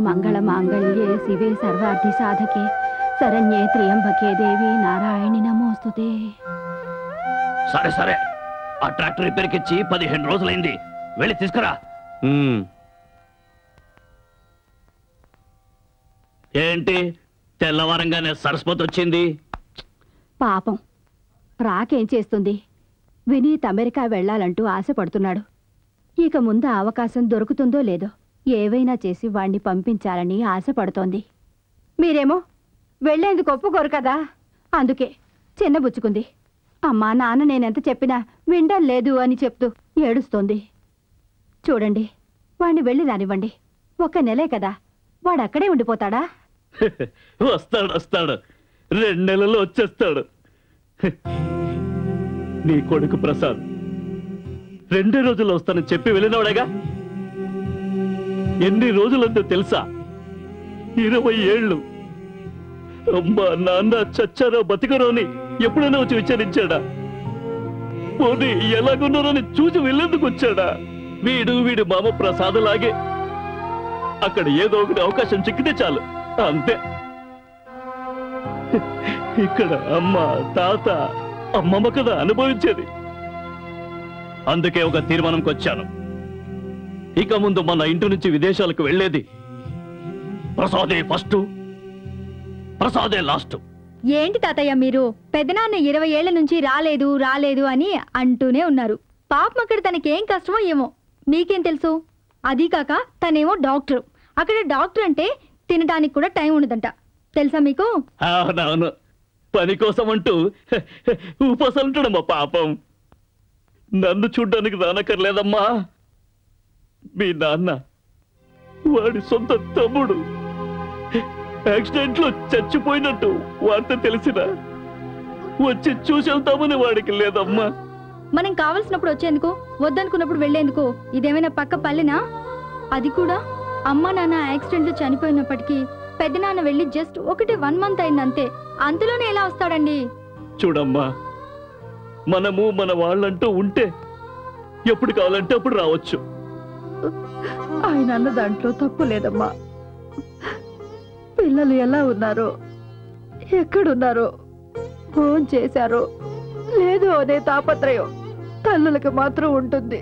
సర్వమంగళ మాంగళ్యే శివే సర్వార్థి సాధకే శరణ్యే త్రియంబకే దేవి నారాయణి నమోస్తుతే సరే సరే ఆ ట్రాక్టర్ రిపేర్కి ఇచ్చి పదిహేను రోజులైంది వెళ్ళి తీసుకురా ఏంటి తెల్లవారంగానే సరస్వతి వచ్చింది పాపం రాకేం చేస్తుంది వినీత్ అమెరికా వెళ్ళాలంటూ ఆశపడుతున్నాడు ఇక ముందు ఆ అవకాశం దొరుకుతుందో లేదో ఏవైనా చేసి వాణ్ణి పంపించాలని ఆశపడుతోంది మీరేమో వెళ్లేందుకు ఒప్పుకోరు కదా అందుకే చిన్నబుచ్చుకుంది అమ్మా నాన్న నేనెంత చెప్పినా విండం లేదు అని చెప్తూ ఏడుస్తోంది చూడండి వాణ్ణి వెళ్ళి రానివ్వండి ఒక నెలే కదా వాడు అక్కడే ఉండిపోతాడా వస్తాడు వస్తాడు రెండు నెలల్లో వచ్చేస్తాడు నీ కొడుకు ప్రసాద్ రెండే రోజుల్లో వస్తానని చెప్పి వెళ్ళినవాడేగా ఎన్ని రోజులందో తెలుసా ఇరవై ఏళ్ళు అమ్మా నాన్న చచ్చారో బతికరో అని ఎప్పుడైనా వచ్చి విచారించాడా పోనీ ఎలాగున్నారో అని చూసి వెళ్ళేందుకు వచ్చాడా వీడు వీడి మామ ప్రసాద్ లాగే అక్కడ ఏదో ఒకటి అవకాశం చిక్కితే చాలు అంతే ఇక్కడ అమ్మ తాత అమ్మమ్మ కదా అనుభవించేది అందుకే ఒక తీర్మానంకి వచ్చాను ఇక ముందు మన ఇంటి నుంచి విదేశాలకు వెళ్ళేది ప్రసాదే ఫస్ట్ ప్రసాదే లాస్ట్ ఏంటి తాతయ్య మీరు పెదనాన్న ఇరవై ఏళ్ల నుంచి రాలేదు రాలేదు అని అంటూనే ఉన్నారు పాపం అక్కడ తనకేం కష్టమో ఏమో మీకేం తెలుసు అదీ కాక తనేమో డాక్టర్ అక్కడ డాక్టర్ అంటే తినడానికి కూడా టైం ఉండదంట తెలుసా మీకు అవునవును పని కోసం అంటూ ఉపవాసాలు ఉంటాడు మా పాపం నన్ను చూడ్డానికి రానక్కర్లేదమ్మా మీ నాన్న వాడి సొంత తమ్ముడు యాక్సిడెంట్ లో చచ్చిపోయినట్టు వార్త తెలిసిన వచ్చి చూసి వెళ్తామని వాడికి లేదమ్మా మనం కావలసినప్పుడు వచ్చేందుకు వద్దనుకున్నప్పుడు వెళ్లేందుకు ఇదేమైనా పక్క పల్లెనా అది కూడా అమ్మ నాన్న యాక్సిడెంట్ లో చనిపోయినప్పటికీ పెద్దనాన్న వెళ్ళి జస్ట్ ఒకటి వన్ మంత్ అయింది అంతే అంతలోనే ఎలా వస్తాడండి చూడమ్మా మనము మన వాళ్ళంటూ ఉంటే ఎప్పుడు కావాలంటే అప్పుడు రావచ్చు ఆయన అన్న దాంట్లో తప్పు లేదమ్మా పిల్లలు ఎలా ఉన్నారో ఎక్కడున్నారో ఫోన్ చేశారో లేదు అనే తాపత్రయం తల్లులకి మాత్రం ఉంటుంది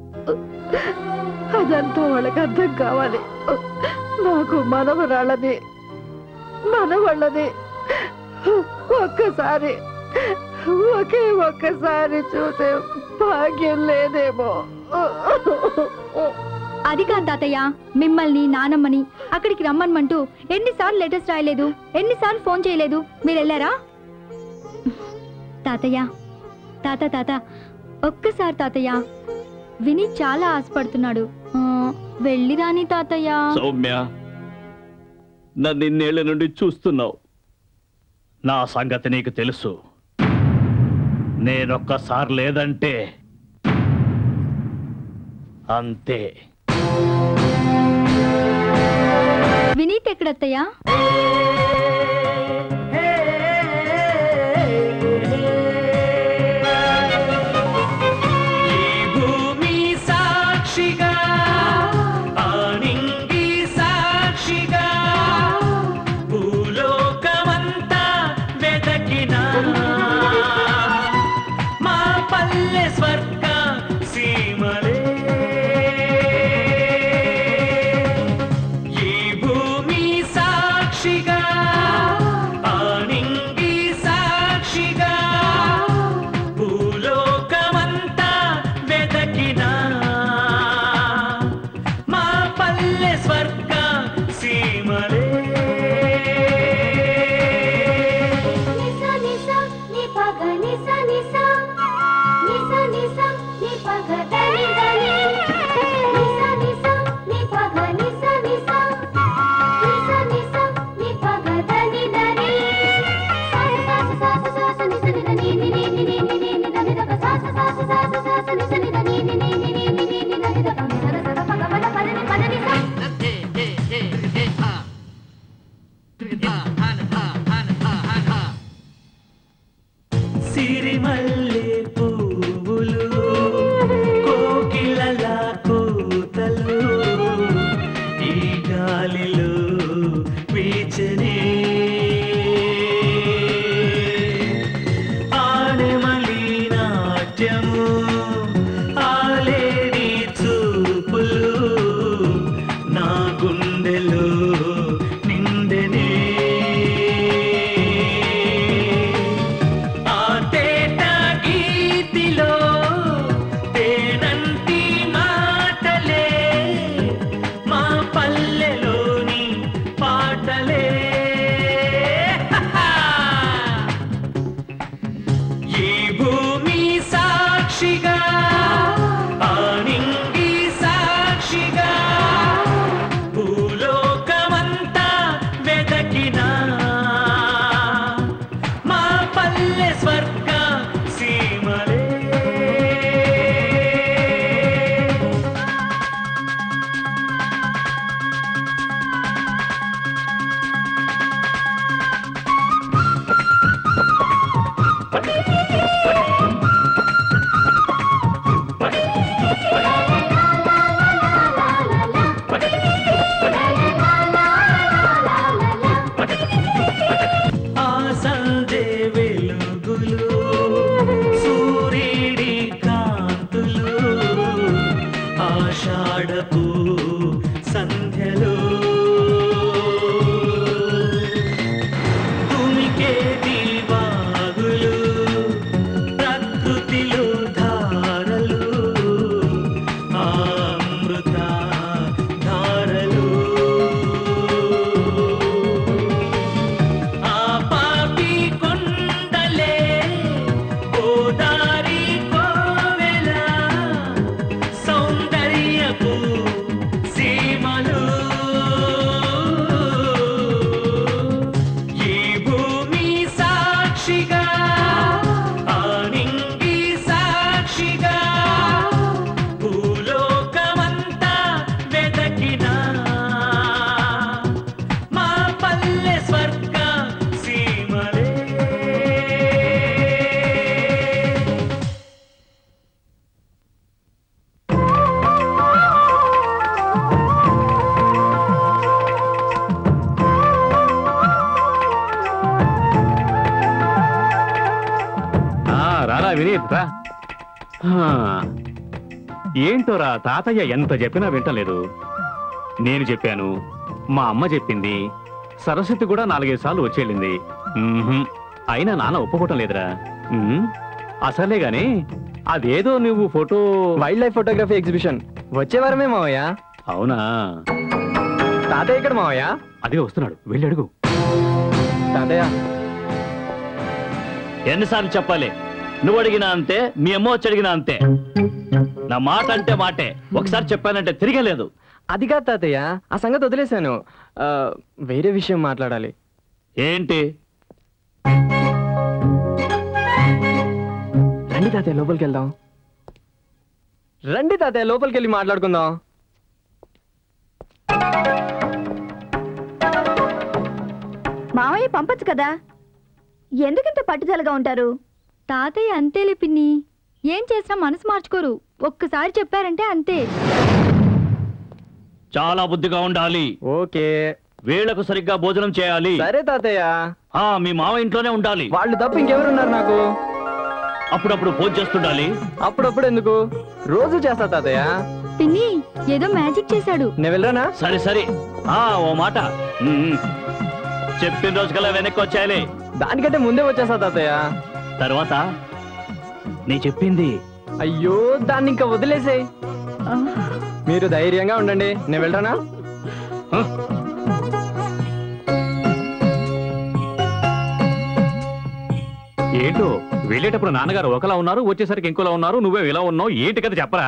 అదంతా వాళ్ళకి అర్థం కావాలి నాకు మనవరాళ్ళని మనవాళ్ళని ఒక్కసారి ఒకే ఒక్కసారి చూసే భాగ్యం లేదేమో అది కాదు తాతయ్య మిమ్మల్ని నానమ్మని అక్కడికి రమ్మనమంటూ ఎన్నిసార్లు లెటర్స్ రాయలేదు ఎన్నిసార్లు ఫోన్ చేయలేదు మీరు వెళ్ళారా తాతయ్య తాత తాత ఒక్కసారి తాతయ్య విని చాలా ఆశపడుతున్నాడు ఆ, వెళ్ళి రాని తాతయ్య సౌమ్య నన్ను ఇన్నేళ్ల నుండి చూస్తున్నావు నా సంగతి నీకు తెలుసు నేనొక్కసారి లేదంటే అంతే వినీత్ ఎక్కడత్తయ్యా భూమి సాక్షిగా ఆనింగి సాక్షిగా భూలోకమంతా వెతకిన మా పల్లె స్వర్గ సీమలే ఈ భూమి సాక్షిగా నాట్యము ఆలేడి చూపులు నా గుండెలో నిండెనే ఆ తేట గీతిలో తేనంటి మాటలే మా పల్లెలోని పాటలే ఈ భూమి సాక్షిగా ఆ నింగి సాక్షిగా భూలోకమంతా వెదకినా మా పల్లె స్వర్గ సీమలే ఆ సందే వెలుగులు సూర్యుడి కాంతులు ఆషాఢపు సంధ్యలో భూమికే దీవాగులు ప్రకృతిలో ధారలు ఆ అమృత ధారలు ఆ పాపి కొండలే గోదారి కోవెల సౌందర్యపు సీమలు ఈ భూమి సాక్షిగా ఆ నింగి సాక్షిగా భూలోకమంతా వెదకినా మా పల్లె స్వర్గ సీమలే ఆ, రారా వినీత్ రా హా. ఏంటోరా తాతయ్య ఎంత చెప్పినా వింటలేదు నేను చెప్పాను మా అమ్మ చెప్పింది సరస్వతి కూడా నాలుగైదు సార్లు వచ్చేళ్ళింది మ్మ్హ్మ్. అయినా నాన్న ఒప్పుకోవటం లేదురా మ్మ్. అసలే గాని అదేదో నువ్వు photo wildlife photography exhibition వచ్చే వారమే మావయ్య అవునా తాతయ్య ఇక్కడ మావయ్య అదే వస్తున్నాడు వెళ్ళి అడుగు తాతయ్య ఎన్నిసార్లు చెప్పాలి నువ్వు అడిగినా అంతే మీ అమ్మ వచ్చి అడిగినా అంతే నా మాట అంటే మాటే ఒకసారి చెప్పానంటే తిరగలేదు అది కాదు తాతయ్య ఆ సంగతి వదిలేశాను ఆ, వేరే విషయం మాట్లాడాలి ఏంటి రండి తాతయ్య లోపలికి వెళ్దాం రండి తాతయ్య లోపలికి వెళ్ళి మాట్లాడుకుందాం మావయ్య పంపచ్చు కదా ఎందుకింత పట్టుదలగా ఉంటారు తాతయ్య అంతేలే పిన్ని ఏం చేసినా మనసు మార్చుకోరు ఒక్కసారి చెప్పారంటే అంతే చాలా బుద్ధిగా ఉండాలి ఓకే వీళ్లకు సరిగ్గా భోజనం చేయాలి సరే తాతయ్య ఆ మీ మామ ఇంట్లోనే ఉండాలి వాళ్ళు తప్ప ఇంకెవరున్నారు నాకు అప్పుడప్పుడు భోజనం చేస్తుండాలి అప్పుడప్పుడు ఎందుకు రోజు చేస్తా తాతయ్య పిన్ని ఏదో మ్యాజిక్ చేశాడు నేను వెళ్ళరానా సరే సరే ఆ ఓ మాట ఉమ్, ఉమ్. చెప్పిన రోజు కల్లా వెనక్కి వచ్చేయాలి దానికంటే ముందే వచ్చేస్తా తాతయ్య తర్వాత నీ చెప్పింది అయ్యో దాన్ని ఇంకా వదిలేసేయ్ మీరు ధైర్యంగా ఉండండి నేను వెళ్ళరానా హ? ఏంటో వెళ్ళేటప్పుడు నాన్నగారు ఒకలా ఉన్నారు వచ్చేసరికి ఇంకోలా ఉన్నారు నువ్వే ఇలా ఉన్నావు ఏంటి కదా చెప్పరా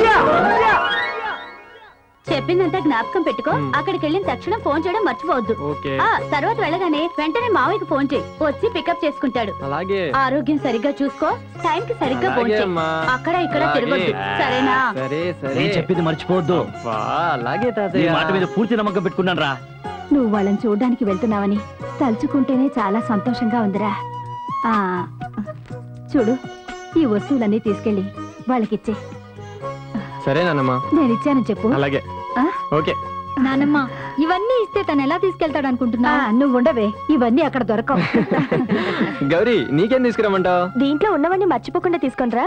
చెప్పిందంతా జ్ఞాపకం పెట్టుకో అక్కడికి వెళ్ళిన తక్షణం ఫోన్ చేయడం మర్చిపోవద్దు ఓకే ఆ తర్వాత వెళ్ళగానే వెంటనే మావయ్యకి ఫోన్ చేయి వచ్చి పికప్ చేసుకుంటాడు అలాగే ఆరోగ్యం సరిగ్గా చూసుకో టైం కి సరిగ్గా ఫోన్ అలాగే చేయి అమ్మా. అక్కడ ఇక్కడ అలాగే. తిరగొద్దు సరేనా సరే సరే నేను చెప్పింది మర్చిపోవద్దు అబ్బా, అలాగే నీ తాతయ్య మాట మీద పూర్తి నమ్మకం పెట్టుకున్నాను రా నువ్వు వాళ్ళని చూడ్డానికి వెళ్తున్నావని తలుచుకుంటేనే చాలా సంతోషంగా ఉందిరా ఆ చూడు ఈ వస్తువులన్నీ తీసుకెళ్ళి వాళ్ళకిచ్చే సరే నాన్నమ్మ నేను ఇచ్చానని చెప్పు అలాగే ఆ? ఓకే నానమ్మ ఇవన్నీ ఇస్తే తను ఎలా తీసుకెళ్తాడు అనుకుంటున్నా నువ్వు ఉండవే ఇవన్నీ అక్కడ దొరకవు గౌరీ నీకేం తీసుకురమ్మంటావు దీంట్లో ఉన్నవన్నీ మర్చిపోకుండా తీసుకొనిరా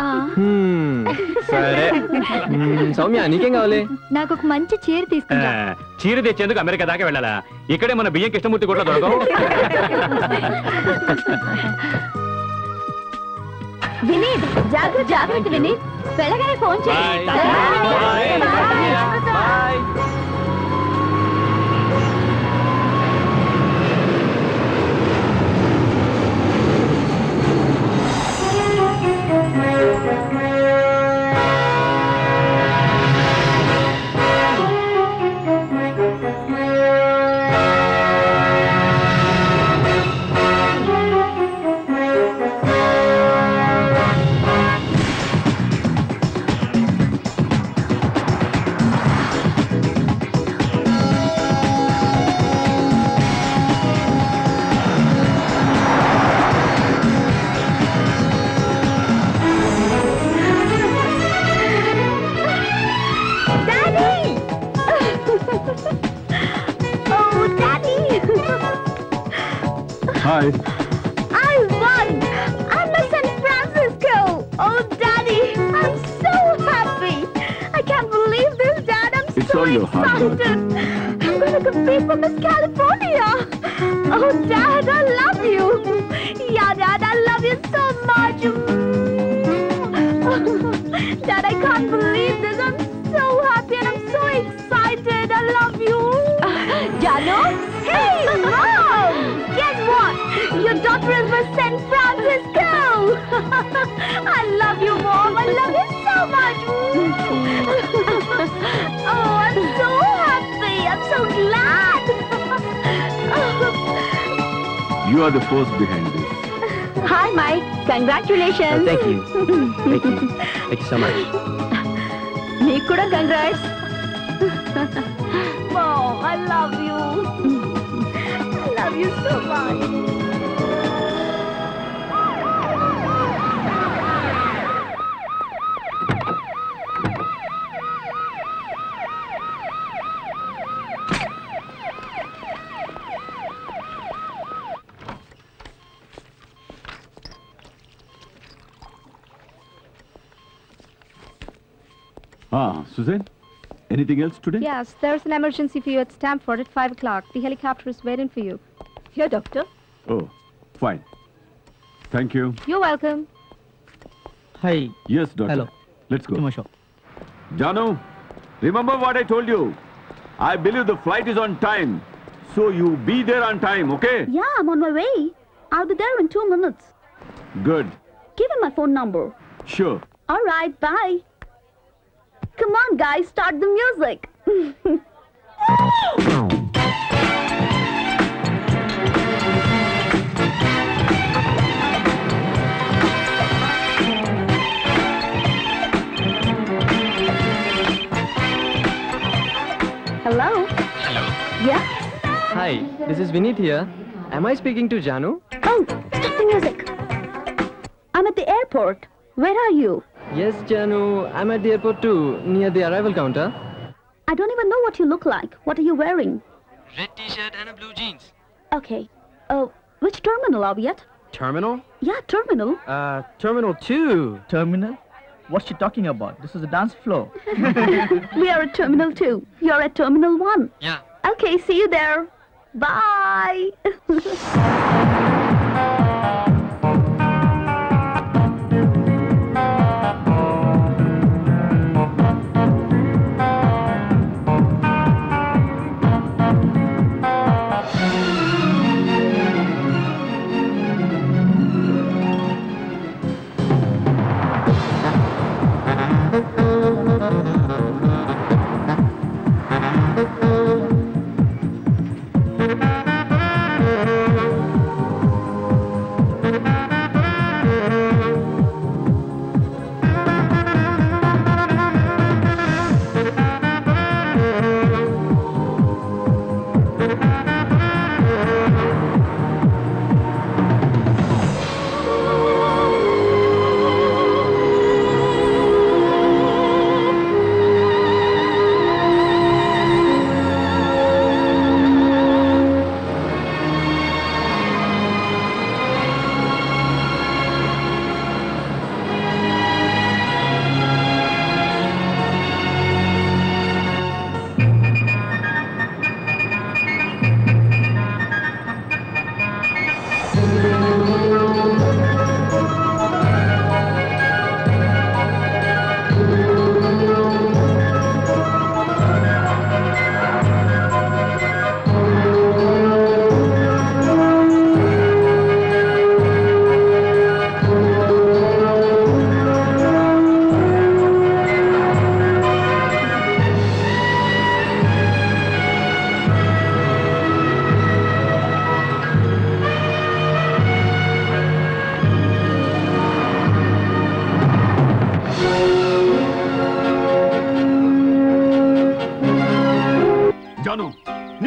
సరే మ్మ్, సౌమ్య నీకేం కావాలి నాకు ఒక మంచి చీర ఆ, తీసుకుంటా చీర తెచ్చేందుకు అమెరికా దాకా వెళ్ళాలా ఇక్కడే మన బియ్యం కృష్ణమూర్తి కూడా దొరకవు వినీత్ జాగ్రత్త జాగ్రత్త వినీత్ వెళ్ళగానే ఫోన్ చేయి Bye. Bye Daddy! oh, Daddy! Hi I won! I'm a San Francisco! Oh, Daddy! I'm so happy! I can't believe this, Dad! I'm It's so all your hard work. excited! I'm gonna compete for Miss California! Oh, Dad, I love you! Yeah, Dad, I love you so much! Dad, I can't believe this! I'm so happy and I'm so excited! I love you! Jano? Hey, Mom! Guess what? Your daughter is Miss San Francisco! I love you, Mom! I love you so much! oh, I'm so happy! I'm so glad! You are the force behind this Hi, Mike. Congratulations! Thank you thank you thank you so much నీకు కూడా congrats Mom, I love you. I love you so much. Ah, Suzanne, anything else today? Yes, there's an emergency for you at Stamford at 5 o'clock. The helicopter is waiting for you. Here, doctor. Oh, fine. Thank you. You're welcome. Hi, Yes, doctor. Hello. Let's go. Tumasho. Janu, remember what I told you? I believe the flight is on time. So you be there on time, okay? Yeah, I'm on my way. I'll be there in two minutes. Good. Give him my phone number. Sure. All right, bye. Come on, guys, start the music. Hello? Hello. Yeah? Hi this is Vineet here am I speaking to Janu? Oh, stop the music. I'm at the airport. Where are you? Yes, Janu. I'm at the airport too, near the arrival counter. I don't even know what you look like. What are you wearing? Red t-shirt and a blue jeans. Okay. Uh, which terminal are we at? Terminal? Yeah, terminal. Uh, terminal two. Terminal? What's she talking about? This is a dance floor. We are at terminal two. You're at terminal one. Yeah. Okay, see you there. Bye.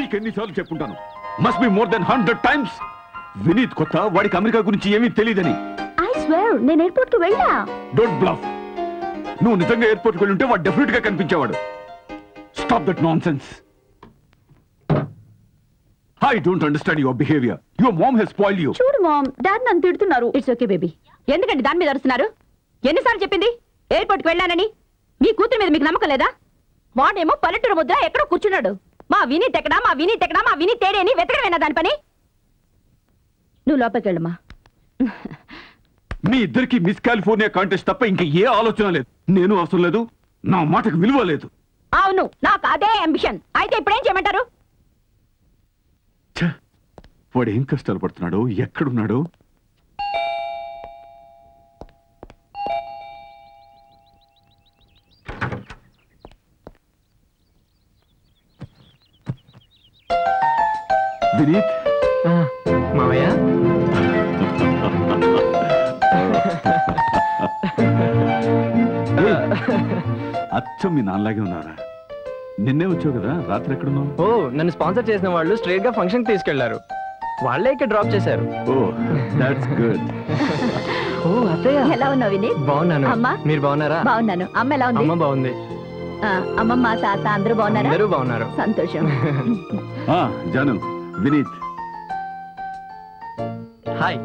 నీకెన్నిసార్లు చెప్పుంటాను must be more then hundred times Vineet కొత్త వాడికి America గురించి ఏమీ తెలియదని I swear నేను airport కు వెళ్ళా డోంట్ బ్లఫ్ నువ్వు నిజంగా ఎయిర్పోర్ట్కి వెళ్ళి ఉంటే వాడు డెఫినెట్ గా కనిపించేవాడు stop that nonsense I don't understand your behaviour your mom he's spoil you చూడు మామ్ డాడ్ నన్ను తిడుతున్నారు ఇట్స్ ఓకే బేబీ ఎందుకండి దాని మీద అరుస్తున్నారు ఎన్నిసార్లు చెప్పింది ఎయిర్పోర్ట్కి వెళ్ళానని మీ కూతురు మీద మీకు నమ్మకం లేదా వాడేమో పల్లెటూరు ముద్ర ఎక్కడో కూర్చున్నాడు మా వినీత్ ఎక్కడా మా వినీత్ ఎక్కడా మా వినీత్ తేడే అని వెతకడమేనా దాని పని నువ్వు లోపలికి వెళ్ళమ్మా మీ ఇద్దరికి మిస్ కాలిఫోర్నియా కాంటెస్ట్ తప్ప ఇంకా ఏ ఆలోచన లేదు నేను అవసరం లేదు నా మాటకు విలువ లేదు అవును నాకు అదే అంబిషన్ అయితే ఇప్పుడేం చేయమంటారు ఛ! వాడు ఏం కష్టాలు పడుతున్నాడో ఎక్కడున్నాడో వినీత్ ఆ, మావయ్య ఏయ్, అచ్చం మీ నాన్నలాగే ఉన్నారా నిన్నే వచ్చావు కదా రాత్రి ఎక్కడున్నావు ఓ నన్ను స్పాన్సర్ చేసిన వాళ్ళు స్ట్రైట్ గా ఫంక్షన్ తీసుకెళ్లారు వాళ్ళే ఇక్కడ డ్రాప్ చేశారు ఓ దాట్స్ గుడ్ ఓ అత్తయ్య ఎలా ఉన్నావు వినీత్ బాగున్నాను అమ్మా? మీరు బాగున్నారా బాగున్నాను అమ్మ ఎలా ఉంది అమ్మ బాగుంది ఆ, అమ్మమ్మ తాత అందరూ బాగున్నారా అందరూ బాగున్నారు సంతోషం ఆ, Janu Vineet hi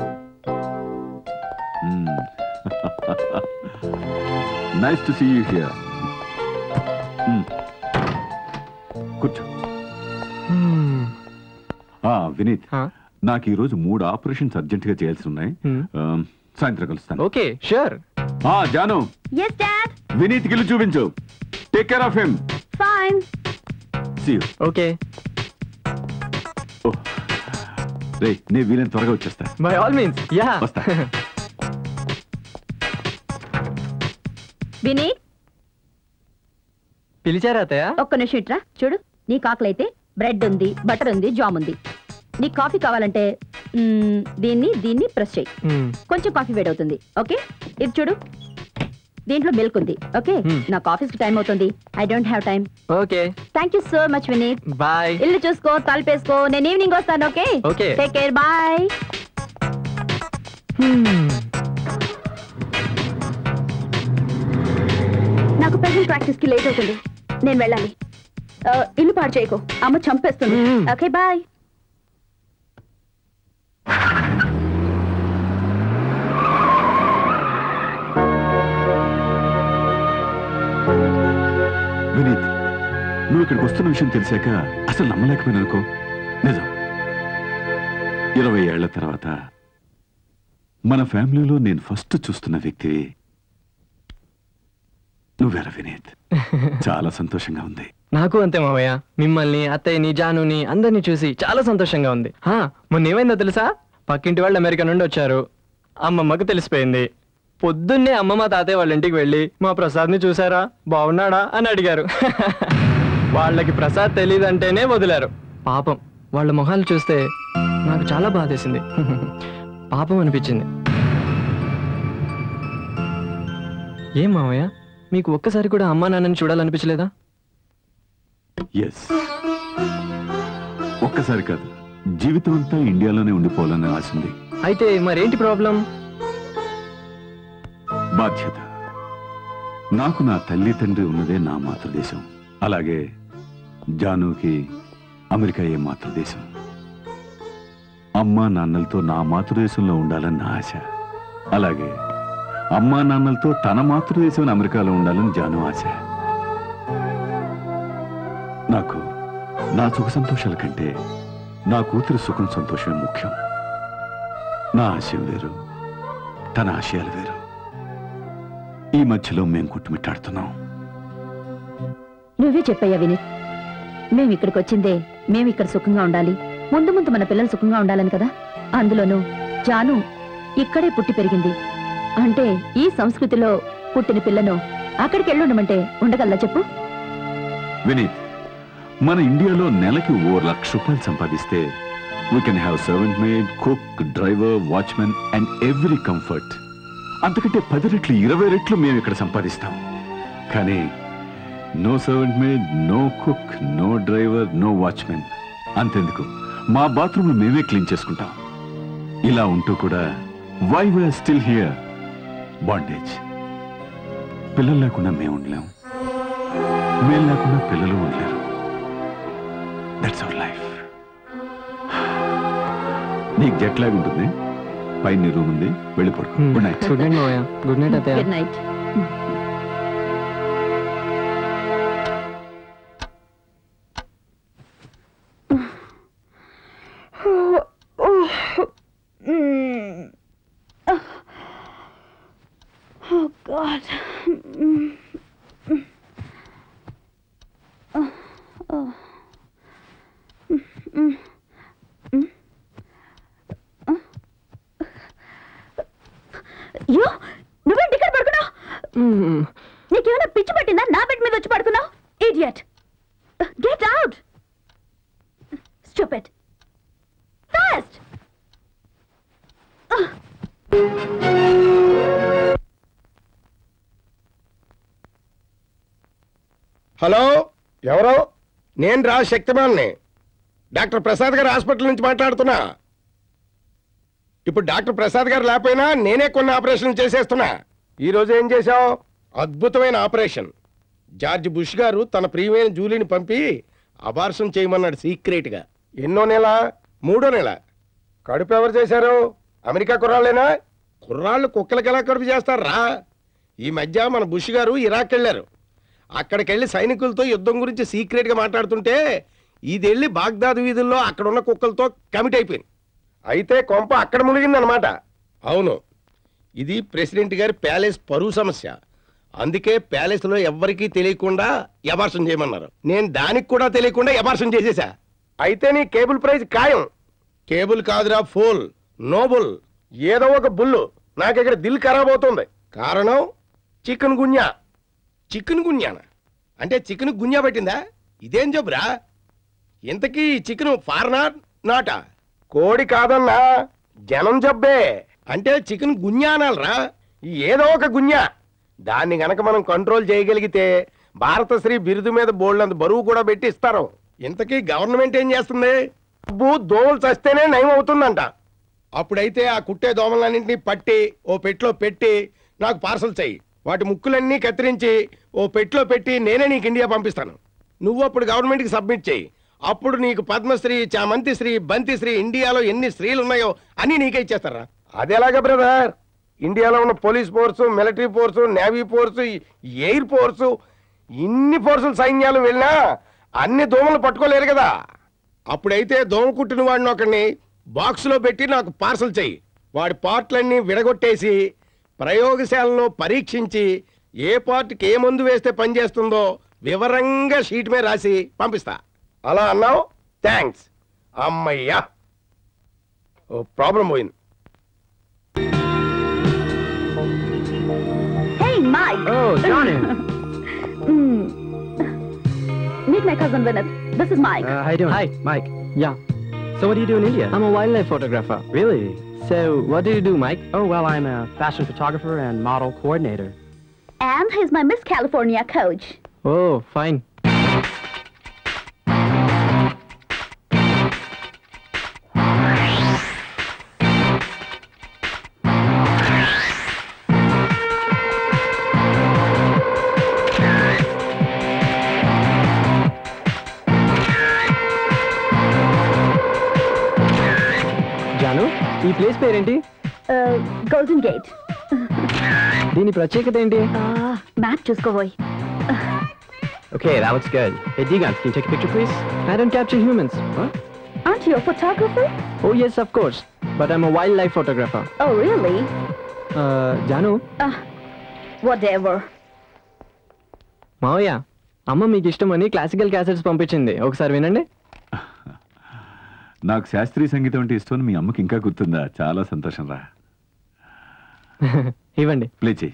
nice to see you here కూర్చో ఆ, వినీత్ నాకు ఈ రోజు మూడు ఆపరేషన్స్ అర్జెంట్ గా చేయాల్సి ఉన్నాయి ఆ, సాయంత్రం కలుస్తాను ఓకే షూర్ ఆ జాను ఎస్ డాడ్ వినీత్ గిల్లు చూపించు take care of him fine see you okay రే నేను వీలైన త్వరగా వచ్చేస్తా బై ఆల్ మీన్స్ యా వస్తా వినీత్ పిలిచారా అత్తయ్య ఒక్క నిమిషం ఇట్రా చూడు నీ కాకలైతే బ్రెడ్ ఉంది బటర్ ఉంది జామ్ ఉంది నీకు కాఫీ కావాలంటే మ్మ్, దీన్ని దీన్ని ప్రెస్ చేయి మ్మ్. కొంచెం కాఫీ వేడవుతుంది ఓకే ఇది చూడు దీంట్లో మిల్క్ ఉంది ఓకే Hmm. నాకు ఆఫీస్కి టైం అవుతుంది I don't have time okay thank you so much Vineet bye ఇల్లు చూసుకో తలుపేసుకో నేను ఈవినింగ్ వస్తాను okay Okay. Take care bye నాకు ప్రెసెంట్ ప్రాక్టీస్ కి లేట్ అవుతుంది నేను వెళ్ళాలి ఆ, ఇల్లు పాడు చేయకు అమ్మ చంపేస్తుంది ఓకే బాయ్ వినీత్ నువ్వు ఇక్కడికి వస్తున్న విషయం తెలిసాక అసలు నమ్మలేకపోయినా అనుకో నిజం ఇరవై ఏళ్ల తర్వాత మన ఫ్యామిలీలో నేను ఫస్ట్ చూస్తున్న వ్యక్తివి నువ్వెరా వినీత్ చాలా సంతోషంగా ఉంది నాకు అంతే మావయ్య మిమ్మల్ని అత్తయ్యని జానుని అందరినీ చూసి చాలా సంతోషంగా ఉంది హా, మొన్న ఏమైందో తెలుసా పక్కింటి వాళ్ళు అమెరికా నుండి వచ్చారు అమ్మమ్మకు తెలిసిపోయింది పొద్దున్నే అమ్మమ్మ తాతయ్య వాళ్ళ ఇంటికి వెళ్ళి మా ప్రసాద్ని చూసారా బాగున్నాడా అని అడిగారు వాళ్ళకి ప్రసాద్ తెలియదంటేనే వదిలారు పాపం వాళ్ళ మొహాలు చూస్తే నాకు చాలా బాధేసింది పాపం అనిపించింది ఏం మావయ్య మీకు ఒక్కసారి కూడా అమ్మా నాన్నని చూడాలనిపించలేదా ఎస్ ఒక్కసారి కాదు జీవితం అంతా ఇండియాలోనే ఉండిపోవాలని ఆశ ఉంది అయితే మరేంటి ప్రాబ్లం బాధ్యత నాకు నా తల్లి తండ్రి ఉన్నదే నా మాతృదేశం అలాగే జానుకి అమెరికా ఏ మాతృదేశం అమ్మా నాన్నలతో నా మాతృదేశంలో ఉండాలని నా ఆశ అలాగే అమ్మా నాన్నలతో తన మాతృదేశం అమెరికాలో ఉండాలని జాను ఆశ నాకు నా సుఖ సంతోషాల కంటే నా కూతురి సుఖం సంతోషమే ముఖ్యం నా ఆశయం వేరు తన ఆశయాలు వేరు ఈ మధ్యలో మేం కొట్టుమిట్టాడుతున్నాం నువ్వే చెప్పయ్యా వినీత్ మేము ఇక్కడికి వచ్చిందే మేము ఇక్కడ సుఖంగా ఉండాలి ముందు ముందు మన పిల్లలు సుఖంగా ఉండాలని కదా అందులోనూ జాను ఇక్కడే పుట్టి పెరిగింది అంటే ఈ సంస్కృతిలో పుట్టిన పిల్లను అక్కడికి వెళ్ళి ఉండమంటే ఉండగలదా చెప్పు వినీత్ మన ఇండియాలో నెలకి ఓ లక్ష రూపాయలు సంపాదిస్తే we can have servant maid cook driver watchman and every comfort అంతకంటే పది రెట్లు ఇరవై రెట్లు మేము ఇక్కడ సంపాదిస్తాం కానీ no servant maid no cook no driver no watchman అంతెందుకు మా బాత్రూమ్ మేమే క్లీన్ చేసుకుంటాం ఇలా ఉంటూ కూడా why we are still here bondage పిల్లలు లేకుండా మేము ఉండలేం మేము లేకుండా పిల్లలు ఉండలేరు దట్స్ అవర్ లైఫ్ నీకు జెట్ లాగ్ ఉంటుంది పైన నీ రూమ్ ఉంది వెళ్ళి పడుకో గుడ్ నైట్ గుడ్ నైట్ మావయ్య గుడ్ నైట్ అత్తయ్య గుడ్ నైట్ Oh God. యో నువ్వేంటి ఇక్కడ పడుకున్నావు నీకేమైనా పిచ్చి పట్టిందా నా బెడ్ మీద వచ్చి పడుకున్నావు idiot get out stupid fast hello ఎవరు నేను రా శక్తిమాన్ని డాక్టర్ ప్రసాద్ గారి హాస్పిటల్ నుంచి మాట్లాడుతున్నా ఇప్పుడు డాక్టర్ ప్రసాద్ గారు లేకపోయినా నేనే కొన్ని ఆపరేషన్లు చేసేస్తున్నా ఈ రోజు ఏం చేశావు అద్భుతమైన ఆపరేషన్ జార్జ్ బుష్ గారు తన ప్రియమైన జూలీని పంపి అబార్షన్ చేయమన్నాడు సీక్రెట్గా ఎన్నో నెల మూడో నెల కడుపు ఎవరు చేశారు అమెరికా కుర్రాళ్ళేనా కుర్రాళ్ళు కుక్కలకి ఎలా కడుపు చేస్తారా ఈ మధ్య మన బుష్ గారు ఇరాక్ వెళ్ళారు అక్కడికెళ్ళి సైనికులతో యుద్ధం గురించి సీక్రెట్గా మాట్లాడుతుంటే ఇది వెళ్ళి బాగ్దాద్ వీధుల్లో అక్కడ ఉన్న కుక్కలతో కమిట్ అయిపోయింది అయితే కొంప అక్కడ మునిగిందనమాట అవును ఇది ప్రెసిడెంట్ గారి ప్యాలెస్ పరువు సమస్య అందుకే ప్యాలెస్లో ఎవ్వరికీ తెలియకుండా ఎబార్షన్ చేయమన్నారు నేను దానికి కూడా తెలియకుండా ఎబార్షన్ చేసేసా అయితే నీ కేబుల్ ప్రైజ్ ఖాయం కేబుల్ కాదురా ఫోల్ నోబుల్ ఏదో ఒక బుల్లు నాకు ఇక్కడ దిల్ ఖరాబ్ అవుతుంది కారణం చికెన్ గున్యా చికెన్ గున్యానా అంటే చికెన్ గున్యా పట్టిందా ఇదేం జబ్బురా ఇంతకీ చికెన్ ఫారనా నాటా కోడి కాదన్నా జనం జబ్బే అంటే చికెన్ గున్యా అనాలరా ఈ ఏదో ఒక గున్యా దాన్ని గనక మనం కంట్రోల్ చేయగలిగితే భారతశ్రీ బిరుదు మీద బోల్డంత బరువు కూడా పెట్టి ఇస్తారు ఇంతకీ గవర్నమెంట్ ఏం చేస్తుంది డబ్బు దోమలు చస్తేనే నయం అవుతుందంట అప్పుడైతే ఆ కుట్టే దోమలన్నింటినీ పట్టి ఓ పెట్లో పెట్టి నాకు పార్సల్ చెయ్యి వాటి ముక్కులన్నీ కత్తిరించి ఓ పెట్లో పెట్టి నేనే నీకు ఇండియా పంపిస్తాను నువ్వు అప్పుడు గవర్నమెంట్కి సబ్మిట్ చేయి అప్పుడు నీకు పద్మశ్రీ చామంతిశ్రీ బంతిశ్రీ ఇండియాలో ఎన్ని స్త్రీలు ఉన్నాయో అన్ని నీకే ఇచ్చేస్తారా అదేలాగా బ్రదర్ ఇండియాలో ఉన్న police force military force navy force air force ఇన్ని ఫోర్సులు సైన్యాలు వెళ్ళినా అన్ని దోమలు పట్టుకోలేరు కదా అప్పుడైతే దోమ కుట్టిన వాడిని ఒకడిని బాక్సులో పెట్టి నాకు పార్సల్ చెయ్యి వాడి పార్ట్లన్నీ విడగొట్టేసి ప్రయోగశాలలో పరీక్షించి ఏ పార్ట్కి ఏ మందు వేస్తే పనిచేస్తుందో వివరంగా షీట్ మీద రాసి పంపిస్తా అలా అన్నావు థ్యాంక్స్ అమ్మయ్యా ఓ ప్రాబ్లం పోయింది Hey, Mike. Oh, Johnny. Mm. Meet my cousin Vinith. This is Mike. Uh, how you doing? Hi, Mike. Yeah. So what do you do in India? I'm a wildlife photographer. Really? So what do you do, Mike? Oh, well, I'm a fashion photographer and model coordinator. And he's my Miss California coach. Oh, fine. Janu ఈ place పేరేంటి Uh, Golden Gate. దీని ప్రత్యేకత ఏంటి Uh, map చూసుకోబోయ్ Okay, that looks good. Hey, Digan, can you take a picture, please? I don't capture humans. What? Aren't you a photographer? Oh, yes, of course. But I'm a wildlife photographer. Oh, really? Uh, Janu Uh, whatever. మావయ్య అమ్మ మీకు ఇష్టమని classical cassettes పంపించింది ఒకసారి వినండి నాకు శాస్త్రీయ సంగీతం అంటే ఇష్టం అని మీ అమ్మకి ఇంకా గుర్తుందా చాలా సంతోషం రా ఇవ్వండి ప్లే చేయి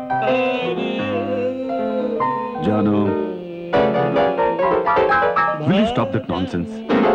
Janu stop that nonsense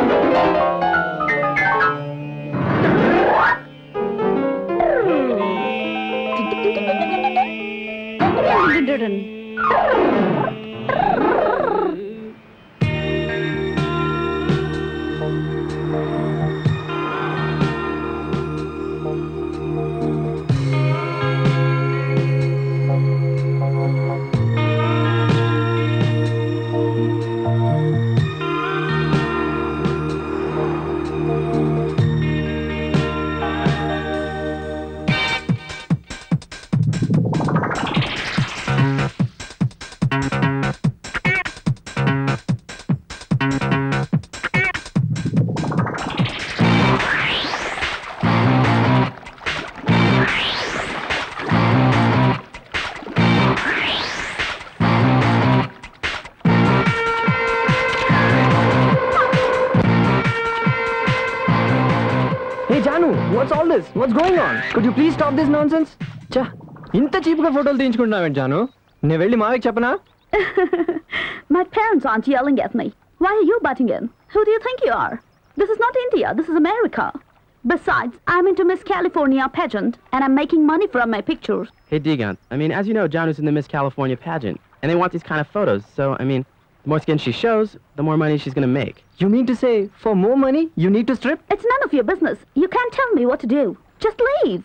hey Janu what's all this what's going on could you please stop this nonsense చా ఇంత చీప్ గా ఫోటోలు తీయించుకుంటున్నావేంటి జాను నేను వెళ్ళి మావయ్యకి చెప్పనా My parents aren't yelling at me. Why are you butting in? Who do you think you are? This is not India, this is America. Besides, I'm into Miss California pageant and I'm making money from my pictures. Hey, Digant. I mean, as you know, Janu's in the Miss California pageant, and they want these kind of photos. So, I mean, the more skin she shows, the more money she's gonna make. You mean to say, for more money, you need to strip? It's none of your business. You can't tell me what to do. Just leave.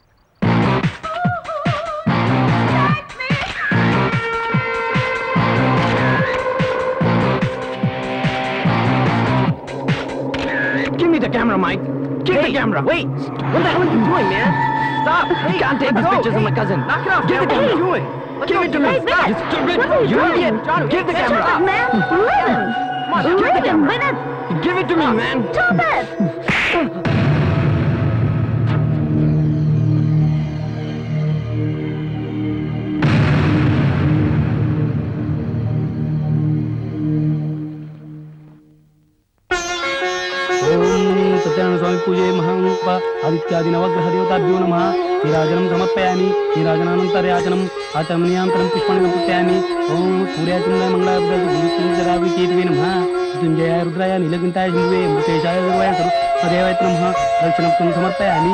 Give me the camera, Mike. Give the camera. Wait. What the hell are you doing, man? Stop. Hey, Can't take these pictures of my cousin. Knock it off. Give the man. camera. What are you doing? Give it to me. Hey, Bennett. You stupid. What are you You doing? idiot. John, Give the Shut camera. up, man. Listen. Come on, give the Listen, camera. Bennett. Give it to me, man. Stop it. ఓం సత్యనారాయణ స్వామి పూజే మహాంప ఆదిత్యాది నవగ్రహ దేవతాభ్యో నమ నీరాజనం సమర్పయామి నీరాజనానంతర్యాచనం ఆచమనీయాంతరం పుష్పాన్ని సమర్పయామి ఓం సూర్యాచంద్రాయ మంగళాభ్యాజ గురుచంద్రావి కేతువే నమ మృత్యుంజయాయ రుద్రాయ నీలకంఠాయ హిందువే మృతేశాయ సర్వాయ సర్వదేవాయ నమ దక్షిణప్తం సమర్పయామి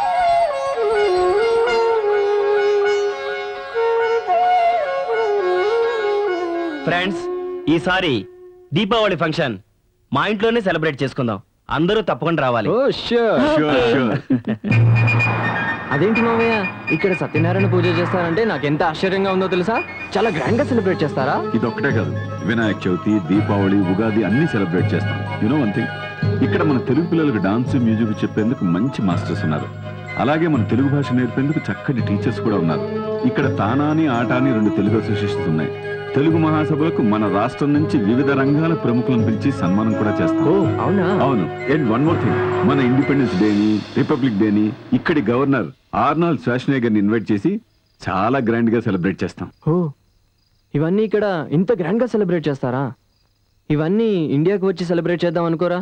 ఫ్రెండ్స్ ఈసారి దీపావళి ఫంక్షన్ మా ఇంట్లోనే సెలబ్రేట్ చేసుకుందాం అందరూ తప్పకుండా రావాలి ఓ షూర్ అదేంటి మామయ్య ఇక్కడ సత్యనారాయణ పూజ చేస్తారంటే నాకు ఎంత ఆశ్చర్యంగా ఉందో తెలుసా చాలా గ్రాండ్ గా సెలబ్రేట్ చేస్తారా ఇదొక్కటే కాదు వినాయక చవితి దీపావళి ఉగాది అన్ని సెలబ్రేట్ చేస్తాం యునో వన్ థింగ్ ఇక్కడ మన తెలుగు పిల్లలకు డాన్స్ మ్యూజిక్ చెప్పేందుకు మంచి మాస్టర్స్ ఉన్నారు అలాగే మన తెలుగు భాష నేర్పేందుకు చక్కటి టీచర్స్ కూడా ఉన్నారు ఇక్కడ తానాని ఆట అని రెండు తెలుగు అసోసియేషన్స్ ఉన్నాయి తెలుగు మహాసభలకు మన రాష్ట్రం నుంచి వివిధ రంగాల ప్రముఖులను పిలిచి సన్మానం కూడా చేస్తాం అవునా అవును అండ్ వన్ మోర్ థింగ్ మన ఇండిపెండెన్స్ డేని రిపబ్లిక్ డేని ఇక్కడి గవర్నర్ ఆర్నాల్డ్ శ్వాష్నేగర్ ని ఇన్వైట్ చేసి చాలా గ్రాండ్ గా సెలబ్రేట్ చేస్తాం ఓ ఇవన్నీ ఇక్కడ ఇంత గ్రాండ్ గా సెలబ్రేట్ చేస్తారా ఇవన్నీ ఇండియాకి వచ్చి సెలబ్రేట్ చేద్దాం అనుకోరా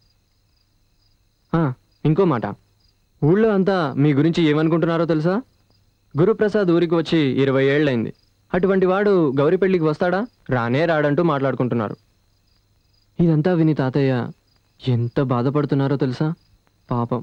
ఆ, ఇంకో మాట ఊళ్ళో అంతా మీ గురించి ఏమనుకుంటున్నారో తెలుసా గురుప్రసాద్ ఊరికి వచ్చి ఇరవై ఏళ్ళైంది అటువంటి వాడు గౌరీ పెళ్లికి వస్తాడా రానే రాడంటూ మాట్లాడుకుంటున్నారు ఇదంతా విని తాతయ్య ఎంత బాధపడుతున్నారో తెలుసా పాపం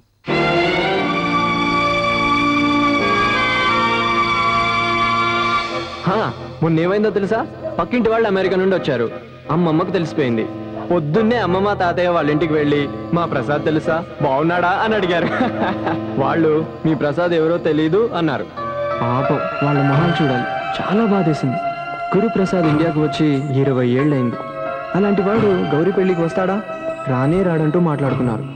హా, మొన్న ఏమైందో తెలుసా పక్కింటి వాళ్ళు అమెరికా నుండి వచ్చారు అమ్మమ్మకు తెలిసిపోయింది పొద్దున్నే అమ్మమ్మ తాతయ్య వాళ్ళ ఇంటికి వెళ్ళి మా ప్రసాద్ తెలుసా బాగున్నాడా అని అడిగారు వాళ్ళు మీ ప్రసాద్ ఎవరో తెలీదు అన్నారు పాపం వాళ్ళ మొహం చూడాలి చాలా బాధేసింది గురు ప్రసాద్ ఇండియాకు వచ్చి ఇరవై ఏళ్ళైంది అలాంటి వాడు గౌరీ పెళ్లికి వస్తాడా రానే రాడంటూ మాట్లాడుకున్నారు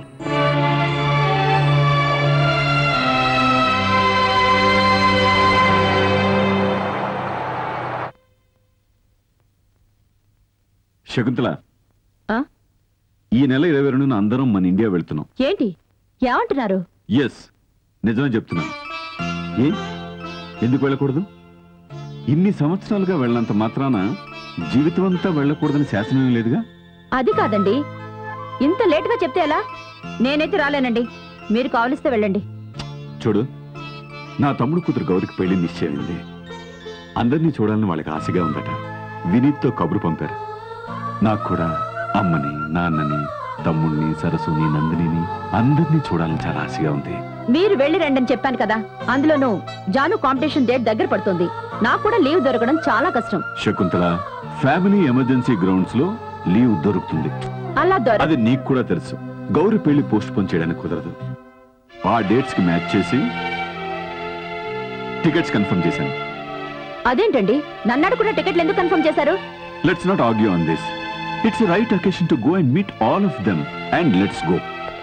శకుంతల ఆ? ఈ నెల ఇరవై రెండున అందరం మన ఇండియా వెళ్తున్నాం ఏంటి ఏమంటున్నారు ఎస్ నిజమే చెప్తున్నాను ఏ ఎందుకు వెళ్ళకూడదు ఇన్ని సంవత్సరాలుగా వెళ్ళినంత మాత్రాన జీవితం అంతా వెళ్ళకూడదని శాసనం ఏం లేదుగా అది కాదండి ఇంత లేటుగా చెప్తే ఎలా నేనైతే రాలేనండి మీరు కావలిస్తే వెళ్ళండి చూడు నా తమ్ముడు కూతురు గౌరికి పెళ్లి నిశ్చయమైంది అందరినీ చూడాలని వాళ్ళకి ఆశగా ఉందట వినీత్తో కబురు పంపారు నాకు కూడా అమ్మని నాన్నని తమ్ముణ్ణి సరస్సుని నందినిని అందరినీ చూడాలని చాలా ఆశగా ఉంది మీరు వెళ్ళి రండి అని చెప్పాను కదా అందులోనూ జాను కాంపిటీషన్ డేట్ దగ్గర పడుతుంది నాకు కూడా లీవ్ దొరకడం చాలా కష్టం శకుంతల ఫ్యామిలీ ఎమర్జెన్సీ గ్రౌండ్స్ లో లీవ్ దొరుకుతుంది అలా దొర అది నీకు కూడా తెలుసు గౌరి పెళ్లి పోస్ట్ పోన్ చేయడానికి కుదరదు ఆ డేట్స్ కి మ్యాచ్ చేసి టికెట్స్ కన్ఫర్మ్ చేశాను అదేంటండి నన్నాడు కూడా టికెట్లు ఎందుకు కన్ఫర్మ్ చేశారు let's not argue on this it's right occasion to go and meet all of them and let's go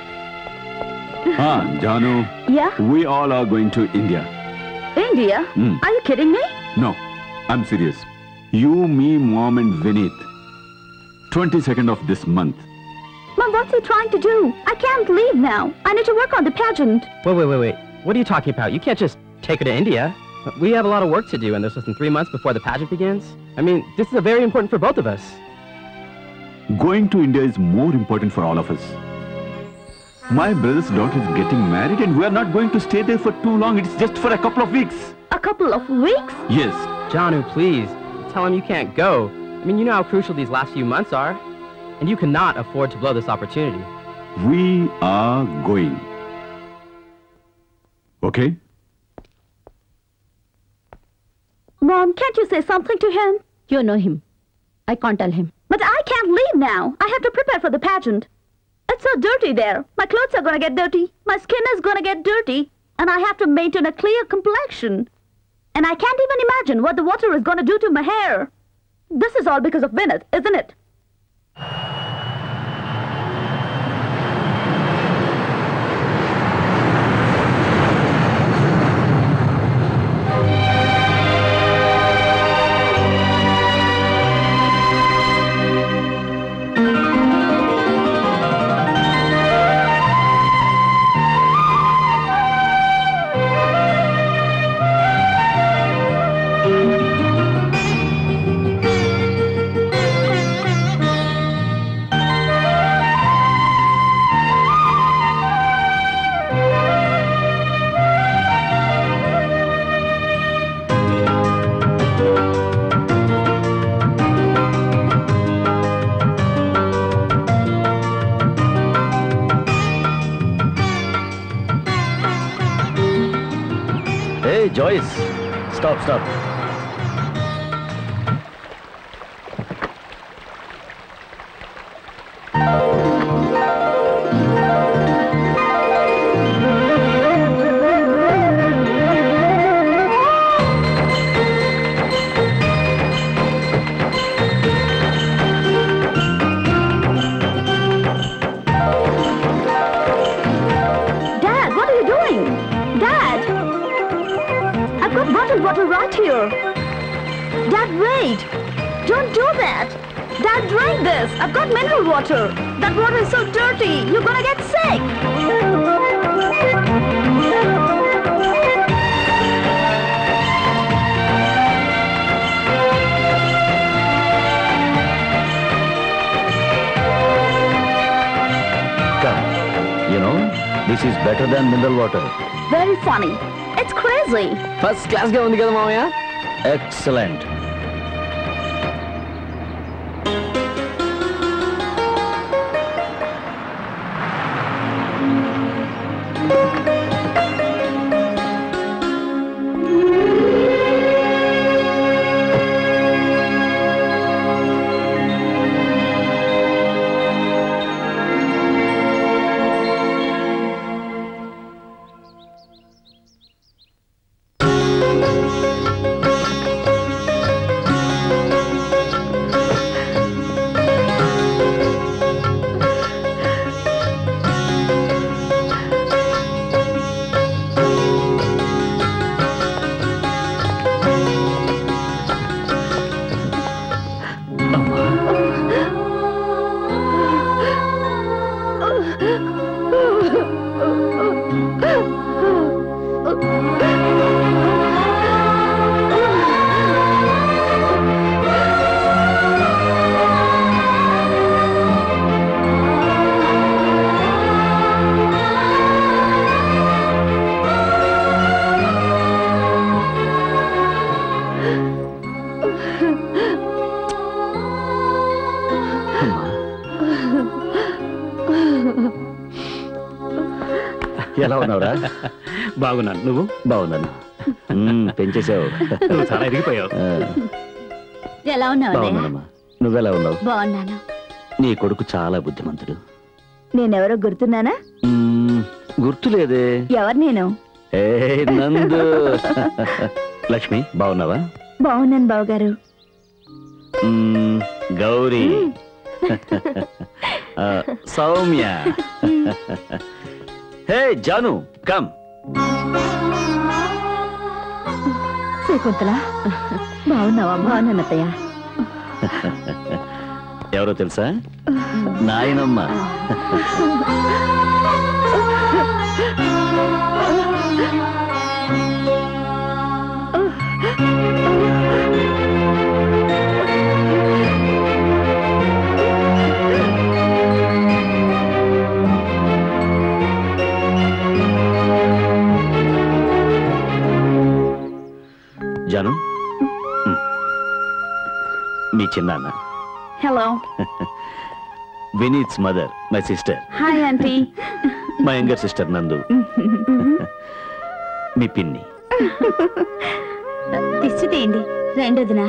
Janu Yeah? we all are going to India. India? Hmm. Are you kidding me? No, I'm serious. You, me, mom, and Vineet. 22nd of this month. Mom, what's he trying to do? I can't leave now. I need to work on the pageant. Wait, wait, wait, wait. What are you talking about? You can't just take her to India. We have a lot of work to do, and there's less than three months before the pageant begins. I mean, this is a very important for both of us. Going to India is more important for all of us. My brother's daughter is getting married, and we are not going to stay there for too long. It's just for a couple of weeks. A couple of weeks? Yes. Janu, please. Tell him you can't go. I mean, you know how crucial these last few months are. And you cannot afford to blow this opportunity. We are going. Okay? Mom, can't you say something to him? You know him. I can't tell him. But I can't leave now. I have to prepare for the pageant. It's so dirty there. My clothes are gonna get dirty. My skin is gonna get dirty. And I have to maintain a clear complexion. And I can't even imagine what the water is gonna do to my hair. This is all because of Vinith, isn't it? Hey, Joyce. Stop, stop. Dad, what are you doing? Dad! I've got bottled water right here. Dad, wait! Don't do that! Dad, drink this! I've got mineral water! That water is so dirty! You're gonna get sick! Come. You know, this is better than mineral water. Very funny. It's crazy. First class గా ఉంది కదా మామయ్య Excellent. ఎలా ఉన్నావురా బాగున్నాను నువ్వు బాగున్నాను మ్మ్, పెంచేసావు నువ్వు చాలా ఎదిగిపోయావు ఆ, ఎలా ఉన్నావు అన్నయ్య? బాగున్నానమ్మా నువ్వెలా ఉన్నావు బాగున్నాను నీ కొడుకు చాలా బుద్ధిమంతుడు నేనెవరో గుర్తున్నానా మ్మ్, గుర్తులేదే ఎవరు నేను ఏ నందు లక్ష్మి బాగున్నావా బాగున్నాను బావగారు మ్మ్, గౌరీ ఆ, సౌమ్య హే జాను కమ్ శకుంతల బాగున్నావా బాగున్నాను అత్తయ్య ఎవరో తెలుసా నాయనమ్మ జాను మ్మ్. మీ చిన్నాన్న hello Vineet's mother my sister hi aunty మా యంగర్ సిస్టర్ నందు మీ పిన్ని దిష్టి తీయండి రెండోదినా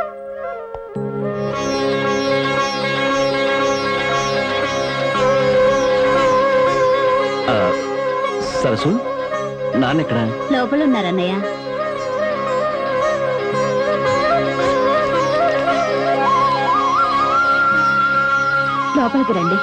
ఆ, సరసు నాన్నెక్కడ లోపల ఉన్నారన్నయ్య లోపలికి రండి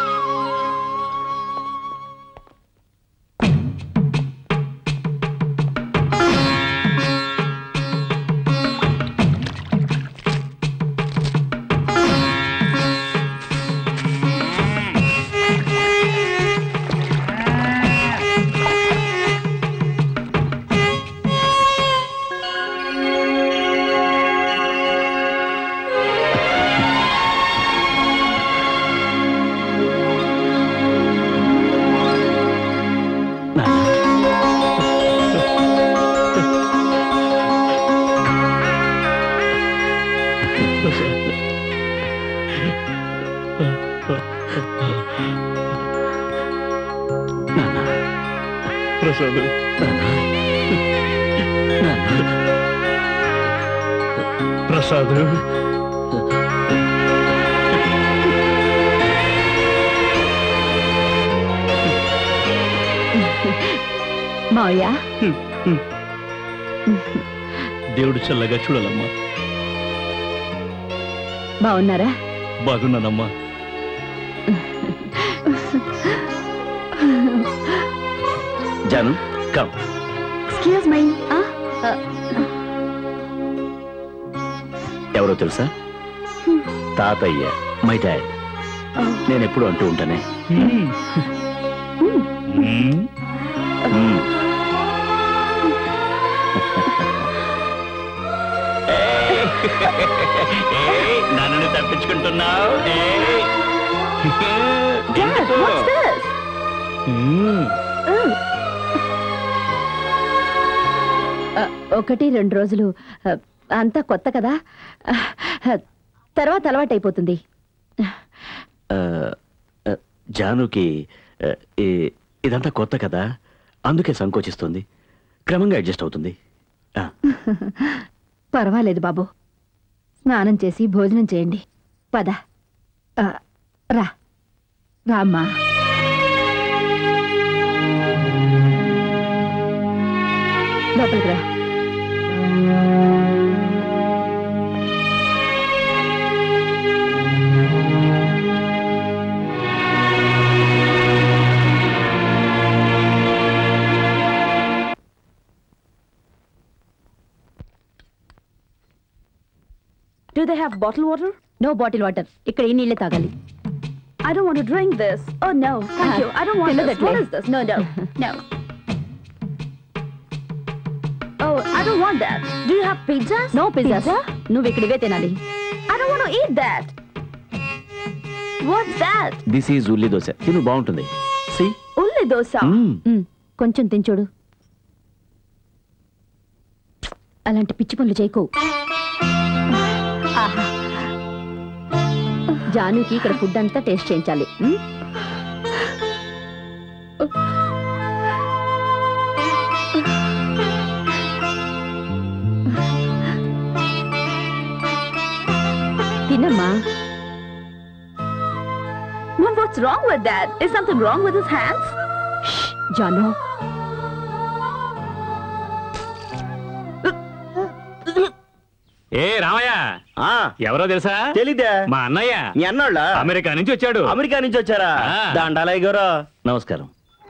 ప్రసాద్ ప్రసాద్ మావయ్య దేవుడు చల్లగా చూడాలమ్మా బాగున్నారా బాగున్నానమ్మా జాను కమ్ ఎక్స్క్యూజ్ మై ఎవరో తెలుసా తాతయ్య మై డాడ్ నేను ఎప్పుడు అంటూ ఉంటానే మ్మ్. ఏయ్, నన్ను తప్పించుకుంటున్నావు ఏయ్. ఎందుకు? ఆ, ఒకటి రెండు రోజులు ఆ, అంతా కొత్త కదా ఆ, తర్వాత అలవాటైపోతుంది ఆ, ఆ, జానుకి ఆ, ఈ- ఇదంతా కొత్త కదా అందుకే సంకోచిస్తుంది క్రమంగా అడ్జస్ట్ అవుతుంది ఆ, పర్వాలేదు బాబు స్నానం చేసి భోజనం చేయండి పద ఆ, రా రామ్మా లోపలికి రా Do they have bottled water? No bottle water ఇక్కడ ఈ నీళ్ళే తాగాలి I don't want to drink this. Oh no, thank Ah, you. I don't want fill this. it What way. is this? No, no, no. Oh, I don't want that. Do you have pizzas? No pizzas నువ్వు ఇక్కడ ఇవే తినాలి I don't want to eat that. What's that? This is ఉల్లి దోశ తిను బాగుంటుంది C Ulli dosa. మ్, కొంచెం తించోడు అలాంటి పిచ్చి పనులు చేయకు ఆహా. జానుకి ఇక్కడ ఫుడ్ అంతా టేస్ట్ చేయించాలి మ్? వినమ్మా Mom, what's wrong with that? Is something wrong with his hands? Janu ఏ రామయ్య ఎవరో తెలుసా తెలీదా మా అన్నయ్య మీ అన్నోళ్ళ అమెరికా నుంచి వచ్చాడు అమెరికా నుంచి వచ్చారా ఆ. దండాలయ్య గారు నమస్కారం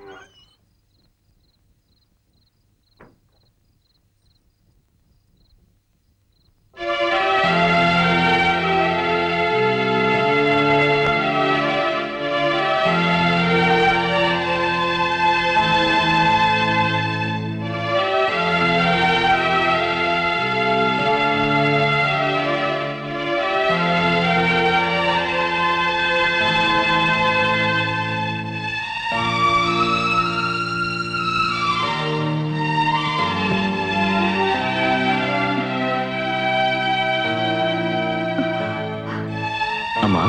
అమ్మా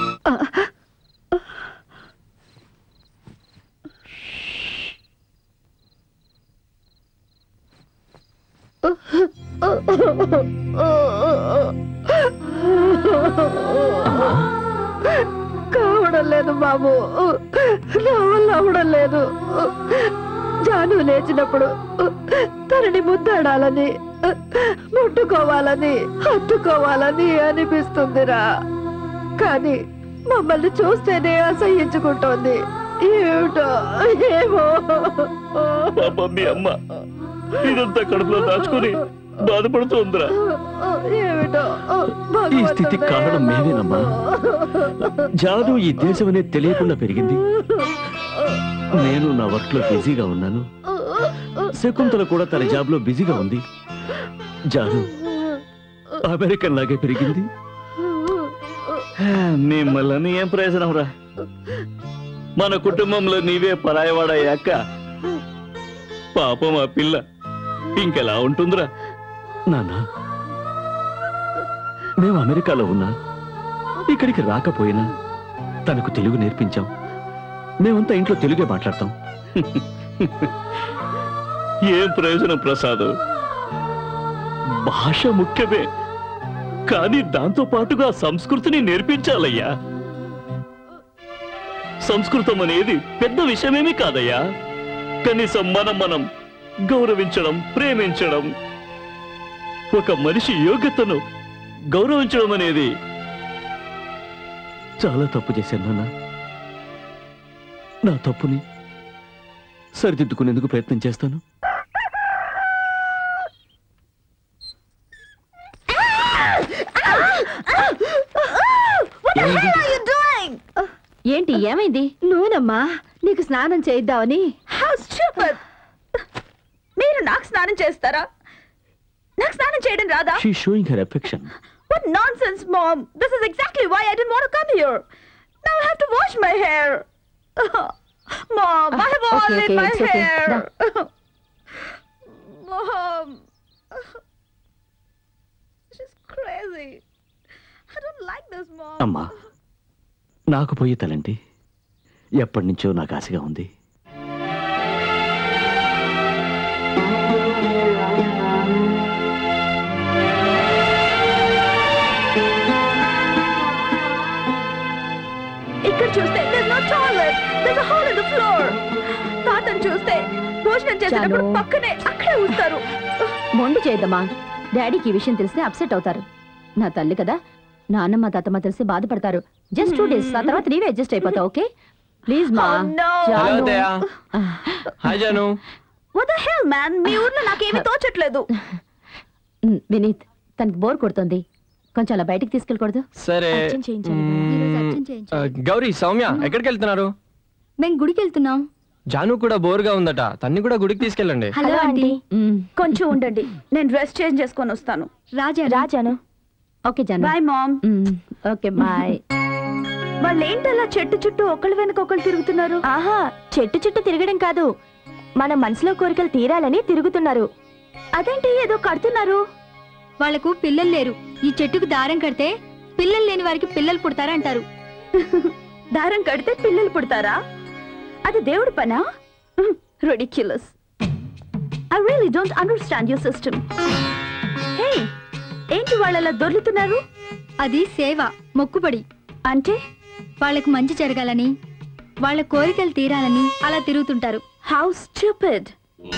కావడం లేదు బాబు నా వల్ల అవడం లేదు జాను లేచినప్పుడు తనని ముద్దాడాలని ముట్టుకోవాలని హత్తుకోవాలని అనిపిస్తుందిరా కానీ మమ్మల్ని చూస్తేనే అసహించుకుంటోంది ఏమిటో ఏమో పాప మీ అమ్మ ఇదంతా కడుపులో దాచుకుని బాధపడుతోందిరా ఏమిటో ఈ స్థితికి కారణం మేమేనమ్మా జాను ఈ దేశం అనేది తెలియకుండా పెరిగింది నేను నా వర్క్ లో బిజీగా ఉన్నాను శకుంతల కూడా తన జాబ్ లో బిజీగా ఉంది జాను అమెరికన్ లాగే పెరిగింది మిమ్మల్ని ఏం ప్రయోజనం రా మన కుటుంబంలో నీవే పరాయవాడయ్యాక పాపం ఆ పిల్ల ఇంకెలా ఉంటుందిరా నాన్న మేము అమెరికాలో ఉన్నా ఇక్కడికి రాకపోయినా తనకు తెలుగు నేర్పించాం మేమంతా ఇంట్లో తెలుగే మాట్లాడతాం ఏం ప్రయోజనం ప్రసాద్ భాష ముఖ్యమే కానీ దాంతో పాటుగా సంస్కృతిని నేర్పించాలయ్యా సంస్కృతం అనేది పెద్ద విషయమేమీ కాదయ్యా కనీసం మనం మనం గౌరవించడం ప్రేమించడం ఒక మనిషి యోగ్యతను గౌరవించడం అనేది చాలా తప్పు చేశాను నాన్న నా తప్పుని సరిదిద్దుకునేందుకు ప్రయత్నం చేస్తాను ఏంటి ఏమైంది నూనమ్మా నీకు స్నానం చేయిద్దామని How stupid! మీరు నాకు స్నానం చేస్తారా నాకు స్నానం చేయడం రాదా she showing her affection What nonsense, Mom! This is exactly why I didn't want to come here. Now I have to wash my hair. Mom, I have Okay, oil in okay, my it's okay. hair. Da. Mom, she's crazy. I don't like this, Mom. అమ్మా నాకు పోయే తలంటి ఎప్పటి నుంచో నాకు ఆశగా ఉంది ఇక్కడ చూస్తే there's no toilet. There's a hole in the floor. తాతను చూస్తే భోజనం చేసేటప్పుడు చాలు. పక్కనే అక్కడే ఉంచుతారు మొండి చేద్దామా డాడీకి ఈ విషయం తెలిస్తే అప్సెట్ అవుతారు నా తల్లి కదా నాన్నమ్మ తాతమ్మ తెలిసి బాధపడతారు జస్ట్ టూ డేస్ ఆ తర్వాత నీవే అడ్జస్ట్ అయిపోతావు ఓకే ప్లీజ్ మా Oh, no. హలో జాను. అత్తయ్య hi Janu What the hell, man? మీ ఊర్లో నాకేమీ తోచట్లేదు ఉమ్, వినీత్ తనకి బోర్ కొడుతుంది కొంచెం అలా బయటికి తీసుకెళ్ళకూడదు సరే అర్జెంట్ చేయించాలి. ఈరోజు అర్జెంట్ చేయించాలి. ఆ, గౌరీ సౌమ్య ఎక్కడికి వెళ్తున్నారు మేము గుడికి వెళ్తున్నాం జాను కూడా బోర్గా ఉందట తన్ని కూడా గుడికి తీసుకెళ్ళండి హలో ఆంటీ కొంచెం ఉండండి నేను డ్రెస్ చేంజ్ చేసుకొని వస్తాను రాజా రాజాను okay Janu bye mom okay bye వాళ్ళు ఏంటలా చెట్టు చుట్టూ ఒకళ్ళ వెనక ఒకళ్ళు తిరుగుతున్నారు ఆహా చెట్టు చుట్టూ తిరగడం కాదు మన మనసులో కోరికలు తీరాలని తిరుగుతున్నారు అదేంటి ఏదో కడుతున్నారు వాళ్లకు పిల్లలు లేరు ఈ చెట్టుకు దారం కడితే పిల్లలు లేని వారికి పిల్లలు పుడతారంటారు దారం కడితే పిల్లలు పుడతారా అది దేవుడి పనా ridiculous I really don't understand your system hey ఏంటి వాళ్ళు అలా దొర్లుతున్నారు అది సేవ మొక్కుబడి అంటే వాళ్ళకు మంచి జరగాలని వాళ్ళ కోరికలు తీరాలని అలా తిరుగుతుంటారు హౌ స్టూపిడ్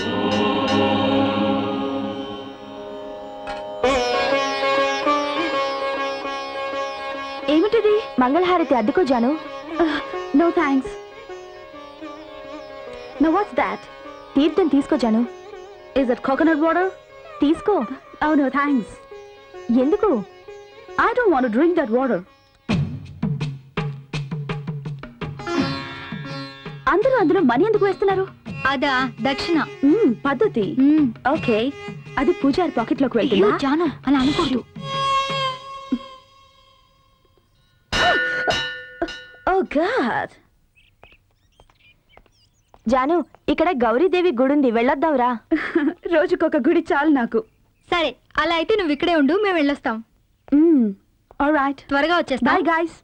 ఏమిటిది మంగళహారతి అద్దెకో Janu no thanks no what's that తీర్థం తీసుకో Janu is that coconut water తీసుకో ఓ నో థ్యాంక్స్ ఎందుకు I don't want drink that water అందరూ అందులో మనీ ఎందుకు వేస్తున్నారు అదా దక్షిణ పద్ధతి ఓకే అది పూజారి పాకెట్ లోకి వెళ్తుందా అయ్యో, జాను, అలా అనకూడదు. ఓ గాడ్ జాను ఇక్కడ గౌరీదేవి గుడి ఉంది వెళ్ళొద్దావురా రోజుకొక గుడి చాలు నాకు సరే అలా అయితే నువ్వు ఇక్కడే ఉండు మేము వెళ్ళొస్తాం రైట్ త్వరగా వచ్చేస్తా బాయ్ గాయ్స్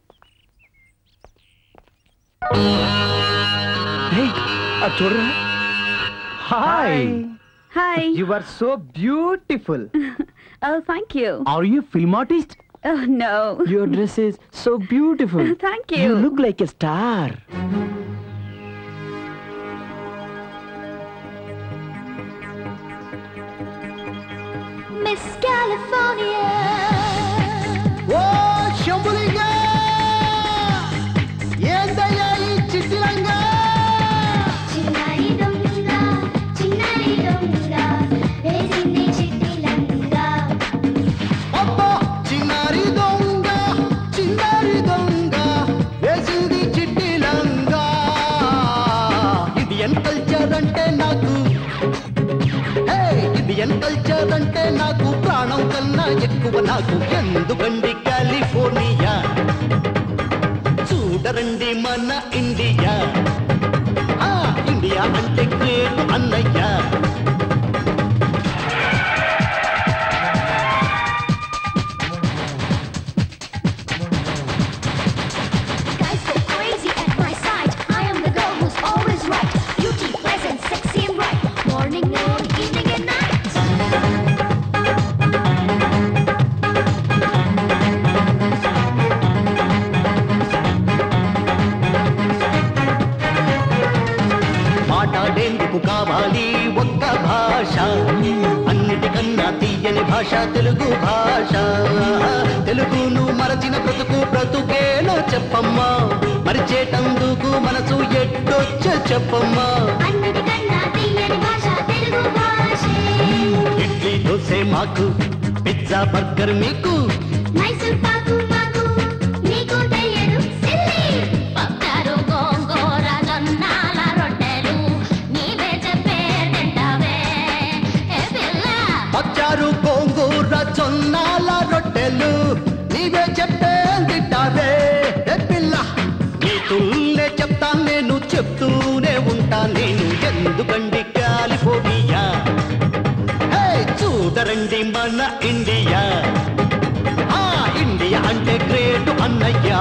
అది చూడరా hi hi you are so beautiful oh thank you are you film artist oh no your dress is so beautiful thank you you look like a star Miss California. ఓ శంభులింగ ఏందయ్యా ఈ చిట్టిలంగా చిన్నారి దొంగ చిన్నారి దొంగ వేసింది చిట్టిలంగా అబ్బా చిన్నారి దొంగ చిన్నారి దొంగ వేసింది చిట్టిలంగా ఇండియన్ కల్చర్ అంటే నాకు హే, ఇండియన్ కల్చర్ అంటే నాకు ప్రాణం కన్నా ఎక్కువ నాకు ఎందుకండి కాలిఫోర్నియా చూడరండి మన ఇండియా ఆ, ఇండియా అంటే గ్రేట్ అన్నయ్య Guys go crazy at my side. I am the girl who's always right. Beauty, pleasant, sexy and bright. Morning, noon, evening and night. మాట్లాడేందుకు కావాలి ఒక్క భాష అన్నిటికన్నా తీయని భాష తెలుగు భాష తెలుగును మరచిన బ్రతుకు బ్రతుకేనో చెప్పమ్మా మరిచేటందుకు మనసు ఎట్టొచ్చ చెప్పమ్మా అన్నిటికన్నా తీయని భాష తెలుగు భాషే ఇడ్లీ దోశ మాకు పిజ్జా బర్గర్ మీకు మైసూర్ పాకు మాకు నీకు తెలియదు సిల్లి పక్కారు గోంగూర జొన్నాల రొట్టెలు నీవే చెప్పే తింటావే ఏ పిల్ల పచ్చారు గోంగూర జొన్నాల రొట్టెలు నీవే చెప్పే తింటావే ఏ పిల్ల నీ తుల్లే చెప్తాను నేను చెప్తూనే ఉంటా నేను ఎందుకండి కాలిఫోర్నియా హే, చూడరండి మన ఇండియా ఆ ఇండియా అంటే గ్రేట్ అన్నయ్యా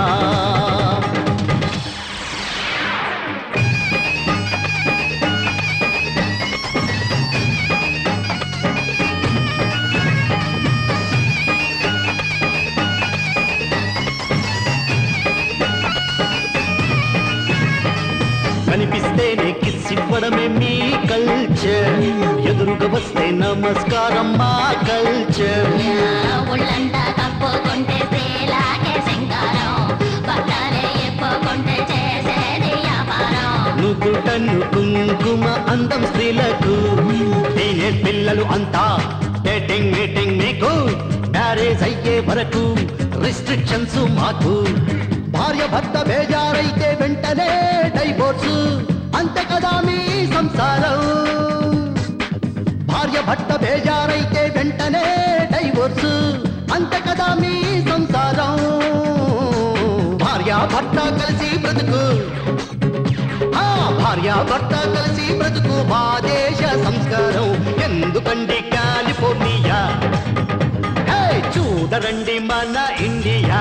కనిపిస్తేనే కిస్ ఇవ్వడమే మీ కల్చర్ ఎదురుగా వస్తే నమస్కారం మా కల్చర్ ఒళ్ళంతా కప్పుకుంటే స్త్రీలాగే సింగారం బట్టలే ఎప్పుకుంటే చేసేది వ్యాపారం నుదుటను కుంకుమ అందం స్త్రీలకు టీనేజ్ పిల్లలు అంతా డేటింగ్ మీటింగ్ మీకు మ్యారేజ్ అయ్యే వరకు రిస్ట్రిక్షన్స్ మాకు భార్య భర్త బేజారైతే వెంటనే డైవోర్స్ అంతే కదా మీ సంసారం భార్య భర్త బేజారైతే వెంటనే డైవోర్స్ అంతే కదా మీ సంసారం భార్య భర్త కలిసి బ్రతుకు ఆ భార్య భర్త కలిసి బ్రతుకు మా దేశ సంస్కారం ఎందుకండి కాలిఫోర్నియా హే, చూడరండి మన ఇండియా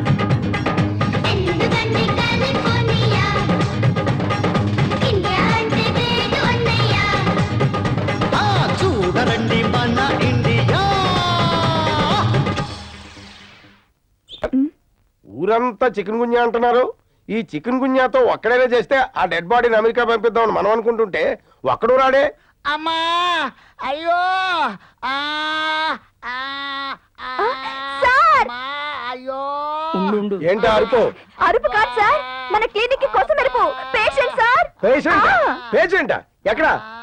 ఎందుకండి కాలిఫోర్నియా ఇండియా అంటే గ్రేట్ అన్నయ్య ఆ, చూడరండి మన ఇండియా ఊరంతా చికెన్ గున్యా అంటున్నారు ఈ చికెన్ గున్యాతో ఒక్కడైనా చేస్తే ఆ డెడ్ బాడీని అమెరికా పంపిద్దామని మనం అనుకుంటుంటే ఒక్కడు రాడే అమ్మా అయ్యో ఆ, ఆ, ఆ, అమ్మా, అయ్యో ఏంటి అరుపు అరుపు కాదు సార్ మన క్లినిక్ కి కోసం మెరుపు పేషెంట్ సార్ పేషెంట్ పేషెంట్ ఎక్కడ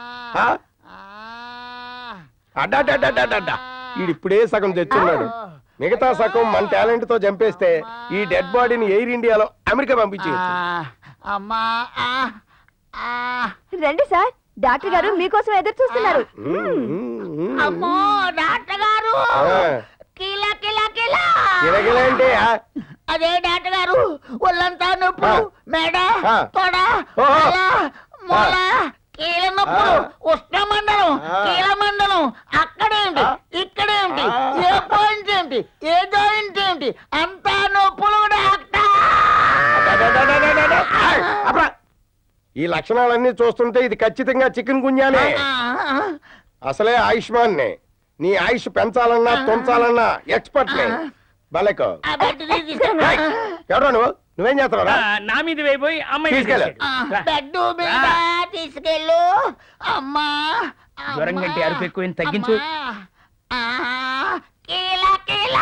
అడ్డా ఈడిప్పుడే సగం తెచ్చున్నాడు మిగతా సగం మన టాలెంట్ తో చంపేస్తే ఈ డెడ్ బాడీని ఎయిర్ ఇండియాలో అమెరికా పంపించేయచ్చు అమ్మా ఆ, ఆ. రండి సార్ డాక్టర్ గారు మీకోసం ఎదురు చూస్తున్నారు అమ్మో డాక్టర్ గారు కిలా కిలా కిలా గిలగిల అంటే ఆ? అదే డాక్టర్ గారు ఒళ్ళంతా నొప్పులు మెడ ఆ. తొడ ఓహో. తల, మొల కీళ్ళ నొప్పులు ఉష్ణమండలం ఆ. కీళ్ళ మండలం అక్కడేంటి ఇక్కడేంటి ఏ పాయింట్ ఏంటి ఏ జాయింట్ ఏంటి అంతా నొప్పులు డాక్టర్ అబ్బా! ఈ లక్షణాలన్నీ చూస్తుంటే ఇది ఖచ్చితంగా చికెన్ గున్యానే అసలే ఆయుష్మాన్ నే నీ ఆయుష్ పెంచాలన్నా తుంచాలన్నా ఎక్స్పర్ట్ నే బలేకో ఎవడో నువ్వు నువ్వేం చేస్తున్నావు నా మీద వేయిపోయి అమ్మాయి మీద తీసుకెళ్ళు. వేసాడు. రా. బెడ్ మీద తీసుకెళ్ళు అమ్మా జ్వరం కంటే అరుపు ఎక్కువ తగ్గించు ఆ, కీలా కీలా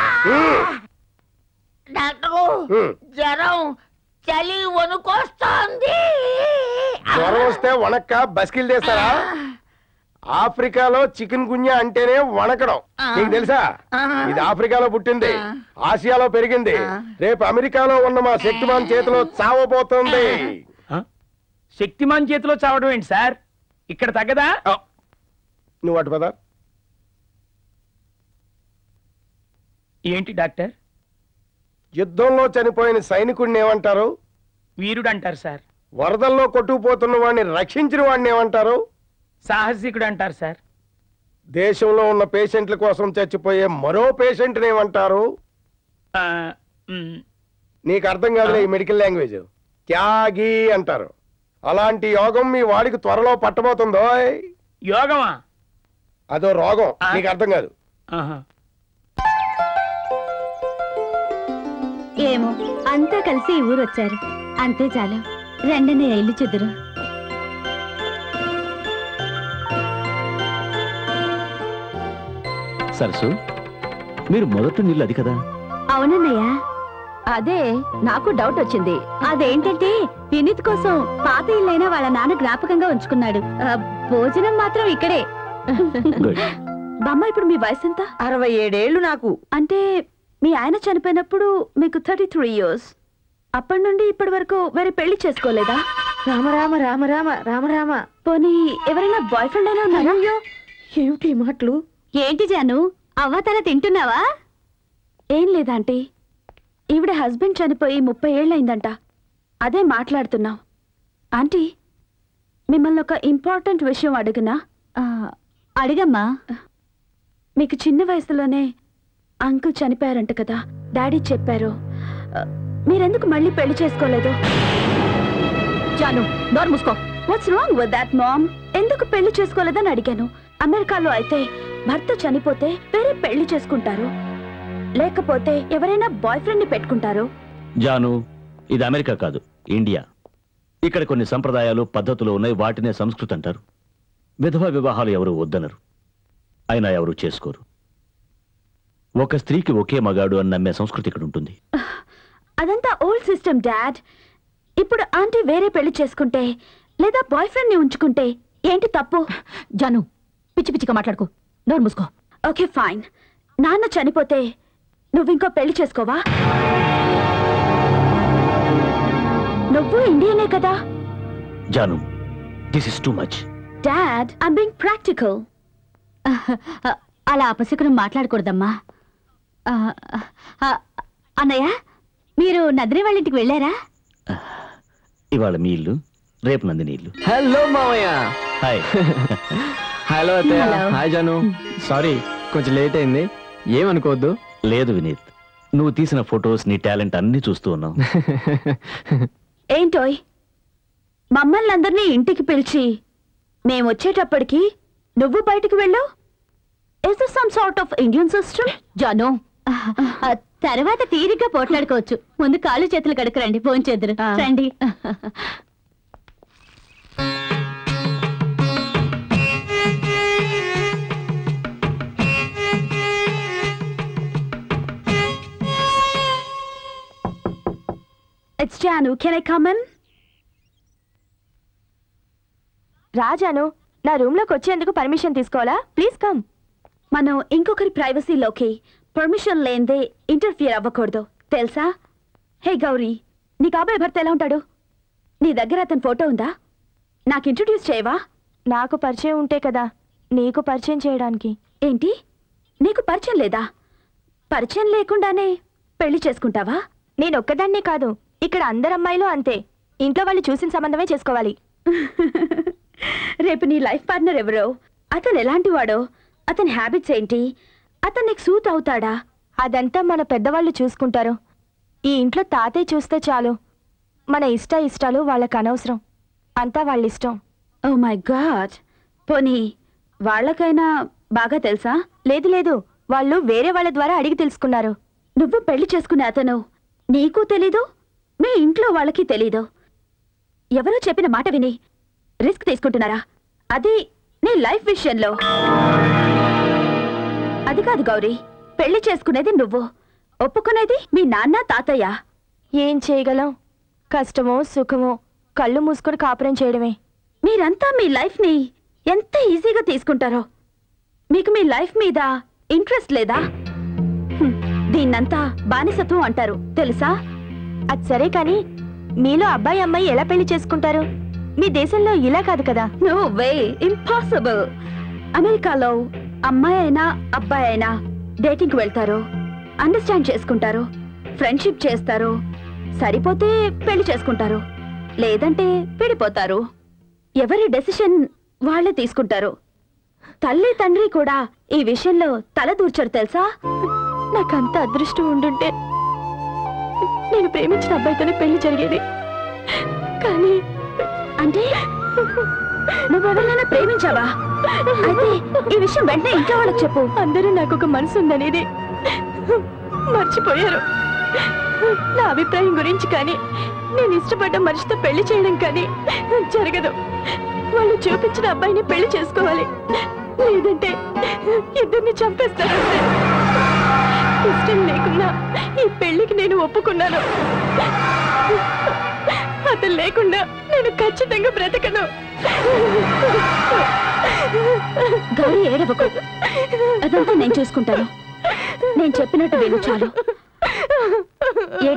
డాక్టరు జ్వరం చలి వణుకొస్తోంది జ్వరం వస్తే వణక్క బస్కిల్ చేస్తారా ఆఫ్రికాలో చికెన్ గున్యా అంటేనే వణకడం నీకు తెలుసా ఇది ఆఫ్రికాలో పుట్టింది ఆసియాలో పెరిగింది రేపు అమెరికాలో ఉన్న మా శక్తిమాన్ చేతిలో చావబోతుంది శక్తిమాన్ చేతిలో చావడం ఏంటి సార్ ఇక్కడ తగ్గదా నువ్వు అటు పద ఏంటి డాక్టర్ యుద్ధంలో చనిపోయిన సైనికుడిని ఏమంటారు వీరుడు అంటారు సార్ వరదల్లో కొట్టుకుపోతున్న వాడిని రక్షించిన వాడిని ఏమంటారు సాహసికుడు అంటారు సార్ దేశంలో ఉన్న పేషెంట్ల కోసం చచ్చిపోయే మరో పేషెంట్ ఏమంటారు నీకు అర్థం కాదులే ఈ మెడికల్ లాంగ్వేజ్ త్యాగి అంటారు అలాంటి యోగం మీ వాడికి త్వరలో పట్టబోతుందో యోగమా అదో రోగం నీకు అర్థం కాదు ఏమో అంతా కలిసి ఈ ఊరు వచ్చారు అంతే చాలు రెండనే ఇల్లు చెదురు సరసు మీరు మొదటి నీళ్ళు అది కదా అవునన్నయ్య అదే నాకు డౌట్ వచ్చింది అదేంటంటే వినీత్ కోసం పాత ఇల్లైనా వాళ్ళ నాన్న జ్ఞాపకంగా ఉంచుకున్నాడు ఆ, భోజనం మాత్రం ఇక్కడే బామ్మ ఇప్పుడు మీ వయసు ఎంత అరవై ఏడేళ్లు నాకు అంటే మీ ఆయన చనిపోయినప్పుడు మీకు థర్టీ త్రీ ఇయర్స్ అప్పటి నుండి ఇప్పటి వరకు వేరే పెళ్లి చేసుకోలేదా రామ రామ రామ రామ రామ రామ పోనీ ఎవరైనా బాయ్ ఫ్రెండ్ అయినా ఉన్నారా ఏమిటి ఈ మాటలు ఏంటి జాను అవ్వతల తింటున్నావా ఏం లేదాంటీ ఈవిడ హస్బెండ్ చనిపోయి ముప్పై ఏళ్ళయిందంట అదే మాట్లాడుతున్నాం ఆంటీ మిమ్మల్ని ఒక ఇంపార్టెంట్ విషయం అడుగునా అడిగమ్మా మీకు చిన్న వయసులోనే అంకుల్ చనిపోయారంట కదా డాడీ చెప్పారు ఆ, మీరెందుకు మళ్ళీ పెళ్లి చేసుకోలేదు జాను నోరు మూసుకో what's wrong with that mom ఎందుకు పెళ్లి చేసుకోలేదని అడిగాను అమెరికాలో అయితే భర్త చనిపోతే వేరే పెళ్లి చేసుకుంటారు లేకపోతే ఎవరైనా బాయ్ ఫ్రెండ్ ని పెట్టుకుంటారు జాను ఇది అమెరికా కాదు ఇండియా ఇక్కడ కొన్ని సంప్రదాయాలు పద్ధతులు ఉన్నాయి వాటినే సంస్కృతి అంటారు విధవ వివాహాలు ఎవరు వద్దనరు అయినా ఎవరు చేసుకోరు ఒక స్త్రీకి ఒకే మగాడు అని నమ్మే సంస్కృతి ఇక్కడ ఉంటుంది అదంతా ఓల్డ్ సిస్టమ్ డాడ్ ఇప్పుడు ఆంటీ వేరే పెళ్లి చేసుకుంటే లేదా బాయ్ ఫ్రెండ్ ని ఉంచుకుంటే ఏంటి తప్పు జాను పిచ్చి పిచ్చిగా మాట్లాడుకో నోరు మూసుకో ఓకే ఫైన్ నాన్న చనిపోతే నువ్వు ఇంకో పెళ్లి చేసుకోవా నువ్వు ఇండియనే కదా Janu this is too much dad I'm being practical అలా అపశకునం మాట్లాడకూడదమ్మా ఆ, ఆ, అన్నయ్య మీరు నదిరి వాళ్ళ ఇంటికి వెళ్ళారా ఇవాళ మీ ఇల్లు రేపు నందిని ఇల్లు హలో మావయ్య హాయ్ హలో అత్తయ్య Hello. హాయ్ జాను సారీ కొంచెం లేట్ అయింది ఏమనుకోవద్దు లేదు వినీత్ నువ్వు తీసిన ఫొటోస్ నీ టాలెంట్ అన్ని చూస్తూ ఉన్నావు ఏంటోయ్ మమ్మల్ని అందరినీ ఇంటికి పిలిచి మేము వచ్చేటప్పటికి నువ్వు బయటికి వెళ్ళావు is this some sort of Indian system Janu తర్వాత తీరిగ్గా పోట్లాడుకోవచ్చు ముందు కాళ్ళు చేతులు కడుకురండి భోంచేద్దరు రండి it's Janu can I come in రాజాను నా రూమ్ లోకి వచ్చేందుకు పర్మిషన్ తీసుకోవాలా ప్లీజ్ కమ్ మనం ఇంకొకరి ప్రైవసీలోకి పర్మిషన్ లేనిదే ఇంటర్ఫియర్ అవ్వకూడదు తెలుసా హే గౌరీ నీ కాబోయే భర్త ఎలా ఉంటాడు నీ దగ్గర అతని ఫోటో ఉందా నాకు ఇంట్రడ్యూస్ చేయవా నాకు పరిచయం ఉంటే కదా నీకు పరిచయం చేయడానికి ఏంటి నీకు పరిచయం లేదా పరిచయం లేకుండానే పెళ్లి చేసుకుంటావా నేను ఒక్కదాన్నే కాదు ఇక్కడ అందరు అమ్మాయిలు అంతే ఇంట్లో వాళ్ళు చూసిన సంబంధమే చేసుకోవాలి రేపు నీ లైఫ్ పార్ట్నర్ ఎవరో అతను ఎలాంటి వాడో అతని హ్యాబిట్స్ ఏంటి అతను నీకు సూట్ అవుతాడా అదంతా మన పెద్దవాళ్ళు చూసుకుంటారు ఈ ఇంట్లో తాతయ్య చూస్తే చాలు మన ఇష్ట ఇష్టాలు వాళ్ళకి అనవసరం అంతా వాళ్ళ ఇష్టం ఓ మై గాడ్ పోనీ వాళ్ళకైనా బాగా తెలుసా లేదు లేదు వాళ్ళు వేరే వాళ్ళ ద్వారా అడిగి తెలుసుకున్నారు నువ్వు పెళ్లి చేసుకునే అతను నీకు తెలీదు మీ ఇంట్లో వాళ్ళకి తెలీదు ఎవరో చెప్పిన మాట విని రిస్క్ తీసుకుంటున్నారా అది నీ లైఫ్ విషయంలో అది కాదు గౌరీ పెళ్లి చేసుకునేది నువ్వు ఒప్పుకునేది మీ నాన్న తాతయ్య ఏం చేయగలం కష్టమో సుఖమో కళ్ళు మూసుకొని కాపురం చేయడమే మీరంతా మీ లైఫ్ ని ఎంత ఈజీగా తీసుకుంటారో మీకు మీ లైఫ్ మీద ఇంట్రెస్ట్ లేదా హ్మ్, దీన్నంతా బానిసత్వం అంటారు తెలుసా అది సరే కానీ మీలో అబ్బాయి అమ్మాయి ఎలా పెళ్లి చేసుకుంటారు మీ దేశంలో ఇలా కాదు కదా నో వే ఇంపాసిబుల్ అమెరికాలో అమ్మాయి అయినా అబ్బాయి అయినా డేటింగ్ వెళ్తారు అండర్స్టాండ్ చేసుకుంటారు ఫ్రెండ్షిప్ చేస్తారు సరిపోతే పెళ్లి చేసుకుంటారు లేదంటే విడిపోతారు ఎవరి డెసిషన్ వాళ్ళే తీసుకుంటారు తల్లి తండ్రి కూడా ఈ విషయంలో తల దూర్చరు తెలుసా నాకంత అదృష్టం ఉండుంటే నేను ప్రేమించిన అబ్బాయితోనే పెళ్లి జరిగేది కానీ అంటే నువ్వెవరినైనా ప్రేమించావా అయితే ఈ విషయం వెంటనే ఇంట్లో వాళ్ళకి చెప్పు అందరూ నాకు ఒక మనసు ఉందనేది మర్చిపోయారు నా అభిప్రాయం గురించి కానీ నేను ఇష్టపడ్డ మనిషితో పెళ్లి చేయడం కానీ జరగదు వాళ్ళు చూపించిన అబ్బాయిని పెళ్లి చేసుకోవాలి లేదంటే ఇద్దరిని చంపేస్తారు ఇష్టం లేకున్నా ఈ పెళ్లికి నేను ఒప్పుకున్నాను అతను లేకుండా నేను ఖచ్చితంగా బ్రతకను గౌరీ ఏడవకు అదంతా నేను చూసుకుంటాను నేను చెప్పినట్టు విను చాలు ఏడు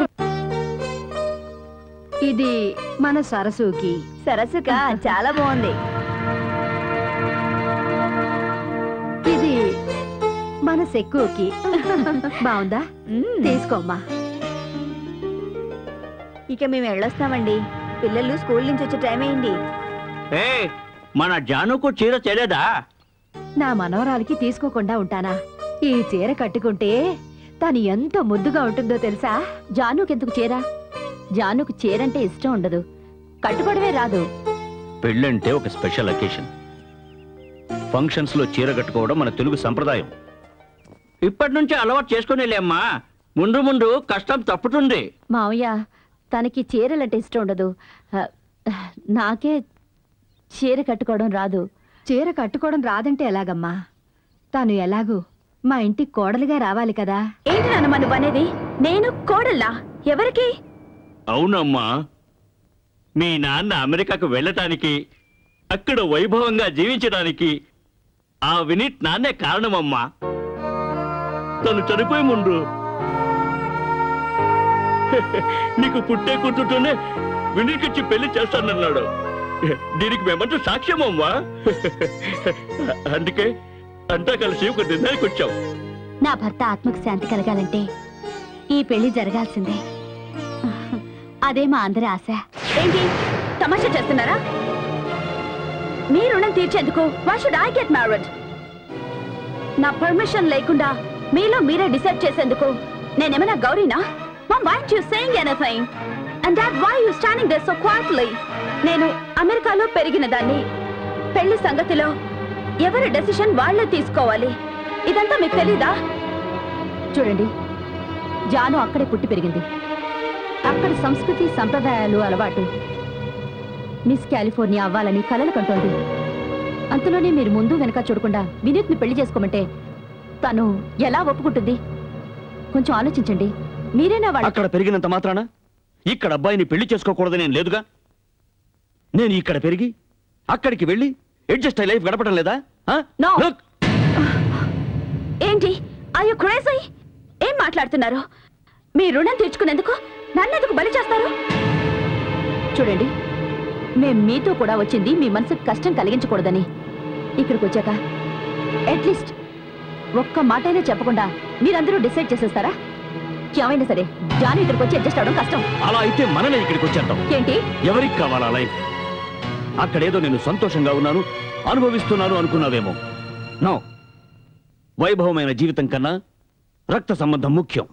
ఇది మన సరసుకి సరసుక చాలా బాగుంది ఇది మన సెక్కుకి బాగుందా తీసుకోమ్మా ఇక మేము వెళ్ళొస్తామండి పిల్లలు స్కూల్ నుంచి వచ్చే టైం అయింది ఏ మన జానుకు చీర చేయలేదా నా మనవరాలకి తీసుకోకుండా ఉంటానా ఈ చీర కట్టుకుంటే తను ఎంత ముద్దుగా ఉంటుందో తెలుసా జానుకెందుకు చీర జానుకు చీరంటే ఇష్టం ఉండదు కట్టుకోవడమే రాదు పెళ్ళంటే ఒక స్పెషల్ అకేషన్ ఫంక్షన్స్ లో చీర కట్టుకోవడం మన తెలుగు సంప్రదాయం ఇప్పటి నుంచి అలవాటు చేసుకునేలేమ్మా ముందు ముందు కష్టం తప్పుతుంది మావయ్య తనకి చీరలంటే ఇష్టం ఉండదు ఆ, నాకే చీర కట్టుకోవడం రాదు చీర కట్టుకోవడం రాదంటే ఎలాగమ్మా తను ఎలాగూ మా ఇంటికి కోడలిగా రావాలి కదా ఏంటి నాన్నమ్మ నువ్వు అనేది నేను కోడల్లా ఎవరికి అవునమ్మా మీ నాన్న అమెరికాకు వెళ్ళటానికి అక్కడ వైభవంగా జీవించడానికి ఆ వినీత్ నాన్నే కారణమమ్మా తను చనిపోయే ముందు నీకు పుట్టే కూర్చుంటూనే వినీత్కి పెళ్లి చేస్తానన్నాడు దీనికి మేమంతా సాక్ష్యమమ్మా అందుకే అంతా కలిసి ఒక నిర్ణయానికి వచ్చాం నా భర్త ఆత్మకు శాంతి కలగాలంటే ఈ పెళ్లి జరగాల్సిందే అదే మా అందరి ఆశ ఏంటి తమాషా చేస్తున్నారా మీ రుణం తీర్చేందుకు why should I get married నా పర్మిషన్ లేకుండా మీలో మీరే డిసైడ్ చేసేందుకు నేనేమైనా గౌరీనా mom why you saying anything and that why you standing there so quietly నేను అమెరికాలో పెరిగిన దాన్ని పెళ్లి సంగతిలో ఎవరి డెసిషన్ వాళ్ళే తీసుకోవాలి ఇదంతా మీకు తెలీదా చూడండి జాను అక్కడే పుట్టి పెరిగింది అక్కడ సంస్కృతి సంప్రదాయాలు అలవాటు మిస్ కాలిఫోర్నియా అవ్వాలని కలలు కంటోంది అంతలోనే మీరు ముందు వెనక చూడకుండా వినీత్ని పెళ్లి చేసుకోమంటే తను ఎలా ఒప్పుకుంటుంది కొంచెం ఆలోచించండి మీరేనా వాళ్ళ అక్కడ పెరిగినంత మాత్రాన ఇక్కడ అబ్బాయిని పెళ్లి చేసుకోకూడదని నేను లేదుగా నేను ఇక్కడ పెరిగి అక్కడికి వెళ్ళి అడ్జస్ట్ అయ్యి లైఫ్ గడపడం లేదా ఆ? Look, ఏంటి అయ్యో క్రేజీ ఏం మాట్లాడుతున్నారు మీ రుణం తీర్చుకునేందుకు నన్నెందుకు బలి చేస్తారు చూడండి మేం మీతో కూడా వచ్చింది మీ మనసుకు కష్టం కలిగించకూడదని ఇక్కడికి వచ్చాక అట్లీస్ట్ ఒక్క మాటైనా చెప్పకుండా మీరందరూ డిసైడ్ చేసేస్తారా ఏమైనా సరే జాను ఇక్కడికి వచ్చి అడ్జస్ట్ అవడం కష్టం అలా అయితే మనమే ఇక్కడికి వచ్చేద్దాం ఏంటి ఎవరికి కావాలా లైఫ్ అక్కడేదో నేను సంతోషంగా ఉన్నాను అనుభవిస్తున్నాను అనుకున్నావేమో నో వైభవమైన జీవితం కన్నా రక్త సంబంధం ముఖ్యం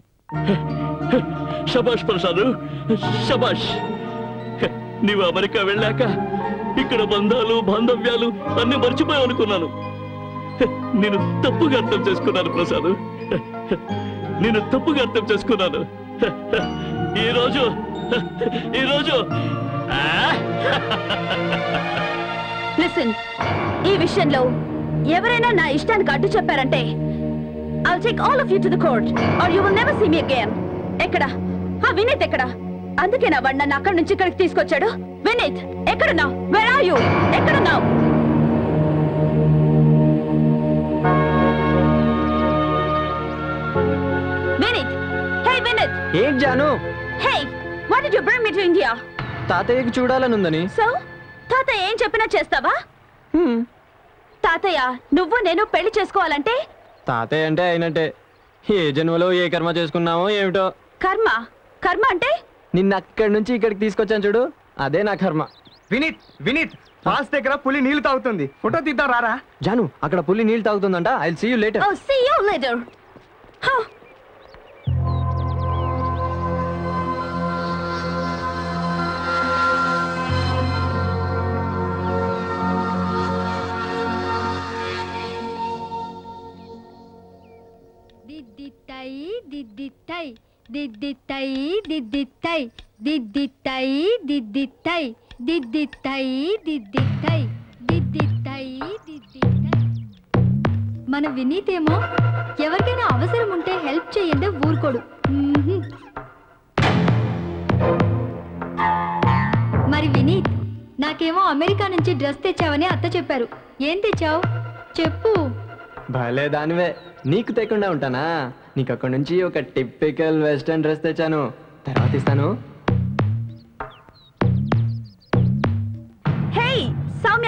శబాష్ ప్రసాద్ శబాష్ నీవు అమెరికా వెళ్ళాక ఇక్కడ బంధాలు బాంధవ్యాలు అన్ని మర్చిపోయావు అనుకున్నాను నేను తప్పుగా అర్థం చేసుకున్నాను ప్రసాద్ నేను తప్పుగా అర్థం చేసుకున్నాను ఈ రోజు ఈ రోజు లిసన్ ఈ విషయంలో ఎవరైనా నా ఇష్టానికి అడ్డు చెప్పారంటే I take all of you to the court or you will never see me again ఎక్కడ ఆ వినీత్ ఎక్కడ అందుకే నా వాడు నన్ను అక్కడి నుంచి ఇక్కడికి తీసుకొచ్చాడు వినీత్ ఎక్కడున్నావు వేర్ ఆర్ యు ఎక్కడున్నావు వినీత్ హే వినీత్ ఏంటి జాను హే why did you bring me to India? తాతయ్యకి చూడాలని ఉందని సో తాతయ్య ఏం చెప్పినా చేస్తావా తాతయ్య నువ్వు నేను పెళ్లి చేసుకోవాలంటే తాతయ్య అంటే అయినట్టే ఏ జన్మలో ఏ కర్మ చేసుకున్నామో ఏమిటో కర్మ కర్మ అంటే నిన్న అక్కడి నుంచి ఇక్కడికి తీసుకొచ్చాను చూడు అదే నా కర్మ వినీత్ వినీత్ ఫాల్స్ దగ్గర పులి నీళ్లు తాగుతుంది ఫోటో తీద్దాం రారా జాను అక్కడ పులి నీళ్ళు తాగుతుందంట I see you later Oh, see you later. Huh. దిద్దిత్తై దిద్దిత్తై దిద్దిత్తై దిద్దిత్తై దిద్దిత్తై దిద్దిత్తై దిద్దిత్తై దిద్దిత్తై దిద్దిత్తై దిద్దిత్తై మన వినీత్ ఏమో ఎవరికైనా అవసరం ఉంటే హెల్ప్ చేయండి ఊరుకోడు మ్మ్హ్మ్. మరి వినీత్ నాకేమో అమెరికా నుంచి డ్రెస్ తెచ్చావని అత్త చెప్పారు ఏం తెచ్చావు చెప్పు భలే దానివే నీకు తెకుండా ఉంటానా నీకు అక్కడ నుంచి ఒక టిపికల్ వెస్టర్న్ డ్రెస్ తెచ్చాను తర్వాత ఇస్తాను హే సౌమ్య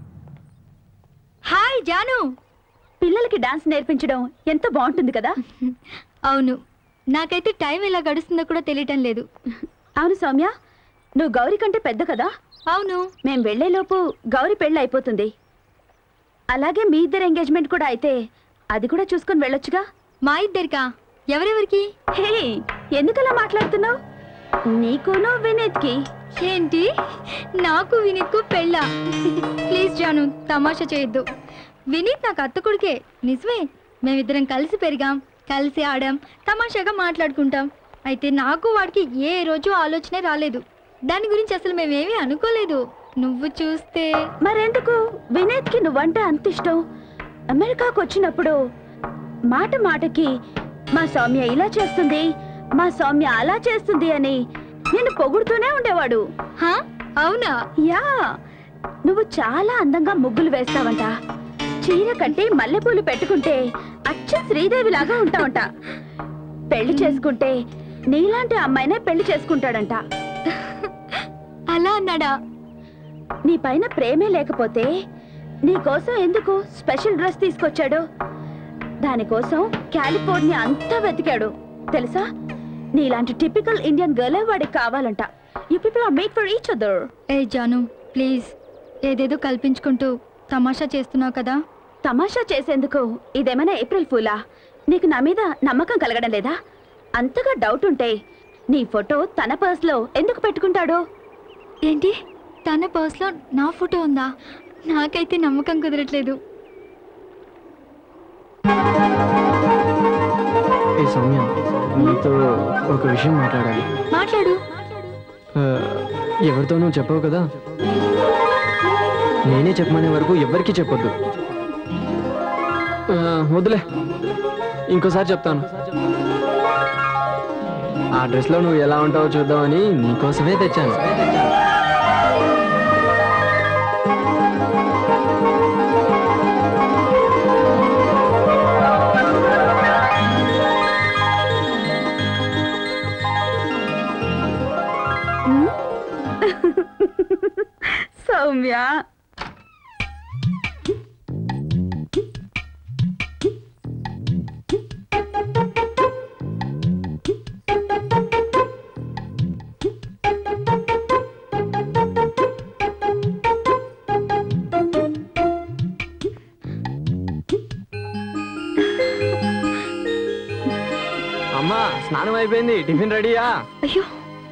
హాయ్ జాను పిల్లలకి డాన్స్ నేర్పించడం ఎంత బాగుంటుంది కదా అవును నాకైతే టైం ఎలా గడుస్తుందో కూడా తెలియటం లేదు అవును సౌమ్య నువ్వు గౌరీ కంటే పెద్ద కదా అవును మేం వెళ్లేలోపు గౌరీ పెళ్ళి అయిపోతుంది అలాగే మీ ఇద్దరు ఎంగేజ్మెంట్ కూడా అయితే అది కూడా చూసుకొని వెళ్ళొచ్చుగా మా ఇద్దరికా ఎవరెవరికి హే ఎందుకలా మాట్లాడుతున్నావు నీకును వినీత్ కి ఏంటి నాకు వినీత్కు పెళ్ళా ప్లీజ్ జాను తమాషా చేయొద్దు వినీత్ నాకు అత్త కొడుకే నిజమే మేమిద్దరం కలిసి పెరిగాం కలిసి ఆడాం తమాషాగా మాట్లాడుకుంటాం అయితే నాకు వాడికి ఏ రోజు ఆలోచనే రాలేదు దాని గురించి అసలు మేమేమీ అనుకోలేదు నువ్వు చూస్తే మరెందుకు వినీత్ కి నువ్వంటే అంత ఇష్టం అమెరికాకు వచ్చినప్పుడు మాట మాటకి మా సౌమ్య ఇలా చేస్తుంది మా సౌమ్య అలా చేస్తుంది అని నిన్ను పొగుడుతూనే ఉండేవాడు హా అవునా యా నువ్వు చాలా అందంగా ముగ్గులు వేస్తావంట చీర కట్టి మల్లెపూలు పెట్టుకుంటే అచ్చ శ్రీదేవి లాగా ఉంటావంట పెళ్లి చేసుకుంటే నీలాంటి అమ్మాయినే పెళ్లి చేసుకుంటాడంట అలా అన్నాడా నీ పైన ప్రేమే లేకపోతే నీ కోసం ఎందుకు స్పెషల్ డ్రెస్ తీసుకొచ్చాడు దానికోసం కాలిఫోర్నియా అంతా వెతికాడు తెలుసా నీలాంటి టిపికల్ ఇండియన్ గర్లే వాడికి కావాలంట you people are made for each other ఏ జాను ప్లీజ్ ఏదేదో కల్పించుకుంటూ తమాషా చేస్తున్నావు కదా తమాషా చేసేందుకు ఇదేమైనా ఏప్రిల్ ఫూలా నీకు నా మీద నమ్మకం కలగడం లేదా అంతగా డౌట్ ఉంటే నీ ఫోటో తన పర్స్లో ఎందుకు పెట్టుకుంటాడు ఏంటి తన పర్స్లో నా ఫోటో ఉందా నాకైతే నమ్మకం కుదరట్లేదు ఏ సౌమ్య నీతో ఒక విషయం మాట్లాడాలి మాట్లాడు ఆ, ఎవరితోనూ చెప్పవు కదా నేనే చెప్పమనే వరకు ఎవ్వరికీ చెప్పొద్దు ఆ, వదిలే ఇంకోసారి చెప్తాను ఆ డ్రెస్లో నువ్వు ఎలా ఉంటావో చూద్దామని నీకోసమే తెచ్చాను సౌమ్య అమ్మా స్నానం అయిపోయింది టిఫిన్ రెడీయా అయ్యో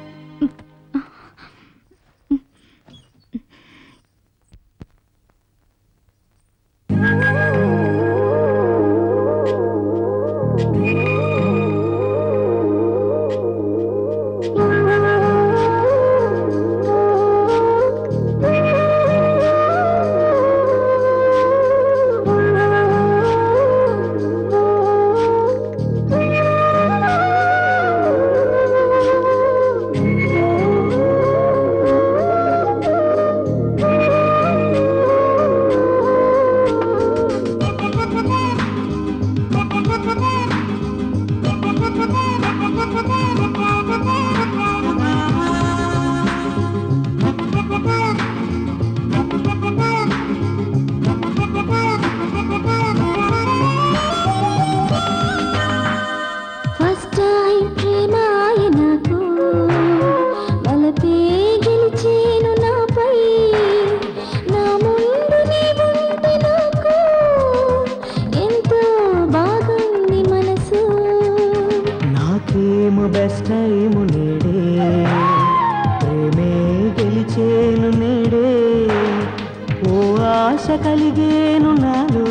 ఫస్ట్ టైం ప్రేమాయ నాకు వలపే గెలిచేను నాపై నా ముందు నీ ఉంటే నాకు ఎంతో బాగుంది మనసు నాకేమో బెస్ట్ టైము నేడే ప్రేమే గెలిచేను నేడే ఓ ఆశ కలిగేను నాలో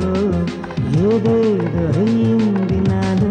ఏదేదో అయింది నాలో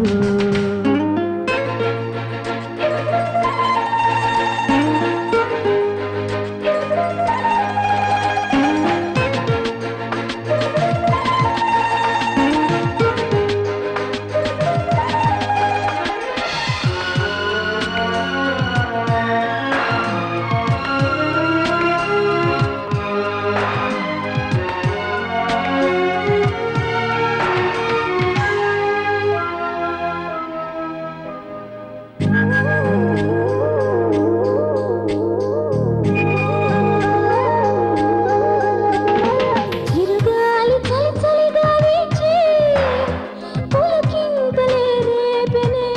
చిరుగాలి చలి చలిగా వీచి పులకింతలే రేపెనే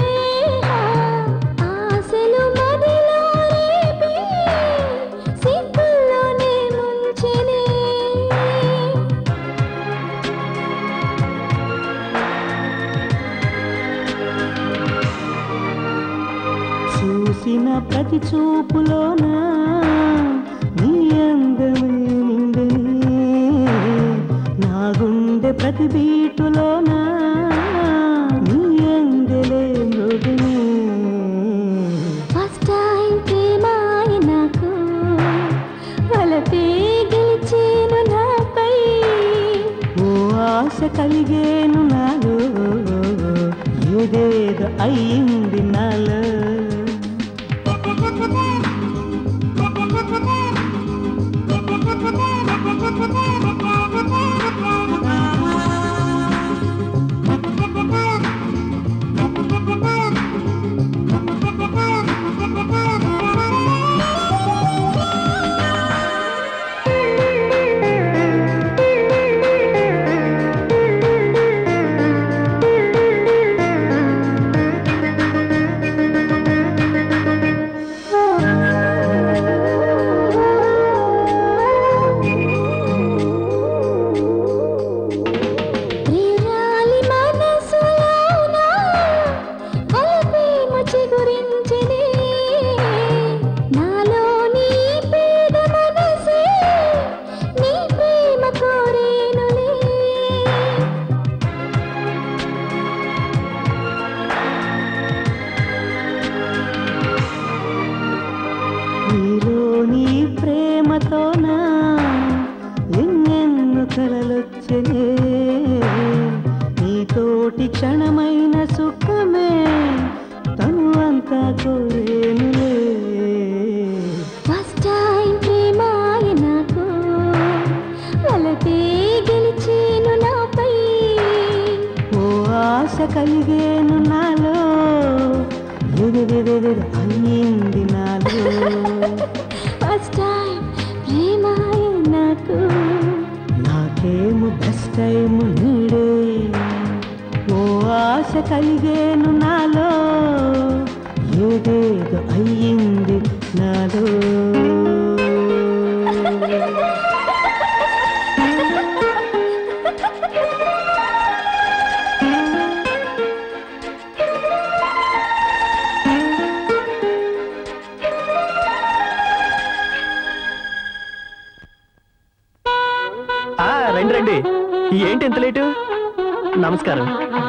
ఆశలు మదిలో రేపి సిగ్గుల్లోనే ముంచెనే చూసిన ప్రతి చూపులోన నీ అందమే నిండని నా గుండె ప్రతి బీటులోన నీ అందలే మృగని ఫస్ట్ టైం ప్రేమాయ నాకు వలపే గెలిచేను నాపై ఓ ఆశ కలిగేను నాలో ఏదేదో అయ్యింది నాలో ఆ కోరేనులే ఫస్ట్ టైం ప్రేమాయ నాకు వలపే గెలిచేను నాపై ఓ ఆశ కలిగేను నాలో ఎదురెదురు అయ్యింది నాలో ఫస్ట్ టైం ప్రేమాయ నాకు నాకేమో బెస్ట్ టైం నీడే ఓ ఆశ కలిగేను నాలో ఏదేదో అయ్యింది నాలో ఆ, రండి రండి ఏంటి ఎంత లేటు నమస్కారం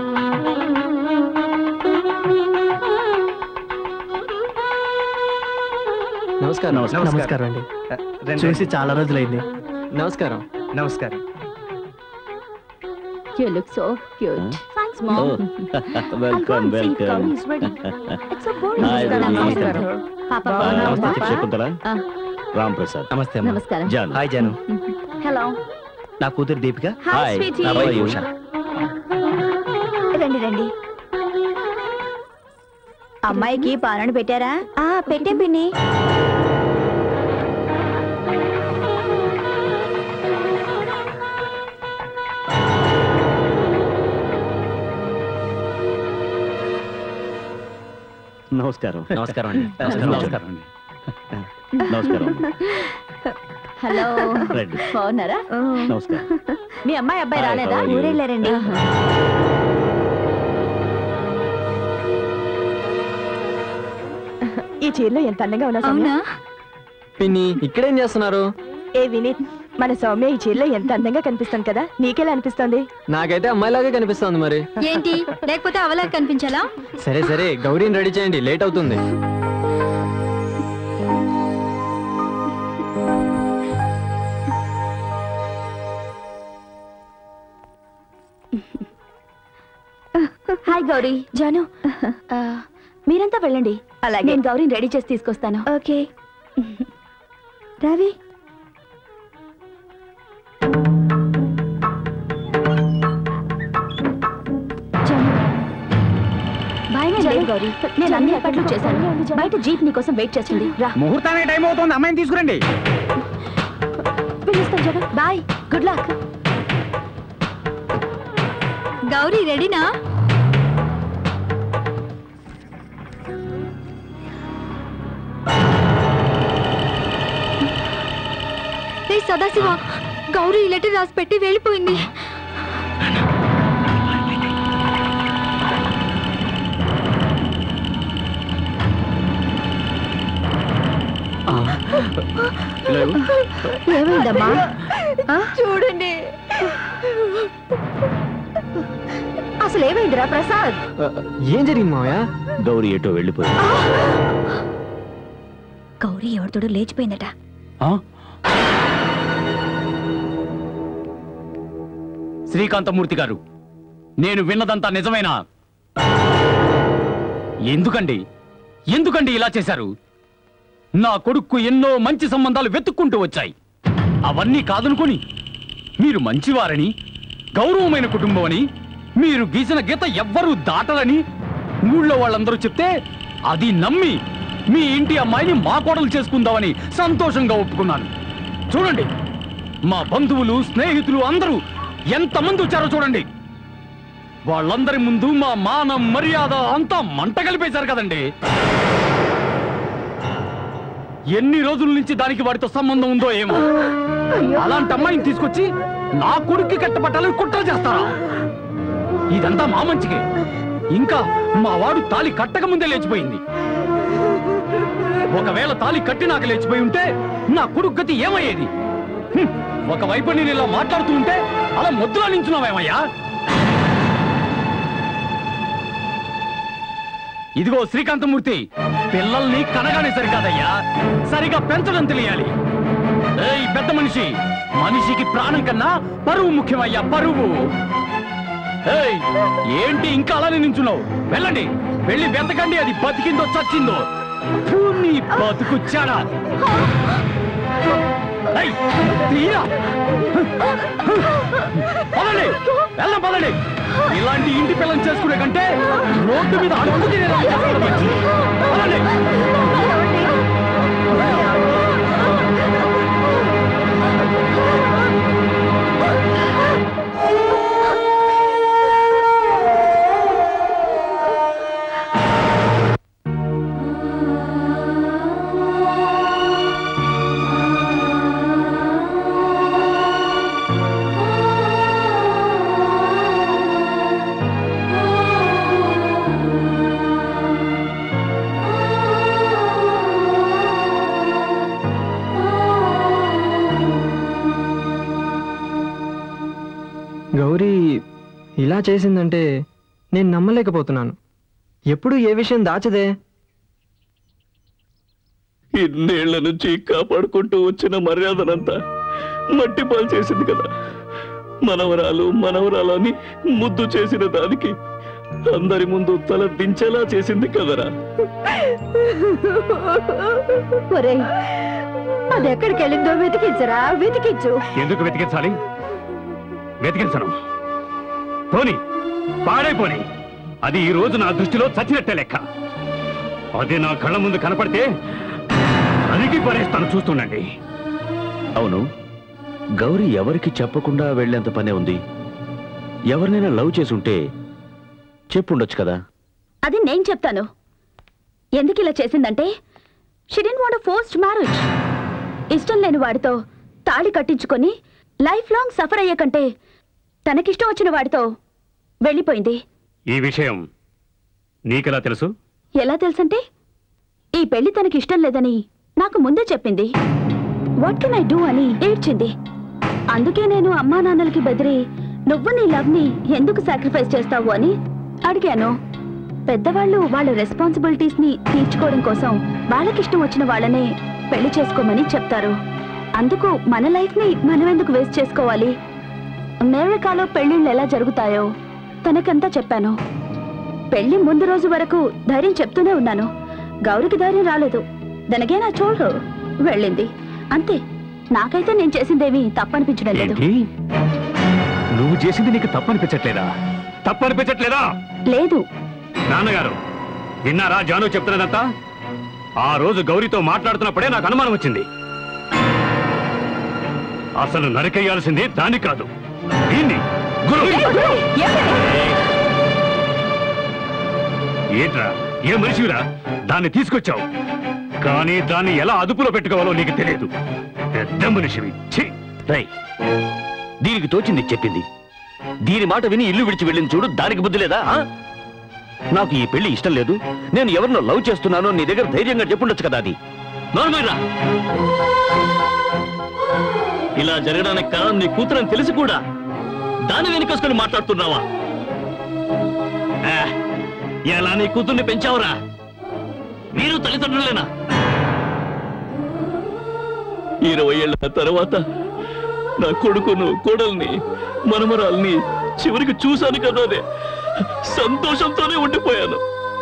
నమస్కారం నమస్కారం. నమస్కారం అండి రండి. చూసి చాలా రోజులైంది నమస్కారం నమస్కారం You look so cute. Thanks, Oh, Mom. welcome, see, welcome. Gauri is ready. It's so boring. Hi, Namaskaram. Ravi. Namaskaram. Papa, ఆ, Papa. నమస్తే Papa. శకుంతల రామ్ ప్రసాద్ నమస్తే అమ్మా. నమస్కారం. Janu hi Janu Hello. నా కూతురు దీపిక Hi, హాయ్ sweetie. నా అబ్బాయి ఉష రండి రండి అమ్మాయికి పాలన పెట్టారా ఆ పెట్టాం పిన్ని నమస్కారం నమస్కారం అండి నమస్కారం అండి నమస్కారం హలో రండి బాగున్నారా నమస్కారం మీ అమ్మాయి అబ్బాయి Hi, రాలేదా how are you? ఊరెళ్ళారండి ఈ చీరలో ఎంత అందంగా ఉన్నా సౌమ్య పిన్ని ఇక్కడేం చేస్తున్నారు ఏ వినీత్ మన సౌమ్య ఈ చీరలో ఎంత అందంగా కనిపిస్తాను కదా నీకెలా అనిపిస్తోంది నాకైతే అమ్మాయిలాగే కనిపిస్తోంది మరి ఏంటి లేకపోతే అవలా కనిపించాలా సరే సరే గౌరీని రెడీ చేయండి లేట్ అవుతుంది హాయ్ గౌరీ జాను ఆ, మీరంతా వెళ్ళండి అలాగే నేను గౌరీని రెడీ చేసి తీసుకొస్తాను ఓకే రవి భయమే లేదు గౌరీ నేను అన్ని ఏర్పాట్లు చేశాను బయట జీప్ నీకోసం వెయిట్ చేస్తుంది రా ముహూర్తానికి టైం అవుతుంది అమ్మాయిని తీసుకురండి పిలుస్తాను Jagan bye good luck Gauri రెడీనా రే సదాశివ గౌరీ ఈ లెటర్ రాసి పెట్టి వెళ్ళిపోయింది ఏమైందమ్మా చూడండి అసలు ఏమైందిరా ప్రసాద్ ఏం జరిగింది మావయ్య గౌరీ ఎటో వెళ్ళిపోయింది గౌరీ ఎవరితోడో లేచిపోయిందట శ్రీకాంతమూర్తి గారు నేను విన్నదంతా నిజమేనా ఎందుకండి ఎందుకండి ఇలా చేశారు నా కొడుక్కు ఎన్నో మంచి సంబంధాలు వెతుక్కుంటూ వచ్చాయి అవన్నీ కాదనుకొని మీరు మంచివారని గౌరవమైన కుటుంబం అని మీరు గీసిన గీత ఎవ్వరూ దాటరని ఊళ్ళో వాళ్ళందరూ చెప్తే అది నమ్మి మీ ఇంటి అమ్మాయిని మా కోడలు చేసుకుందామని సంతోషంగా ఒప్పుకున్నాను చూడండి మా బంధువులు స్నేహితులు అందరూ ఎంతమంది వచ్చారో చూడండి వాళ్ళందరి ముందు మా మాన మర్యాద అంతా మంట కలిపేశారు కదండి ఎన్ని రోజుల నుంచి దానికి వాడితో సంబంధం ఉందో ఏమో అలాంటి అమ్మాయిని తీసుకొచ్చి నా కొడుక్కి కట్టబట్టాలని కుట్ర చేస్తారా ఇదంతా మా మంచికే ఇంకా మా వాడు తాలి కట్టక ముందే లేచిపోయింది ఒకవేళ తాలి కట్టి నాకు లేచిపోయి ఉంటే నా కొడుకు గతి ఏమయ్యేది హ్మ్, ఒకవైపు నేను ఇలా మాట్లాడుతూ ఉంటే అలా ముద్దులా నించున్నావేమయ్యా ఇదిగో శ్రీకాంతమూర్తి పిల్లల్ని కనగానే సరికాదయ్యా సరిగా పెంచడం తెలియాలి ఏయ్ పెద్ద మనిషి మనిషికి ప్రాణం కన్నా పరువు ముఖ్యమయ్యా పరువు ఏయ్, ఏంటి ఇంకా అలానే నించున్నావు వెళ్ళండి వెళ్ళి వెతకండి అది బతికిందో చచ్చిందో ఫు, నీ బతుకు చాడా ఏయ్, తీరా పదండి వెళ్దాం పదండి ఇలాంటి ఇంటి పిల్లని చేసుకునే కంటే రోడ్డు మీద అడుగు తినేలా చేసుకోవడం మంచిది. పదండి గౌరీ ఇలా చేసిందంటే నేను నమ్మలేకపోతున్నాను ఎప్పుడు ఏ విషయం దాచదే ఇన్నేళ్ల నుంచి కాపాడుకుంటూ వచ్చిన మర్యాదనంతా మట్టి పాలు చేసింది కదా మనవరాలు మనవరాలు అని ముద్దు చేసిన దానికి అందరి ముందు తల దించేలా చేసింది కదరా ఒరేయ్ అది ఎక్కడికి వెళ్ళిందో వెతికించరా వెతికించు ఎందుకు వెతికించాలి వెతికించను పోని పాడైపోని అది ఈ రోజు నా దృష్టిలో చచ్చినట్టే లెక్క అది నా కళ్ళ ముందు కనపడితే అరిగి పడేస్తాను చూస్తుండండి అవును గౌరీ ఎవరికి చెప్పకుండా వెళ్ళేంత పనే ఉంది ఎవరినైనా లవ్ చేసుంటే చెప్పుండొచ్చు కదా అది నేను చెప్తాను ఎందుకు ఇలా చేసిందంటే షిడిన్ వాట్ ఫోర్స్డ్ మ్యారేజ్ ఇష్టం లేని వాడితో తాళి కట్టించుకొని లైఫ్ లాంగ్ సఫర్ అయ్యే కంటే తనకిష్టం వచ్చిన వాడితో వెళ్ళిపోయింది ఈ విషయం నీకెలా తెలుసు ఎలా తెలుసంటే ఈ పెళ్లి తనకి ఇష్టం లేదని నాకు ముందే చెప్పింది వాట్ కెన్ ఐ డూ అని ఏడ్చింది అందుకే నేను అమ్మా నాన్నలకి బెదిరి నువ్వు నీ లవ్ ని ఎందుకు సాక్రిఫైస్ చేస్తావు అని అడిగాను పెద్దవాళ్ళు వాళ్ళ రెస్పాన్సిబిలిటీస్ ని తీర్చుకోవడం కోసం వాళ్ళకిష్టం వచ్చిన వాళ్ళనే పెళ్లి చేసుకోమని చెప్తారు అందుకు మన లైఫ్ ని మనం ఎందుకు వేస్ట్ చేసుకోవాలి అమెరికాలో పెళ్లిళ్ళు ఎలా జరుగుతాయో తనకంతా చెప్పాను పెళ్లి ముందు రోజు వరకు ధైర్యం చెప్తూనే ఉన్నాను గౌరికి ధైర్యం రాలేదు దనగే నా చోడు వెళ్ళింది అంతే నాకైతే నేను చేసిందేమీ తప్పనిపించడం లేదు ఏంటి నువ్వు చేసింది నీకు తప్పనిపించట్లేదా తప్పనిపించట్లేదా లేదు నాన్నగారు విన్నారా జాను చెప్తున్నదంతా ఆ రోజు గౌరీతో మాట్లాడుతున్నప్పుడే నాకు అనుమానం వచ్చింది అసలు నరికేయాల్సింది దాన్ని కాదు దీన్ని గురు ఏంట్రా ఏ మనిషిరా దాన్ని తీసుకొచ్చావు కానీ దాన్ని ఎలా అదుపులో పెట్టుకోవాలో నీకు తెలియదు పెద్ద మనిషివి ఛీ! రై దీనికి తోచింది చెప్పింది దీని మాట విని ఇల్లు విడిచి వెళ్ళింది చూడు దానికి బుద్ధి లేదా ఆ? నాకు ఈ పెళ్లి ఇష్టం లేదు నేను ఎవరినో లవ్ చేస్తున్నానో నీ దగ్గర ధైర్యంగా చెప్పుండొచ్చు కదా అది నోర్మైరా ఇలా జరగడానికి కారణం నీ కూతురని తెలిసి కూడా దాని వెనుకొసుకొని మాట్లాడుతున్నావా ఆ, ఎలా నీ కూతుర్ని పెంచావురా మీరు తల్లిదండ్రులేనా ఇరవై ఏళ్ల తర్వాత నా కొడుకును కోడల్ని మనమరాల్ని చివరికి చూశాను కదా అదే సంతోషంతోనే ఉండిపోయాను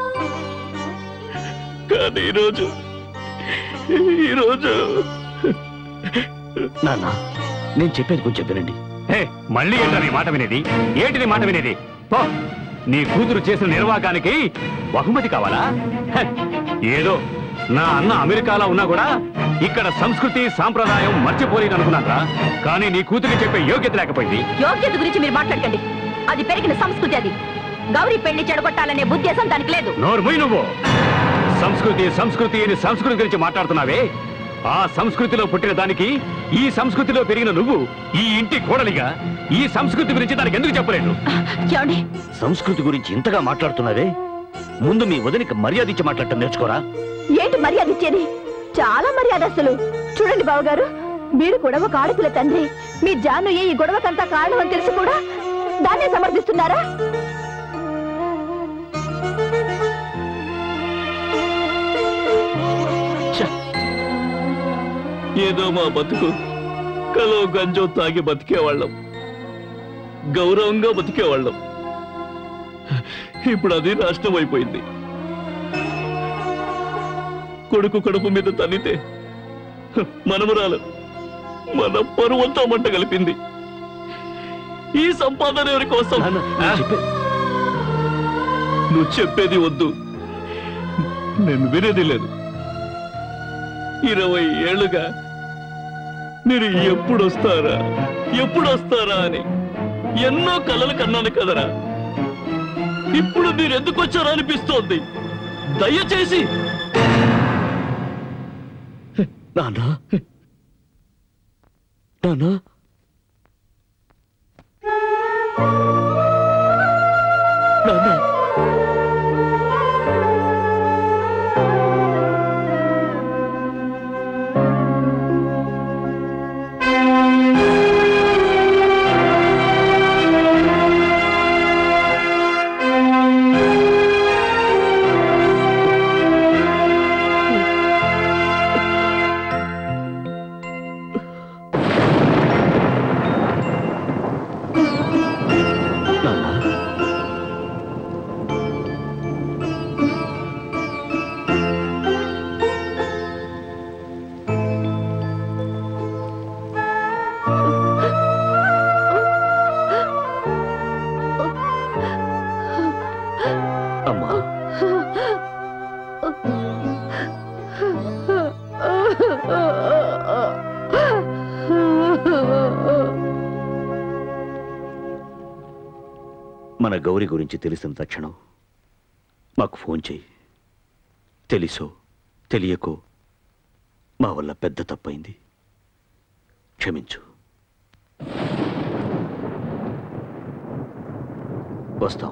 కానీ ఈరోజు ఈరోజు నాన్న నేను చెప్పేది కొంచెం వినండి హే, మళ్ళీ ఏంటో నీ మాట వినేది ఏంటి నీ మాట వినేది పో నీ కూతురు చేసిన నిర్వాకానికి బహుమతి కావాలా హ, ఏదో నా అన్న అమెరికాలో ఉన్నా కూడా ఇక్కడ సంస్కృతి సాంప్రదాయం మర్చిపోలేదు అనుకున్నారా కానీ నీ కూతురికి చెప్పే యోగ్యత లేకపోయింది యోగ్యత గురించి మీరు మాట్లాడకండి అది పెరిగిన సంస్కృతి అది గౌరీ పెళ్లి చెడగొట్టాలనే ఉద్దేశం దానికి లేదు నోరు మొయ్ నువ్వు సంస్కృతి సంస్కృతి అని సంస్కృతి గురించి మాట్లాడుతున్నావే ఆ సంస్కృతిలో పుట్టిన దానికి ఈ సంస్కృతిలో పెరిగిన నువ్వు ఈ ఇంటి కోడలిగా ఈ సంస్కృతి గురించి దానికి ఎందుకు చెప్పలేదు ఏమండి సంస్కృతి గురించి ఇంతగా మాట్లాడుతున్నావే ముందు మీ వదినికి మర్యాద ఇచ్చి మాట్లాడటం నేర్చుకోరా ఏంటి మర్యాద ఇచ్చేది చాలా మర్యాద అసలు చూడండి బావగారు మీరు కూడా ఒక ఆడపిల్ల తండ్రి మీ జాను ఈ గొడవకంతా కారణం అని తెలిసి కూడా దాన్నే సమర్థిస్తున్నారా ఏదో మా బతుకు కలో గంజో తాగి బతికేవాళ్ళం గౌరవంగా బతికేవాళ్ళం ఇప్పుడు అది నాశనం అయిపోయింది కొడుకు కడుపు మీద తన్నితే హ, మనమరాలు మన పరువంతా మంట కలిపింది ఈ సంపాదన ఎవరి కోసం ఆ? నువ్వు చెప్పేది వద్దు నేను వినేది లేదు ఇరవై ఏళ్ళుగా మీరు ఎప్పుడు వస్తారా ఎప్పుడు వస్తారా అని ఎన్నో కలలు కన్నాను కదరా ఇప్పుడు మీరు ఎందుకు వచ్చారో అనిపిస్తోంది దయచేసి నాన్న నాన్న నాన్న అమ్మా మన గౌరి గురించి తెలిసిన తక్షణం మాకు ఫోన్ చేయి తెలుసో తెలియకో మా వల్ల పెద్ద తప్పైంది క్షమించు వస్తాం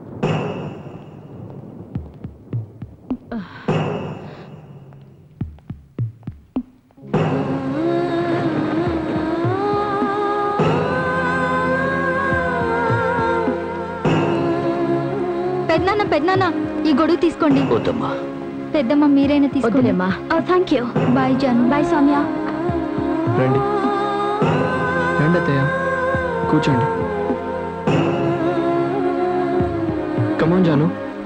పెద్దనాన్న పెద్దనాన్న ఈ గొడుగు తీసుకోండి వద్దమ్మా పెద్దమ్మ మీరైనా తీసుకోండి thank you bye Jaan bye Soumya రండి రండి అత్తయ్య కూర్చోండి come on Jaanu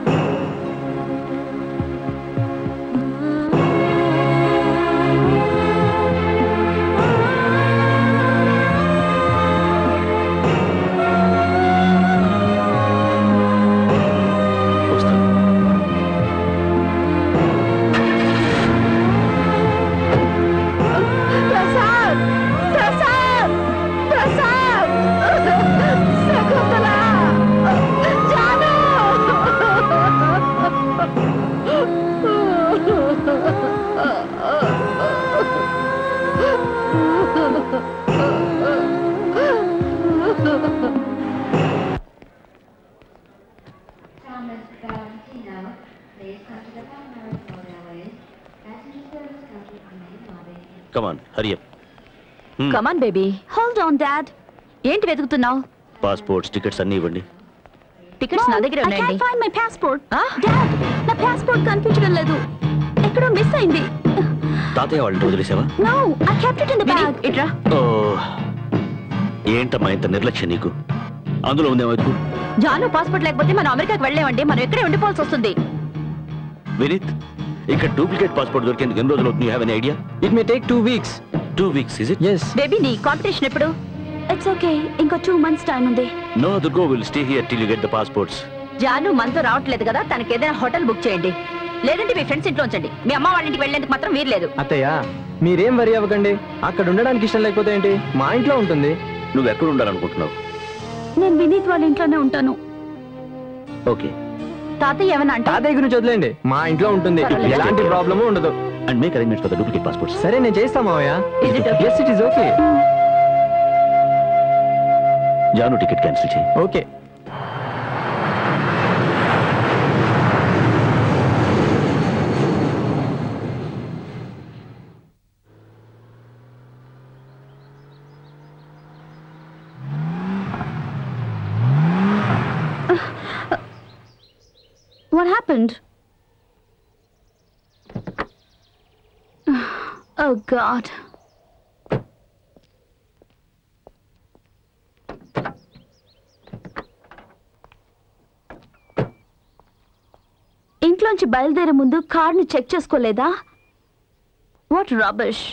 Prasad Prasad Prasad Shakuntala Jaanu come on hurry up come on baby hold on dad ఏంటి వెతుకుతున్నావు పాస్పోర్ట్స్ టికెట్స్ అన్నీ ఇవ్వండి టికెట్స్ నా దగ్గర I ఉన్నాయండి can't find my passport. Dad, నా passport కనిపించడం లేదు ఎక్కడో మిస్ అయింది తాతయ్య వాళ్ళని వదిలేసావా No, I kept it in the bag. ఇట్రా ఓ ఏంటమ్మా ఇంత నిర్లక్ష్యం నీకు అందులో ఉందేమో వెతుకు జాను పాస్పోర్ట్ లేకపోతే మనం అమెరికాకి వెళ్ళలేమండి మనం ఇక్కడే ఉండిపోవాల్సి వస్తుంది వినీత్ ఇక్కడ డూప్లికేట్ పాస్పోర్ట్ దొరికేందుకు ఎన్ని రోజులు అవుతుంది have an idea it may take two weeks two weeks is it yes baby నీ కాంపిటీషన్ ఎప్పుడు ఇట్స్ ఓకే ఇంకో టూ మంత్స్ టైం ఉంది నో దుర్గో will stay here till you get the passports Jaanu మనతో రావట్లేదు కదా తనకి ఏదైనా హోటల్ బుక్ చేయండి లేదంటే మీ ఫ్రెండ్స్ ఇంట్లో ఉంచండి మీ అమ్మ వాళ్ళ ఇంటికి వెళ్ళేందుకు మాత్రం మీరు లేదు అత్తయ్య మీరేం వరి అవ్వకండి అక్కడ ఉండడానికి ఇష్టం లేకపోతే ఏంటి మా ఇంట్లో ఉంటుంది నువ్వు ఎక్కడ ఉండాలనుకుంటున్నావు నేను వినీత్ వాళ్ళ ఇంట్లోనే ఉంటాను ఓకే తాతయ్య ఏమైనా అంటే తాతయ్య గురించి వదిలేండి మా ఇంట్లో ఉంటుంది పర్వాలేదు. ఎలాంటి ప్రాబ్లము ఉండదు and make arrangements for the duplicate passports సరే నేను చేస్తా మావయ్య yes it is okay Jaanu ticket cancel చేయి okay What happened? Oh God. ఇంట్లోంచి బయలుదేరే ముందు కార్ని చెక్ చేసుకోలేదా వాట్ రబిష్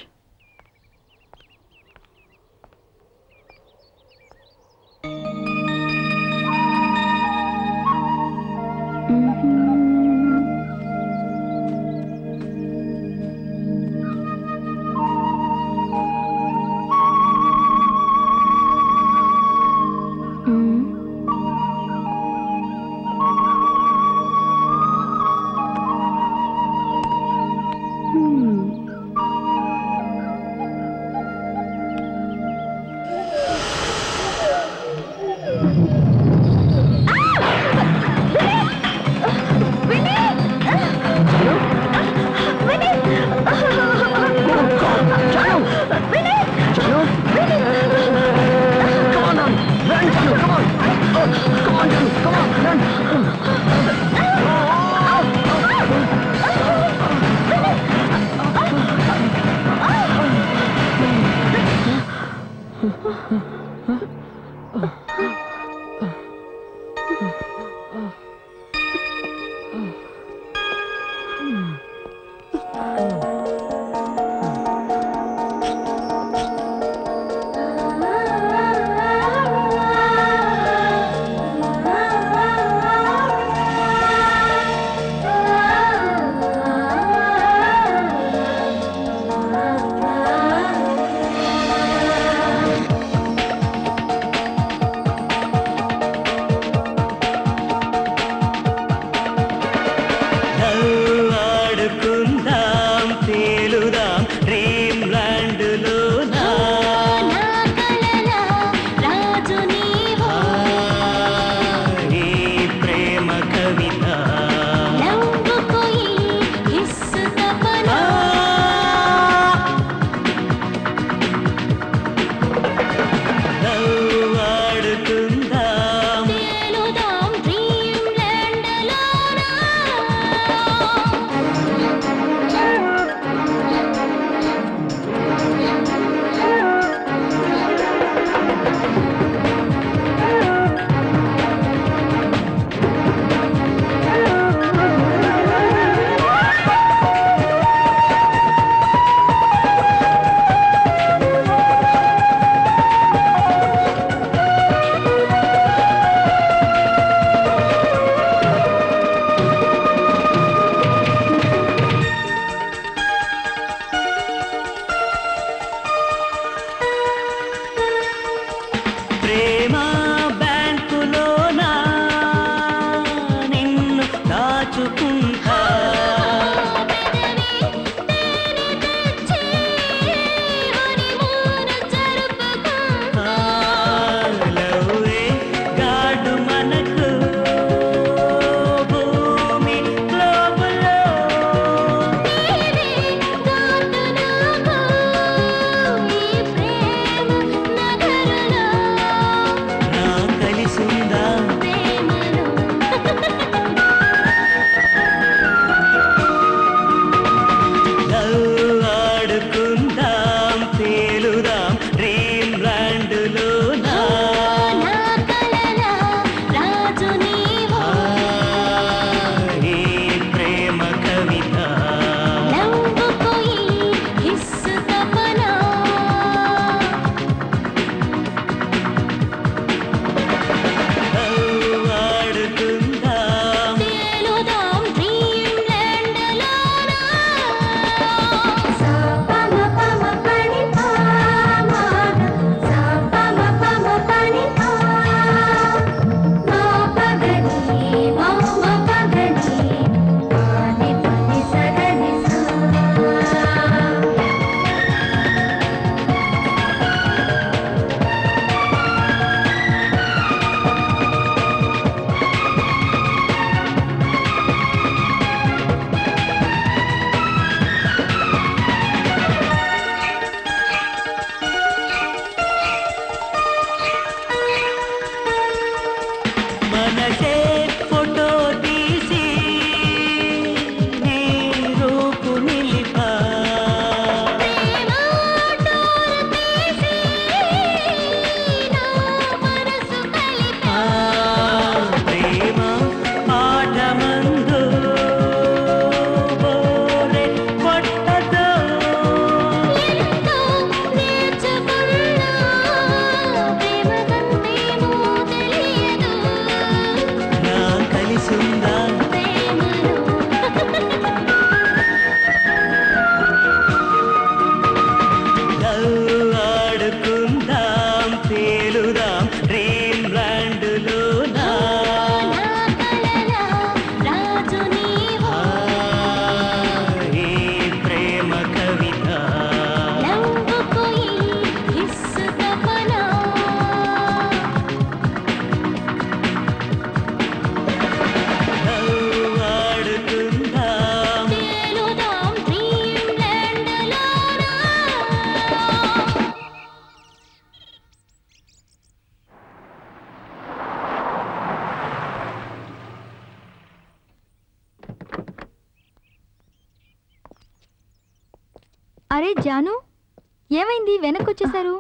అరే జాను ఏమైంది వెనక్కి వచ్చేసారు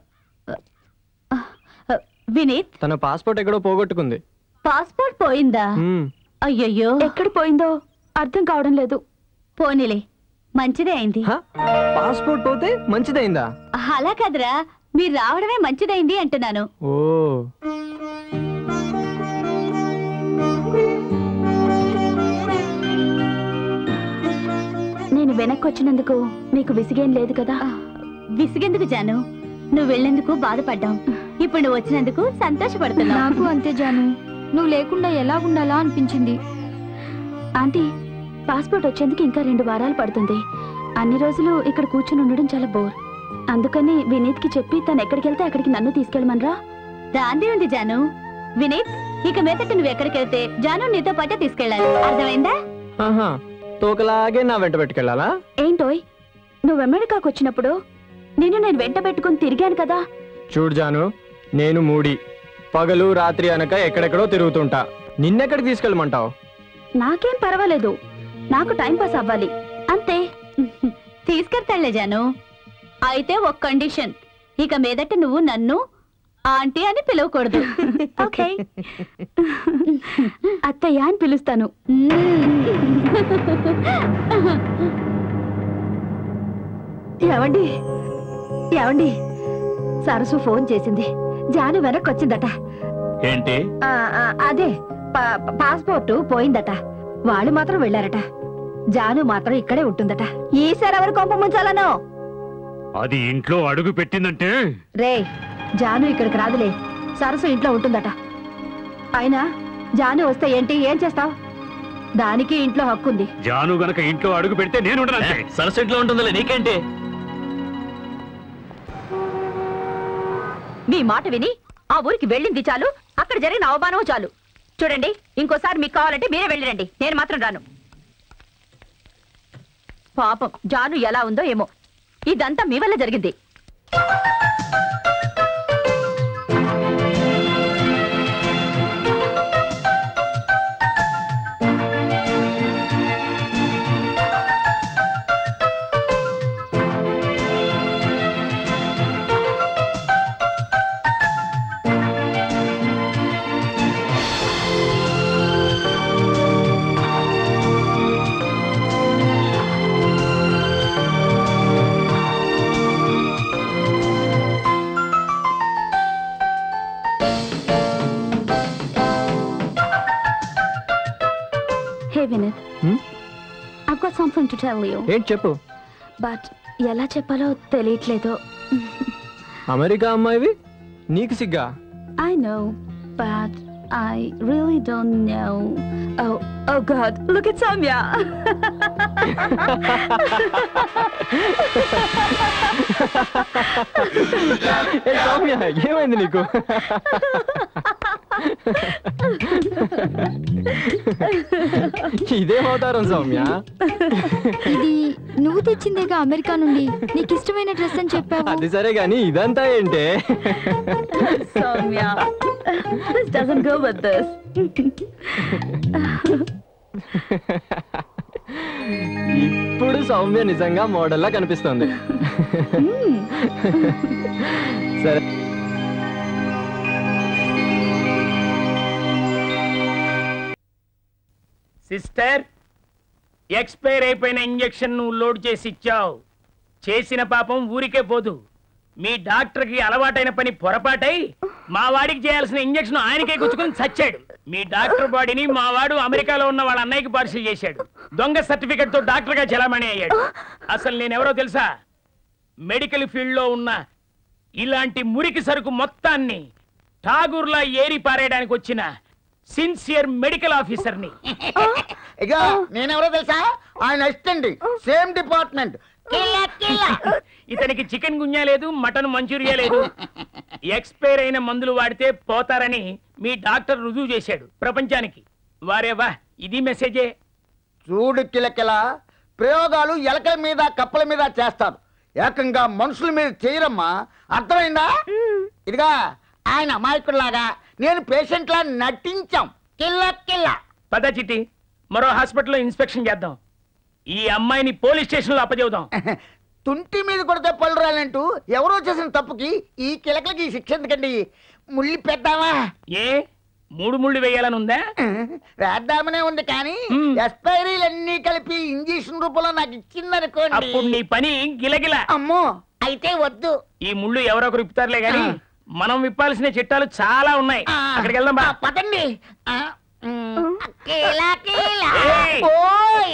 వినీత్ తన పాస్పోర్ట్ ఎక్కడో పోగొట్టుకుంది పాస్పోర్ట్ పోయిందా హ్మ్. అయ్యయ్యో ఎక్కడ పోయిందో అర్థం కావడం లేదు పోనీలే మంచిదే అయింది పాస్పోర్ట్ పోతే మంచిదైందా అలా కాదురా మీరు రావడమే మంచిదైంది అంటున్నాను ఓ నేను వెనక్కి వచ్చినందుకు నీకు విసిగేం లేదు కదా విసిగెందుకు జాను నువ్వు వెళ్ళేందుకు బాధపడ్డాం ఇప్పుడు నువ్వు వచ్చినందుకు సంతోషపడుతున్నావు నాకు అంతే జాను నువ్వు లేకుండా ఎలా ఉండాలా అనిపించింది ఆంటీ పాస్పోర్ట్ వచ్చేందుకు ఇంకా రెండు వారాలు పడుతుంది అన్ని రోజులు ఇక్కడ కూర్చుని ఉండడం చాలా బోర్ అందుకని వినీత్ కి చెప్పి తను ఎక్కడికి వెళ్తే అక్కడికి నన్ను తీసుకెళ్ళమనరా దాంది ఉంది జాను వినీత్ ఇక మీదట నువ్వు ఎక్కడికి వెళ్తే జాను నీతో పాటే తీసుకెళ్ళాలి అర్థమైందా ఆహా తోకలాగే నా వెంట పెట్టుకెళ్ళాలా ఏంటోయ్ నువ్వు అమెరికాకు వచ్చినప్పుడు నిన్ను నేను వెంట పెట్టుకుని తిరిగాను కదా చూడు జాను నేను మూడి పగలు రాత్రి అనక ఎక్కడెక్కడో తిరుగుతుంటా నిన్నెక్కడికి తీసుకెళ్ళమంటావు నాకేం పర్వాలేదు నాకు టైం పాస్ అవ్వాలి అంతే తీసుకెళ్తాళ్లే జాను అయితే ఒక కండిషన్ ఇక మీదట నువ్వు నన్ను ఆంటీ అని పిలవకూడదు ఓకే అత్తయ్య అని పిలుస్తాను ఏమండి ఏమండి సరసు ఫోన్ చేసింది జాను వెనక్కి వచ్చిందట ఏంటి ఆ, ఆ, అదే పా- పాస్పోర్ట్ పోయిందట వాళ్ళు మాత్రం వెళ్ళారట జాను మాత్రం ఇక్కడే ఉంటుందట ఈసారి ఎవరు కొంప ముంచాలనో అది ఇంట్లో అడుగు పెట్టిందంటే రే జాను ఇక్కడికి రాదులే సరసు ఇంట్లో ఉంటుందట అయినా జాను వస్తే ఏంటి ఏం చేస్తావ్ దానికి ఇంట్లో హక్కుంది జాను గనక ఇంట్లో అడుగు పెడితే నేను ఉండనంతే సరస్సు ఇంట్లో ఉంటుందిలే నీకేంటి మీ మాట విని ఆ ఊరికి వెళ్ళింది చాలు అక్కడ జరిగిన అవమానం చాలు చూడండి ఇంకోసారి మీకు కావాలంటే మీరే వెళ్ళిరండి నేను మాత్రం రాను పాపం జాను ఎలా ఉందో ఏమో ఇదంతా మీ వల్ల జరిగింది హే Vineet Hmm? I've got something to tell you. ఏంటి చెప్పు బట్ ఎలా చెప్పాలో తెలియట్లేదు అమెరికా అమ్మాయివి నీకు సిగ్గా I know, but I really don't know. Oh, oh God! Look at Samya. ఏ సౌమ్య ఏమైంది నీకు ఇదేం అవతారం సౌమ్య ఇది నువ్వు తెచ్చిందేగా అమెరికా నుండి నీకు ఇష్టమైన డ్రెస్ అని చెప్పావు అది సరే గాని ఇదంతా ఏంటే Samya, this doesn't go with this. ఇప్పుడు సౌమ్య నిజంగా మోడల్లా కనిపిస్తుంది సరే సిస్టర్ ఎక్స్పైర్ అయిపోయిన ఇంజెక్షన్ నువ్వు లోడ్ చేసి ఇచ్చావు చేసిన పాపం ఊరికే పోదు మీ డాక్టర్కి అలవాటైన పని పొరపాటై మా వాడికి చేయాల్సిన ఇంజెక్షన్ ఆయనకే గుచ్చుకుని చచ్చాడు మీ డాక్టర్ బాడీని మా వాడు అమెరికాలో ఉన్న వాళ్ళ అన్నయ్యకి పార్సల్ చేశాడు దొంగ సర్టిఫికెట్ తో డాక్టర్ గా చలామణి అయ్యాడు అసలు నేనెవరో తెలుసా మెడికల్ ఫీల్డ్ లో ఉన్న ఇలాంటి మురికి సరుకు మొత్తాన్ని ఠాగూర్లా ఏరి పారేయడానికి వచ్చిన సిన్సియర్ మెడికల్ ఆఫీసర్ని ఇక నేనెవరో తెలుసా ఆయన అసిస్టెంట్ సేమ్ డిపార్ట్మెంట్ ఇతనికి చికెన్ గున్యా లేదు మటన్ మంచూరియా లేదు ఎక్స్పైర్ అయిన మందులు వాడితే పోతారని మీ డాక్టర్ రుజువు చేశాడు ప్రపంచానికి వారేవా ఇది మెసేజే చూడు కిలకిల ప్రయోగాలు ఎలకల మీద కప్పల మీద చేస్తారు ఏకంగా మనుషుల మీద చేయరమ్మా అర్థమైందా ఇదిగా ఆయన అమాయకుడిలాగా నేను పేషెంట్ లా నటించాం కిల్ల కిల్ల పద చిట్టి మరో హాస్పిటల్లో ఇన్స్పెక్షన్ చేద్దాం ఈ అమ్మాయిని పోలీస్ స్టేషన్లో అప్పచెబుదాం తుంటి మీద కొడితే పళ్ళు రాలంటూ ఎవరో చేసిన తప్పుకి ఈ కిలకలకి ఈ శిక్ష ఎందుకండి ముళ్ళి పెద్దామా ఏ మూడు ముళ్ళు వేయాలని ఉందా వేద్దామనే ఉంది కానీ ఎక్స్పైరీలన్నీ కలిపి ఇంజక్షన్ రూపంలో నాకు ఇచ్చిందనుకోండి అప్పుడు నీ పని గిలగిల అమ్మో అయితే వద్దు ఈ ముళ్ళు ఎవరో ఒకరు విప్పుతారులే గాని మనం విప్పాల్సిన చిట్టాలు చాలా ఉన్నాయి అక్కడికి వెళ్దాం బా పదండి ఆ, మ్, కీలా, కీలా. ఏయ్. ఓయ్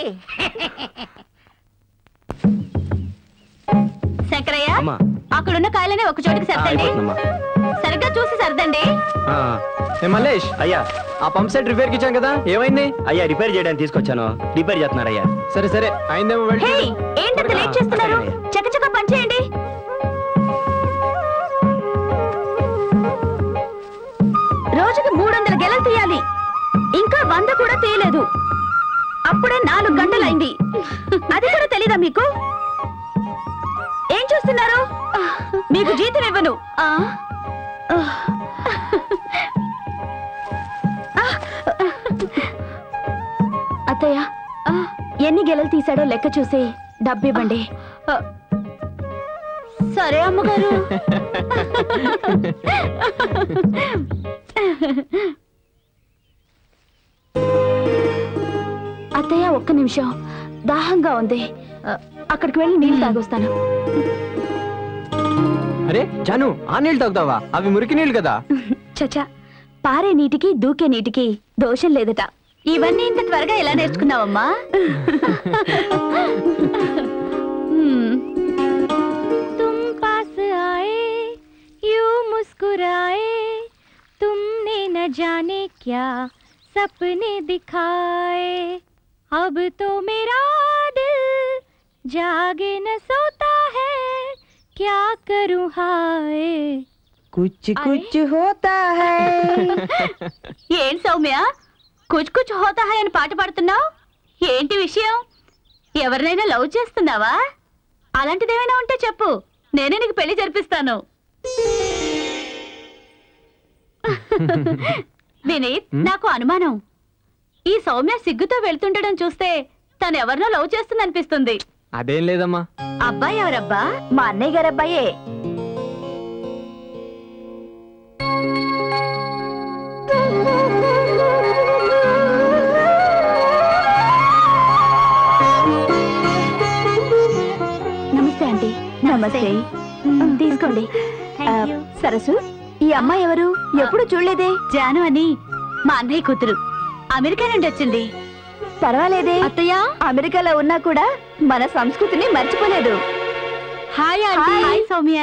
శంకరయ్య అమ్మా అక్కడున్న కాయలని ఒక చోటికి సర్దండి అయిపోతుందమ్మా సరిగ్గా చూసి సర్దండి ఆ, ఏ మల్లేష్ అయ్యా ఆ పంప్ సెట్ రిపేర్ కి ఇచ్చాం కదా ఏమైంది అయ్యా రిపేర్ చేయడానికి తీసుకొచ్చాను రిపేర్ చేస్తున్నారయ్యా సరే సరే అయిందేమో వెళ్ళి హే ఏంటంత లేట్ చేస్తున్నారు చకచక పని చేయండి రోజుకి మూడు వందల గెలలు తీయాలి ఇంకా వంద కూడా తీయలేదు అప్పుడే నాలుగు గంటలైంది అది కూడా తెలీదా మీకు ఏం చూస్తున్నారు మీకు జీతం ఇవ్వను ఆ? అత్తయ్య ఎన్ని గెలలు తీసాడో లెక్క చూసి డబ్బు ఇవ్వండి సరే అమ్మగారు అత్తయ్య ఒక్క నిమిషం దాహంగా ఉంది ఆ, అక్కడికి వెళ్ళి నీళ్ళు తాగొస్తాను అరే జాను ఆ నీళ్ళు తాగుతావా అవి మురికి నీళ్ళు కదా చచా పారే నీటికి దూకే నీటికి దోషం లేదట ఇవన్నీ ఇంత త్వరగా ఎలా నేర్చుకున్నావమ్మా तुम पास आए यूं मुस्कुराए तुमने न जाने क्या सपने दिखाए अब तो मेरा दिल जागे न सोता है क्या करूं हाय कुछ कुछ होता है ఏం సౌమ్య కుచ్ కుచ్ హోతా హై అని పాట పాడుతున్నావు ఏంటి విషయం ఎవరినైనా లవ్ చేస్తున్నావా అలాంటిదేమైనా ఉంటే చెప్పు నేనే నీకు పెళ్లి జరిపిస్తాను వినీత్ నాకు అనుమానం ఈ సౌమ్య సిగ్గుతో వెళ్తుండడం చూస్తే తను ఎవరినో లవ్ చేస్తుందనిపిస్తుంది అదేం లేదమ్మా అబ్బాయి ఎవరబ్బా మా అన్నయ్య గారు అబ్బాయే నమస్తే ఆంటీ నమస్తే మ్, తీసుకోండి ఆ, సరసు ఈ అమ్మాయి ఎవరు ఎప్పుడు చూడలేదే జాను అని మా అన్నయ్య కూతురు అమెరికా నుండి వచ్చింది పర్వాలేదే అత్తయ్య అమెరికాలో ఉన్నా కూడా మన సంస్కృతిని మర్చిపోలేదు హాయ్ హాయ్ సౌమ్య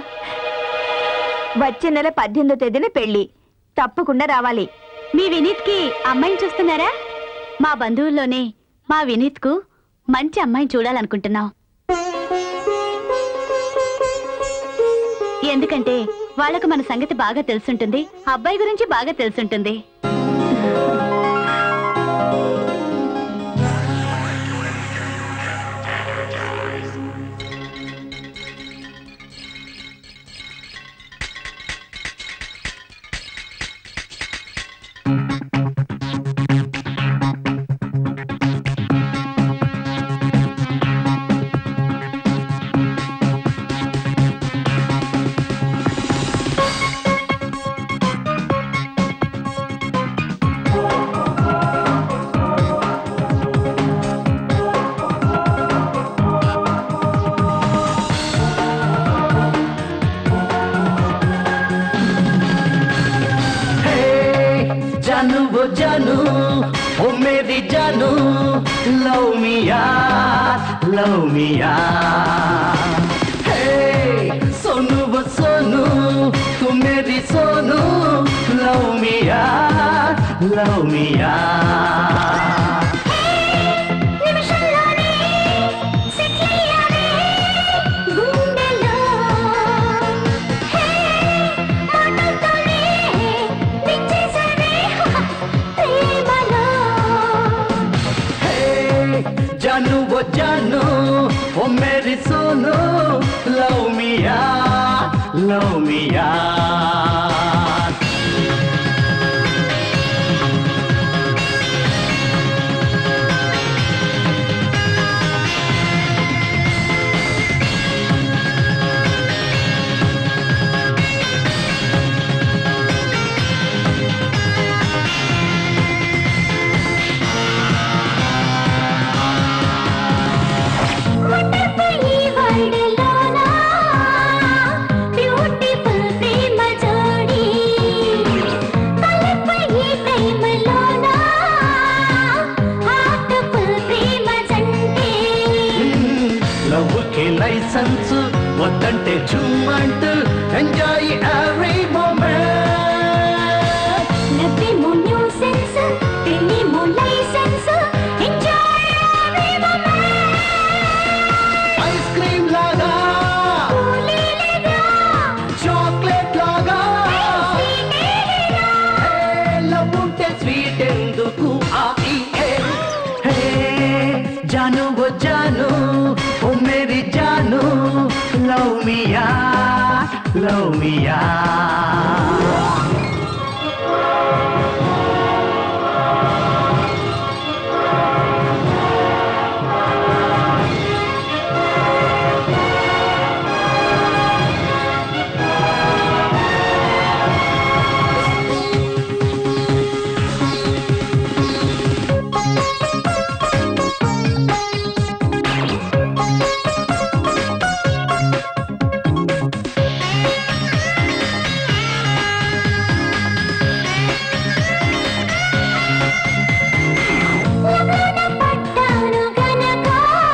వచ్చే నెల పద్దెనిమిదో తేదీన పెళ్లి తప్పకుండా రావాలి మీ వినీత్ కి అమ్మాయిని చూస్తున్నారా మా బంధువుల్లోనే మా వినీత్ కు మంచి అమ్మాయిని చూడాలనుకుంటున్నాం ఎందుకంటే వాళ్ళకు మన సంగతి బాగా తెలుసుంటుంది అబ్బాయి గురించి బాగా తెలుసుంటుంది जानू वो जानू ओ मेरी जानू लव मी यार लव मी यार हे सोनू वो सोनू तू मेरी सोनू लव मी यार लव मी यार हे जानू वो जानू ओ मेरी सोनू लव मी यार लव मी यार లైసెన్స్ వద్దంటే చుమ్మంటూ ఎంజాయ్ ఎవ్రీ మూమెంట్ నవ్వే మో న్యూసెన్స్ పెళ్లి మో licence enjoy every moment ice cream లాగా చాక్లెట్ లాగా లవ్ ఉంటే స్వీట్ ఎందుకు ఆ ఈ ఏ హే జాను ఓ జాను ఓ మేరీ జాను లవ్ మియా లవ్ మియా పట్టాను గనక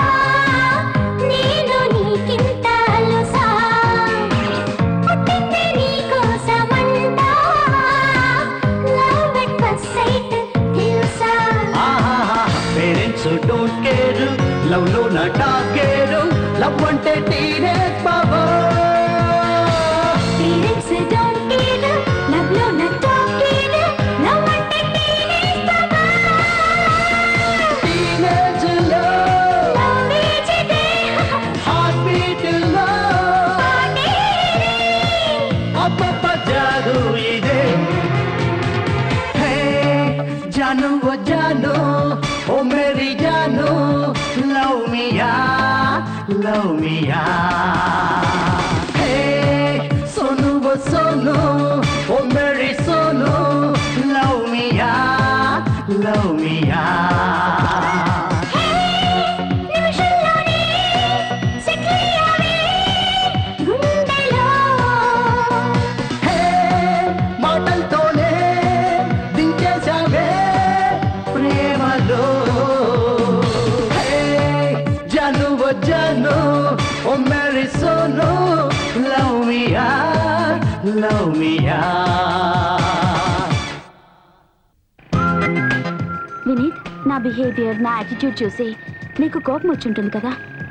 నేను నీకింత అలుసా పుట్టింది నీకోసమంట లవ్ ఎట్ ఫస్ట్ సైట్ తెలుసా పేరెంట్స్ డోంట్ కేర్ లవ్ లో నా టాకేరు లవ్ అంటే టీనేజ్ బాబా పేరెంట్స్ డోంట్ కేర్ లవ్ లో నా టాకేర్ లవ్ అంటే టీనేజ్ బాబా టీనేజ్ లో love is day heart beat లో అప్పప్ప జాదు ఇదే హే జాను ఓ జాను ఓ మేరీ జాను లవ్ మియా లవ్ మియా హే సోను ఓ సోను ఓ మేరీ సోను లవ్ మియా లవ్ మియా నిమిషంలోనే సెటిల్ గుండెలో హే మాటలతోనే దించేశావే ప్రేమలో హే జాను ఓ జాను ఓ మేరీ సోను లవ్ మియా లవ్ మియా వినీత్ నా బిహేవియర్ నా యాటిట్యూడ్ చూసి నీకు కోపం వచ్చుంటుంది కదా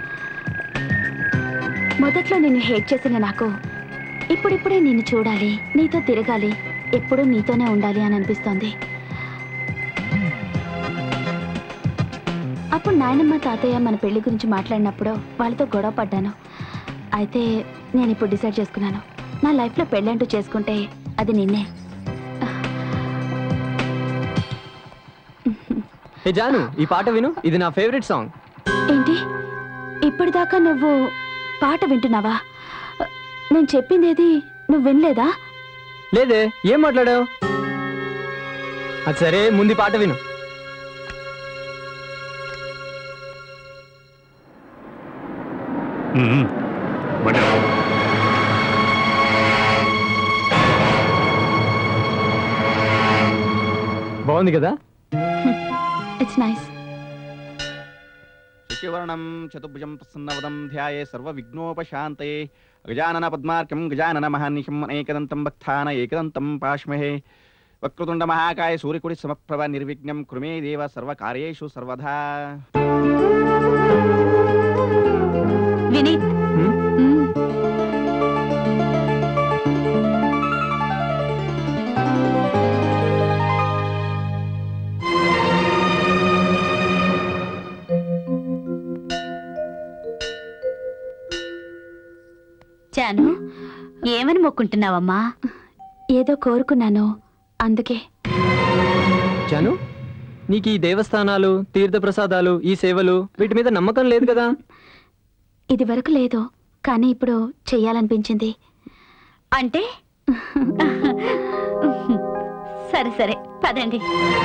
మొదట్లో నిన్ను హేట్ చేసిన నాకు ఇప్పుడిప్పుడే నిన్ను చూడాలి నీతో తిరగాలి ఎప్పుడూ నీతోనే ఉండాలి అని అనిపిస్తోంది అప్పుడు నాయనమ్మ తాతయ్య మన పెళ్లి గురించి మాట్లాడినప్పుడు వాళ్ళతో గొడవ పడ్డాను అయితే నేను ఇప్పుడు డిసైడ్ చేసుకున్నాను నా లైఫ్లో పెళ్ళంటూ చేసుకుంటే అది నిన్నే హే జాను ఈ పాట విను ఇది నా ఫేవరెట్ సాంగ్ ఏంటి ఇప్పటిదాకా నువ్వు పాట వింటున్నావా నేను చెప్పింది ఏది నువ్వు వినలేదా లేదే ఏం మాట్లాడావు అది సరే ముందు ఈ పాట విను మ్మ్. బండి ఆపు. బాగుంది కదా ఇట్స్ నైస్ శశివర్ణం చతుర్భుజం ప్రసన్నవదం ధ్యాయే సర్వ విఘ్నోపశాంతయే గజానన పద్మార్కం గజానన మహానిశం అనేకదంతం భక్తాన ఏకదంతం పాష్మహే వక్రతుండ మహాకాయ సూర్యకుడి సమప్రభ నిర్విఘ్నం కృమే దేవ సర్వకార్యేషు సర్వదా వినీత్ చాను ఏమని మొక్కుంటున్నావమ్మా ఏదో కోరుకున్నాను అందుకే జాను నీకు ఈ దేవస్థానాలు తీర్థప్రసాదాలు ఈ సేవలు వీటి మీద నమ్మకం లేదు కదా ఇది వరకు లేదు కానీ ఇప్పుడు చెయ్యాలనిపించింది అంటే సరే సరే పదండి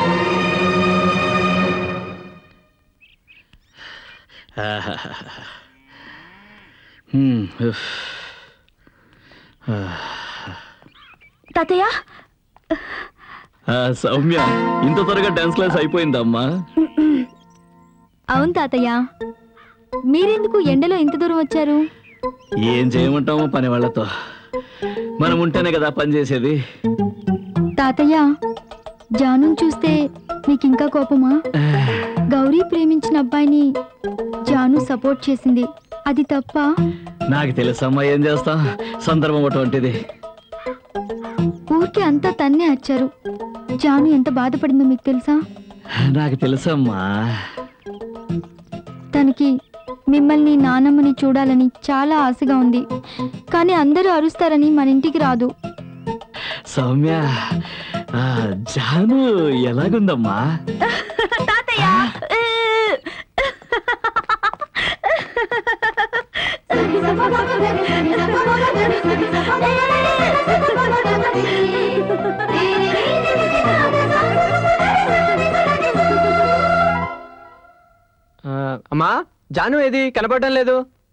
హ్మ్, ఉఫ్. ఆ, తాతయ్య ఆ, సౌమ్య ఇంత త్వరగా డాన్స్ క్లాస్ అయిపోయిందమ్మా అవును తాతయ్య మీరెందుకు ఎండలో ఇంత దూరం వచ్చారు ఏం చేయమంటాము పని వాళ్ళతో మనం ఉంటేనే కదా పని చేసేది తాతయ్య జాను చూస్తే మీకు ఇంకా కోపమా గౌరీ ప్రేమించిన అబ్బాయిని జాను సపోర్ట్ చేసింది అది తప్ప నాకు తెలుసమ్మా ఏం చేస్తాం సందర్భం అటువంటిది ఊరికి అంతా తన్నే వచ్చారు జాను ఎంత బాధపడిందో మీకు తెలుసా నాకు తెలుసమ్మా తనకి మిమ్మల్ని నానమ్మని చూడాలని చాలా ఆశగా ఉంది కానీ అందరూ అరుస్తారని మన ఇంటికి రాదు సౌమ్య ఆ, జాను ఎలాగుందమ్మా తాతయ్య ఆ, అమ్మా జాను ఏది కనపడటం లేదు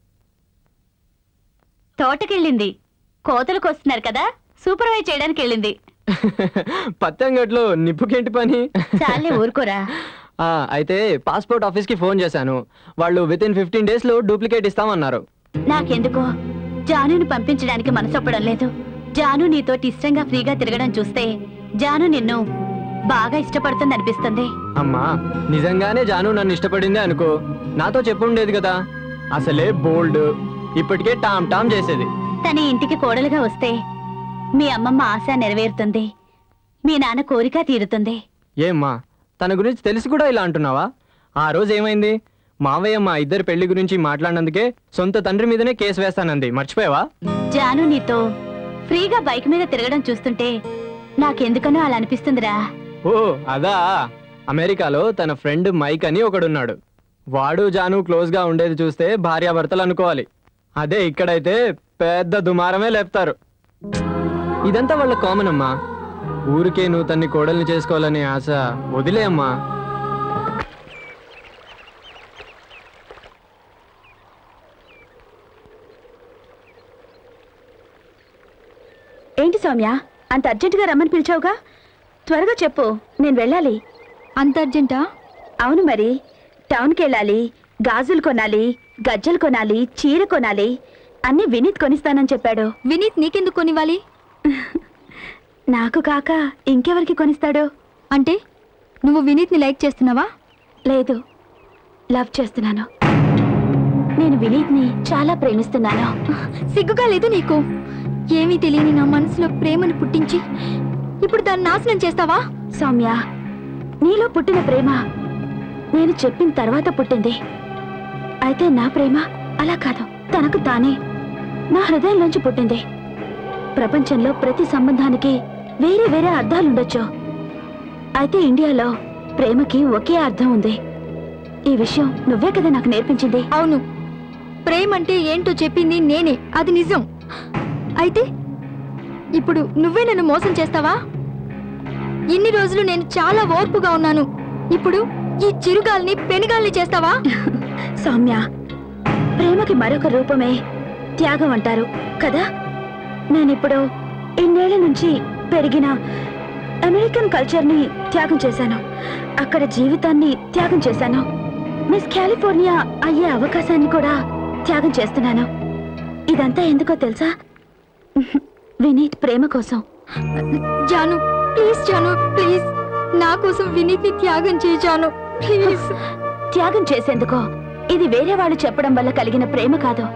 తోటకెళ్ళింది కోతలకు వస్తున్నారు కదా సూపర్వైజ్ చేయడానికి వెళ్ళింది పత్తంగట్లో నిప్పుకేంటి పని చాలే ఊరుకోరా ఆ, అయితే పాస్పోర్ట్ ఆఫీస్ కి ఫోన్ చేశాను వాళ్ళు విత్ ఇన్ ఫిఫ్టీన్ డేస్ లో డూప్లికేట్ ఇస్తామన్నారు నాకెందుకో జానుని పంపించడానికి మనసొప్పడం లేదు జాను నీతోటి ఇష్టంగా ఫ్రీగా తిరగడం చూస్తే జాను నిన్ను బాగా ఇష్టపడుతుంది అనిపిస్తుంది అమ్మా నిజంగానే జాను నన్ను ఇష్టపడిందే అనుకో నాతో చెప్పుండేది కదా అసలే బోల్డ్ ఇప్పటికే టామ్ టామ్ చేసేది తన ఇంటికి కోడలుగా వస్తే మీ అమ్మమ్మ ఆశ నెరవేరుతుంది మీ నాన్న కోరిక తీరుతుంది ఏమ్మా తన గురించి తెలిసి కూడా ఇలా అంటున్నావా ఆ రోజు ఏమైంది మావయ్య మా ఇద్దరి పెళ్లి గురించి మాట్లాడినందుకే సొంత తండ్రి మీదనే కేసు వేస్తానంది మర్చిపోయావా జాను నీతో ఫ్రీగా బైక్ మీద తిరగడం చూస్తుంటే నాకెందుకనో అలా అనిపిస్తుందిరా ఓ అదా అమెరికాలో తన ఫ్రెండ్ మైక్ అని ఒకడున్నాడు వాడు జాను క్లోజ్ గా ఉండేది చూస్తే భార్యాభర్తలు అనుకోవాలి అదే ఇక్కడైతే పెద్ద దుమారమే లేపుతారు ఇదంతా వాళ్ళ కామన్ అమ్మా ఊరికే నువ్వు తన్ని కోడల్ని చేసుకోవాలనే ఆశ వదిలే అమ్మా ఏంటి సౌమ్య అంత అర్జెంటుగా రమ్మని పిలిచావుగా త్వరగా చెప్పు నేను వెళ్ళాలి అంత అర్జెంటా అవును మరి టౌన్కి వెళ్ళాలి గాజులు కొనాలి గజ్జలు కొనాలి చీర కొనాలి అన్ని వినీత్ కొనిస్తానని చెప్పాడు వినీత్ నీకెందుకు కొనివ్వాలి నాకు కాక ఇంకెవరికి కొనిస్తాడు అంటే నువ్వు వినీత్ని లైక్ చేస్తున్నావా లేదు లవ్ చేస్తున్నాను నేను వినీత్ని చాలా ప్రేమిస్తున్నాను సిగ్గుగా లేదు నీకు ఏమీ తెలియని నా మనసులో ప్రేమను పుట్టించి ఇప్పుడు దాన్ని నాశనం చేస్తావా సౌమ్య నీలో పుట్టిన ప్రేమ నేను చెప్పిన తర్వాత పుట్టింది అయితే నా ప్రేమ అలా కాదు తనకు తానే నా హృదయంలోంచి పుట్టింది ప్రపంచంలో ప్రతి సంబంధానికి వేరే వేరే అర్థాలుండొచ్చు అయితే ఇండియాలో ప్రేమకి ఒకే అర్థం ఉంది ఈ విషయం నువ్వే కదా నాకు నేర్పించింది అవును ప్రేమ అంటే ఏంటో చెప్పింది నేనే అది నిజం అయితే ఇప్పుడు నువ్వే నన్ను మోసం చేస్తావా ఇన్ని రోజులు నేను చాలా ఓర్పుగా ఉన్నాను ఇప్పుడు ఈ చిరుగాల్ని పెనుగాల్ని చేస్తావా సౌమ్య ప్రేమకి మరొక రూపమే త్యాగం అంటారు కదా నేనిప్పుడు ఇన్నేళ్ల నుంచి పెరిగిన అమెరికన్ కల్చర్ని త్యాగం చేశాను అక్కడ జీవితాన్ని త్యాగం చేశాను మిస్ కాలిఫోర్నియా అయ్యే అవకాశాన్ని కూడా త్యాగం చేస్తున్నాను ఇదంతా ఎందుకో తెలుసా వినీత్ ప్రేమ కోసం జాను ప్లీజ్ జాను ప్లీజ్ నా కోసం వినీత్ని త్యాగం చేయి జాను ప్లీజ్ త్యాగం చేసేందుకో ఇది వేరే వాళ్ళు చెప్పడం వల్ల కలిగిన ప్రేమ కాదు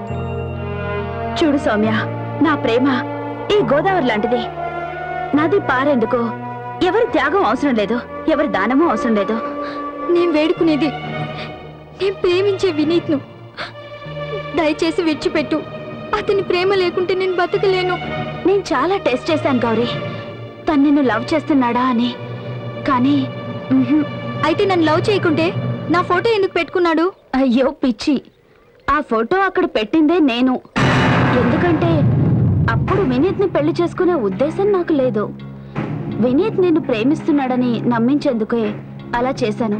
చూడు సౌమ్య నా ప్రేమ ఈ గోదావరి లాంటిది నది పారేందుకు ఎవరి త్యాగం అవసరం లేదు ఎవరి దానము అవసరం లేదు నేను వేడుకునేది నేను ప్రేమించే వినీత్ను దయచేసి విడిచిపెట్టు అతని ప్రేమ లేకుంటే నేను బతకలేను నేను చాలా టెస్ట్ చేశాను గౌరీ తను నిన్ను లవ్ చేస్తున్నాడా అని కానీ ఉహుం, అయితే నన్ను లవ్ చేయకుంటే నా ఫోటో ఎందుకు పెట్టుకున్నాడు అయ్యో పిచ్చి ఆ ఫోటో అక్కడ పెట్టిందే నేను ఎందుకంటే అప్పుడు వినీత్ని పెళ్లి చేసుకునే ఉద్దేశం నాకు లేదు వినీత్ నిన్ను ప్రేమిస్తున్నాడని నమ్మించేందుకే అలా చేశాను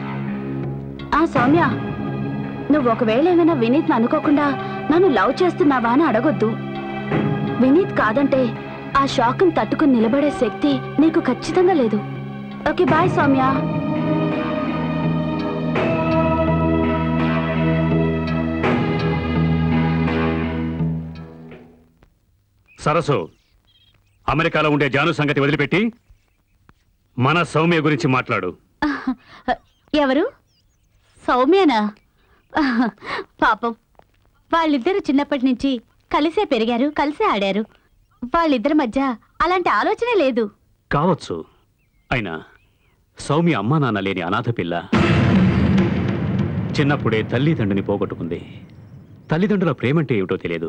ఆ సౌమ్య నువ్వు ఒకవేళ ఏమైనా వినీత్ని అనుకోకుండా నన్ను లవ్ చేస్తున్నావా అని అడగొద్దు వినీత్ కాదంటే ఆ షాక్ని తట్టుకుని నిలబడే శక్తి నీకు ఖచ్చితంగా లేదు ఓకే బాయ్ సౌమ్య సరసు అమెరికాలో ఉండే జాను సంగతి వదిలిపెట్టి మన సౌమ్య గురించి మాట్లాడు ఎవరు సౌమ్యనా పాపం వాళ్ళిద్దరు చిన్నప్పటి నుంచి కలిసే పెరిగారు కలిసే ఆడారు వాళ్ళిద్దరి మధ్య అలాంటి ఆలోచనే లేదు కావచ్చు అయినా సౌమ్య అమ్మా నాన్న లేని అనాథ పిల్ల చిన్నప్పుడే తల్లిదండ్రుని పోగొట్టుకుంది తల్లిదండ్రుల ప్రేమంటే ఏమిటో తెలియదు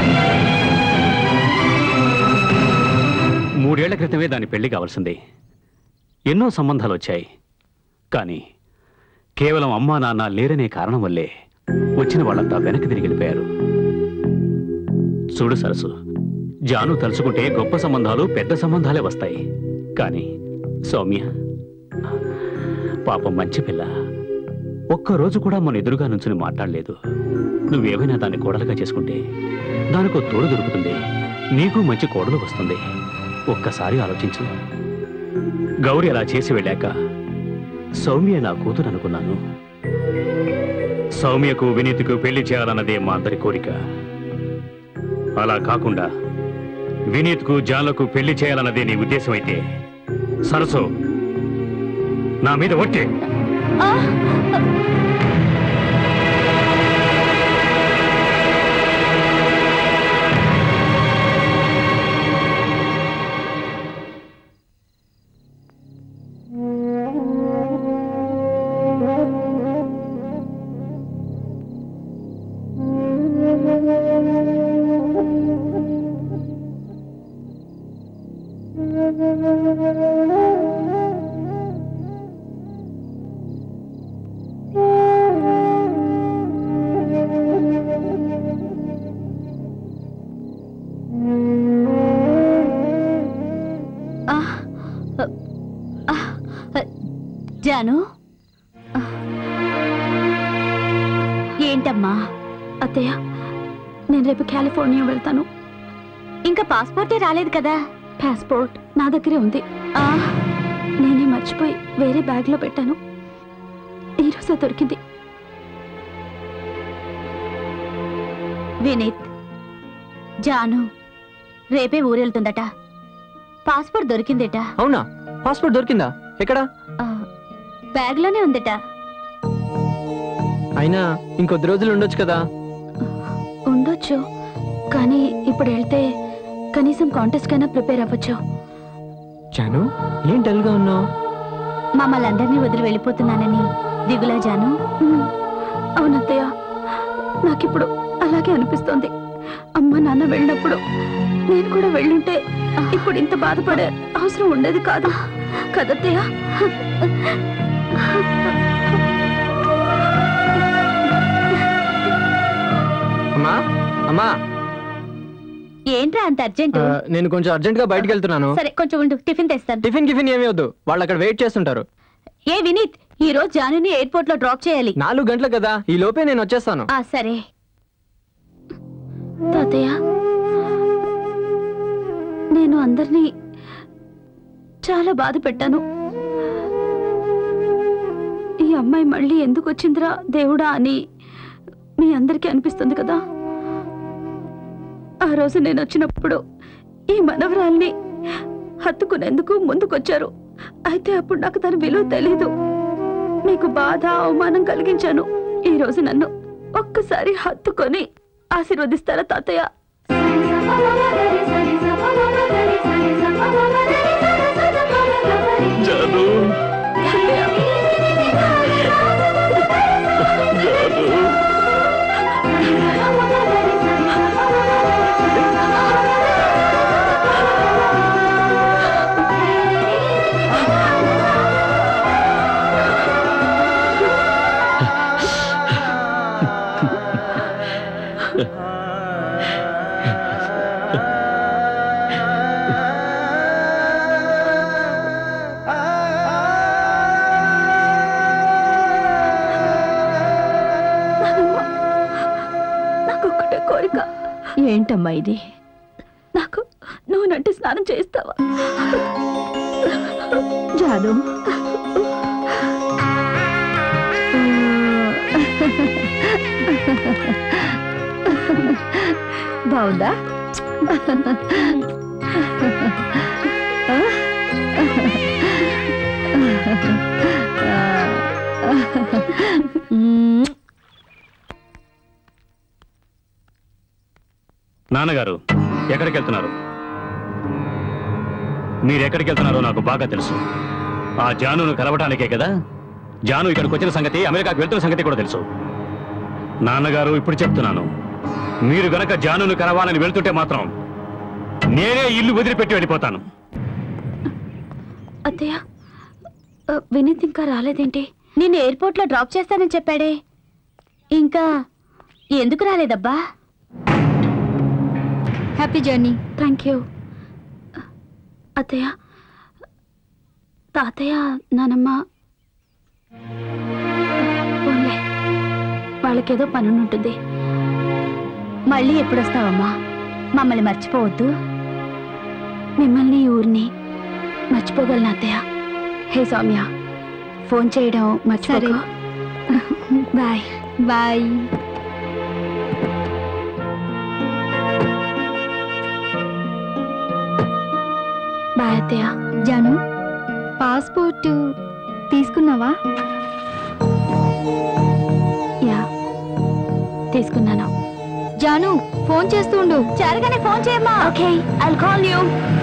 మూడేళ్ల క్రితమే దాని పెళ్లి కావాల్సింది ఎన్నో సంబంధాలు వచ్చాయి కానీ కేవలం అమ్మా నాన్న లేరనే కారణం వల్లే వచ్చిన వాళ్ళంతా వెనక్కి తిరిగి వెళ్ళిపోయారు చూడు సరసు జాను తలుచుకుంటే గొప్ప సంబంధాలు పెద్ద సంబంధాలే వస్తాయి కానీ సౌమ్య పాపం మంచి పిల్ల ఒక్కరోజు కూడా మన ఎదురుగా నుంచుని మాట్లాడలేదు నువ్వేమైనా దాన్ని కోడలుగా చేసుకుంటే దానికో తోడు దొరుకుతుంది నీకు మంచి కోడలు వస్తుంది ఒక్కసారి ఆలోచించు గౌరి అలా చేసి వెళ్ళాక సౌమ్య నా కూతురు అనుకున్నాను సౌమ్యకు వినీతికు పెళ్లి చేయాలన్నదే మా అందరి కోరిక అలా కాకుండా వినీత్కు జాన్లకు పెళ్లి చేయాలన్నదే నీ ఉద్దేశం అయితే సరసు నా మీద ఒట్టే జాను ఏంటమ్మా అత్తయ్య నేను రేపు కాలిఫోర్నియా వెళ్తాను ఇంకా పాస్పోర్టే రాలేదు కదా పాస్పోర్ట్ నా దగ్గరే ఉంది ఆ, నేనే మర్చిపోయి వేరే బ్యాగ్లో పెట్టాను ఈరోజే దొరికింది వినీత్ జాను రేపే ఊరెళ్తుందట పాస్పోర్ట్ దొరికిందేట అవునా పాస్పోర్ట్ దొరికిందా ఎక్కడ బ్యాగ్లోనే ఉందట అయినా ఇంకొద్ది రోజులు ఉండొచ్చు కదా ఉండొచ్చు కానీ ఇప్పుడు వెళ్తే కనీసం కాంటెస్ట్ కైనా ప్రిపేర్ అవ్వచ్చు జాను ఏం డల్గా ఉన్నావు మమ్మల్ని అందరినీ వదిలి వెళ్ళిపోతున్నానని దిగులా జాను అవునత్తయ్య నాకిప్పుడు అలాగే అనిపిస్తోంది అమ్మ నాన్న వెళ్ళినప్పుడు నేను కూడా వెళ్ళుంటే ఇప్పుడు ఇంత బాధపడే అవసరం ఉండేది కాదు కదత్తయ్య అమ్మా అమ్మా ఏంట్రా అంత అర్జెంట్ ఆ, నేను కొంచెం అర్జెంట్ గా బయటకు వెళ్తున్నాను సరే కొంచెం ఉండు టిఫిన్ తెస్తాను టిఫిన్ గిఫిన్ ఏమీ వద్దు వాళ్ళు అక్కడ వెయిట్ చేస్తుంటారు ఏ వినీత్ ఈ రోజు జానుని ఎయిర్పోర్ట్ లో డ్రాప్ చేయాలి నాలుగు గంటలు కదా ఈ లోపే నేను వచ్చేస్తాను ఆ సరే తాతయ్య నేను అందరినీ చాలా బాధ పెట్టాను ఈ అమ్మాయి మళ్ళీ ఎందుకు వచ్చిందిరా దేవుడా అని మీ అందరికీ అనిపిస్తుంది కదా ఆ రోజు నేను వచ్చినప్పుడు ఈ మనవరాల్ని హత్తుకునేందుకు ముందుకొచ్చారు అయితే అప్పుడు నాకు దాని విలువ తెలీదు మీకు బాధ అవమానం కలిగించాను ఈ రోజు నన్ను ఒక్కసారి హత్తుకొని ఆశీర్వదిస్తారా తాతయ్య జాను జాను నాకు ఒక్కటే కోరిక ఏంటమ్మా ఇది నాకు నువ్వు నట్టి స్నానం చేస్తావా జాను బాగుందా నాన్నగారు ఎక్కడికి వెళ్తున్నారు మీరు ఎక్కడికి వెళ్తున్నారో నాకు బాగా తెలుసు ఆ జానును కలవటానికే కదా జాను ఇక్కడికి వచ్చిన సంగతి అమెరికాకు వెళ్తున్న సంగతి కూడా తెలుసు నాన్నగారు ఇప్పుడు చెప్తున్నాను మీరు గనక జానును కలవాలని వెళ్తుంటే మాత్రం నేనే ఇల్లు వదిలిపెట్టి వెళ్ళిపోతాను అత్తయ్య ఆ, వినీత్ ఇంకా రాలేదేంటి నేను ఎయిర్పోర్ట్లో డ్రాప్ చేస్తానని చెప్పాడే ఇంకా ఎందుకు రాలేదబ్బా హ్యాపీ జర్నీ థ్యాంక్ యూ అత్తయ్య తాతయ్య నానమ్మ పోన్లే వాళ్ళకేదో పని ఉంటుంది మళ్ళీ ఎప్పుడు వస్తావమ్మా మమ్మల్ని మర్చిపోవద్దు మిమ్మల్ని ఈ ఊరిని మర్చిపోగలను అత్తయ్య హే సౌమ్య ఫోన్ చేయడం మర్చిపోకు బాయ్ బాయ్ బాయ్ అత్తయ్య జాను పాస్పోర్ట్ తీసుకున్నావా యా తీసుకున్నాను జాను ఫోన్ చేస్తూ ఉండు జరగానే ఫోన్ చేయమ్మా ఓకే ఐ కాల్ యూ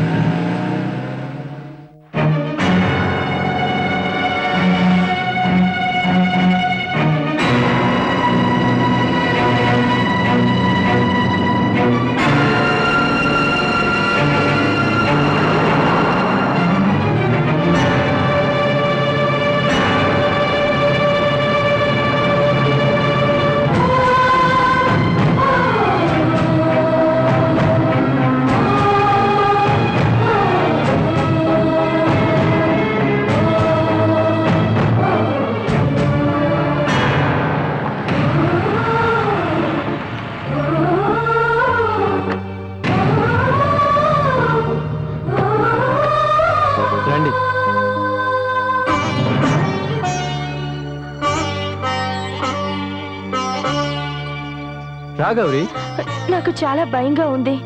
రండి రా గౌరీ నాకు చాలా భయంగా ఉంది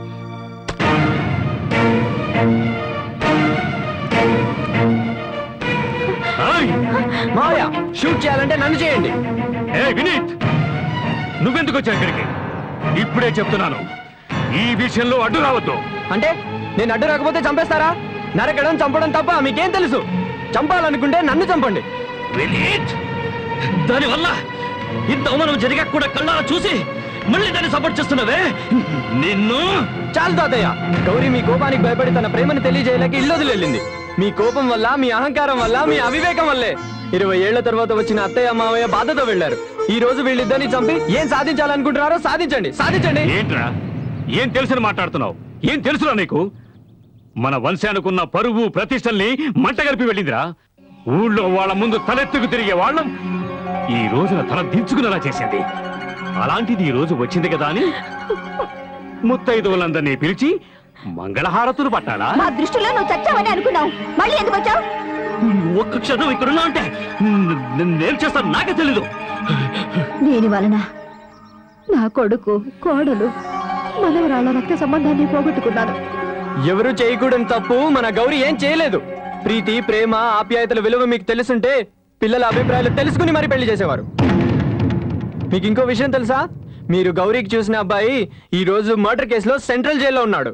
మావయ్య షూట్ చేయాలంటే నన్ను చేయండి ఏ వినీత్ నువ్వెందుకు వచ్చావు ఇక్కడికి ఇప్పుడే చెప్తున్నాను ఈ విషయంలో అడ్డు రావద్దు అంటే నేను అడ్డు రాకపోతే చంపేస్తారా నరకడం చంపడం తప్ప మీకేం తెలుసు చంపాలనుకుంటే నన్ను చంపండి వినీత్ దానివల్ల ఇంత అవమానం జరిగాక కూడా కళ్ళారా చూసి మళ్ళీ దాన్ని సపోర్ట్ చేస్తున్నావే నిన్ను చాలు తాతయ్య గౌరీ మీ కోపానికి భయపడి తన ప్రేమను తెలియజేయలేక ఇల్లు వదిలి మీ కోపం వల్ల మీ అహంకారం వల్ల మీ అవివేకం వల్లే ఇరవై ఏళ్ల తర్వాత వచ్చిన అత్తయ్య మావయ్య బాధతో వెళ్లారు ఈ రోజు వీళ్ళిద్దరిని చంపి ఏం సాధించాలనుకుంటున్నారో సాధించండి సాధించండి ఏంట్రా ఏం తెలుసని మాట్లాడుతున్నావు ఏం తెలుసురా నీకు మన వంశానుకున్న పరువు ప్రతిష్టల్ని మంట కలిపి వెళ్ళిందిరా ఊళ్ళో వాళ్ళ ముందు తలెత్తుకు తిరిగే వాళ్ళం ఈ రోజున తల దించుకునేలా చేసింది అలాంటిది ఈ రోజు వచ్చింది కదా అని ముత్తైదువులందరినీ పిలిచి మంగళహారతులు పట్టాలా మా దృష్టిలో నువ్వు చచ్చావని అనుకున్నావు మళ్ళీ ఎందుకు వచ్చావు ఒక్క క్షణం ఇక్కడున్నా అంటే న- నేను చేస్తాను నాకే తెలీదు దీని వలన నా కొడుకు కోడలు మనవరాళ్ళ రక్త సంబంధాన్ని పోగొట్టుకున్నాను ఎవరు చేయకూడని తప్పు మన గౌరీ ఏం చేయలేదు ప్రీతి ప్రేమ ఆప్యాయతల విలువ మీకు తెలుసుంటే పిల్లల అభిప్రాయాలు తెలుసుకుని మరి పెళ్లి చేసేవారు మీకు ఇంకో విషయం తెలుసా మీరు గౌరీకి చూసిన అబ్బాయి ఈ రోజు మర్డర్ కేసులో సెంట్రల్ జైల్లో ఉన్నాడు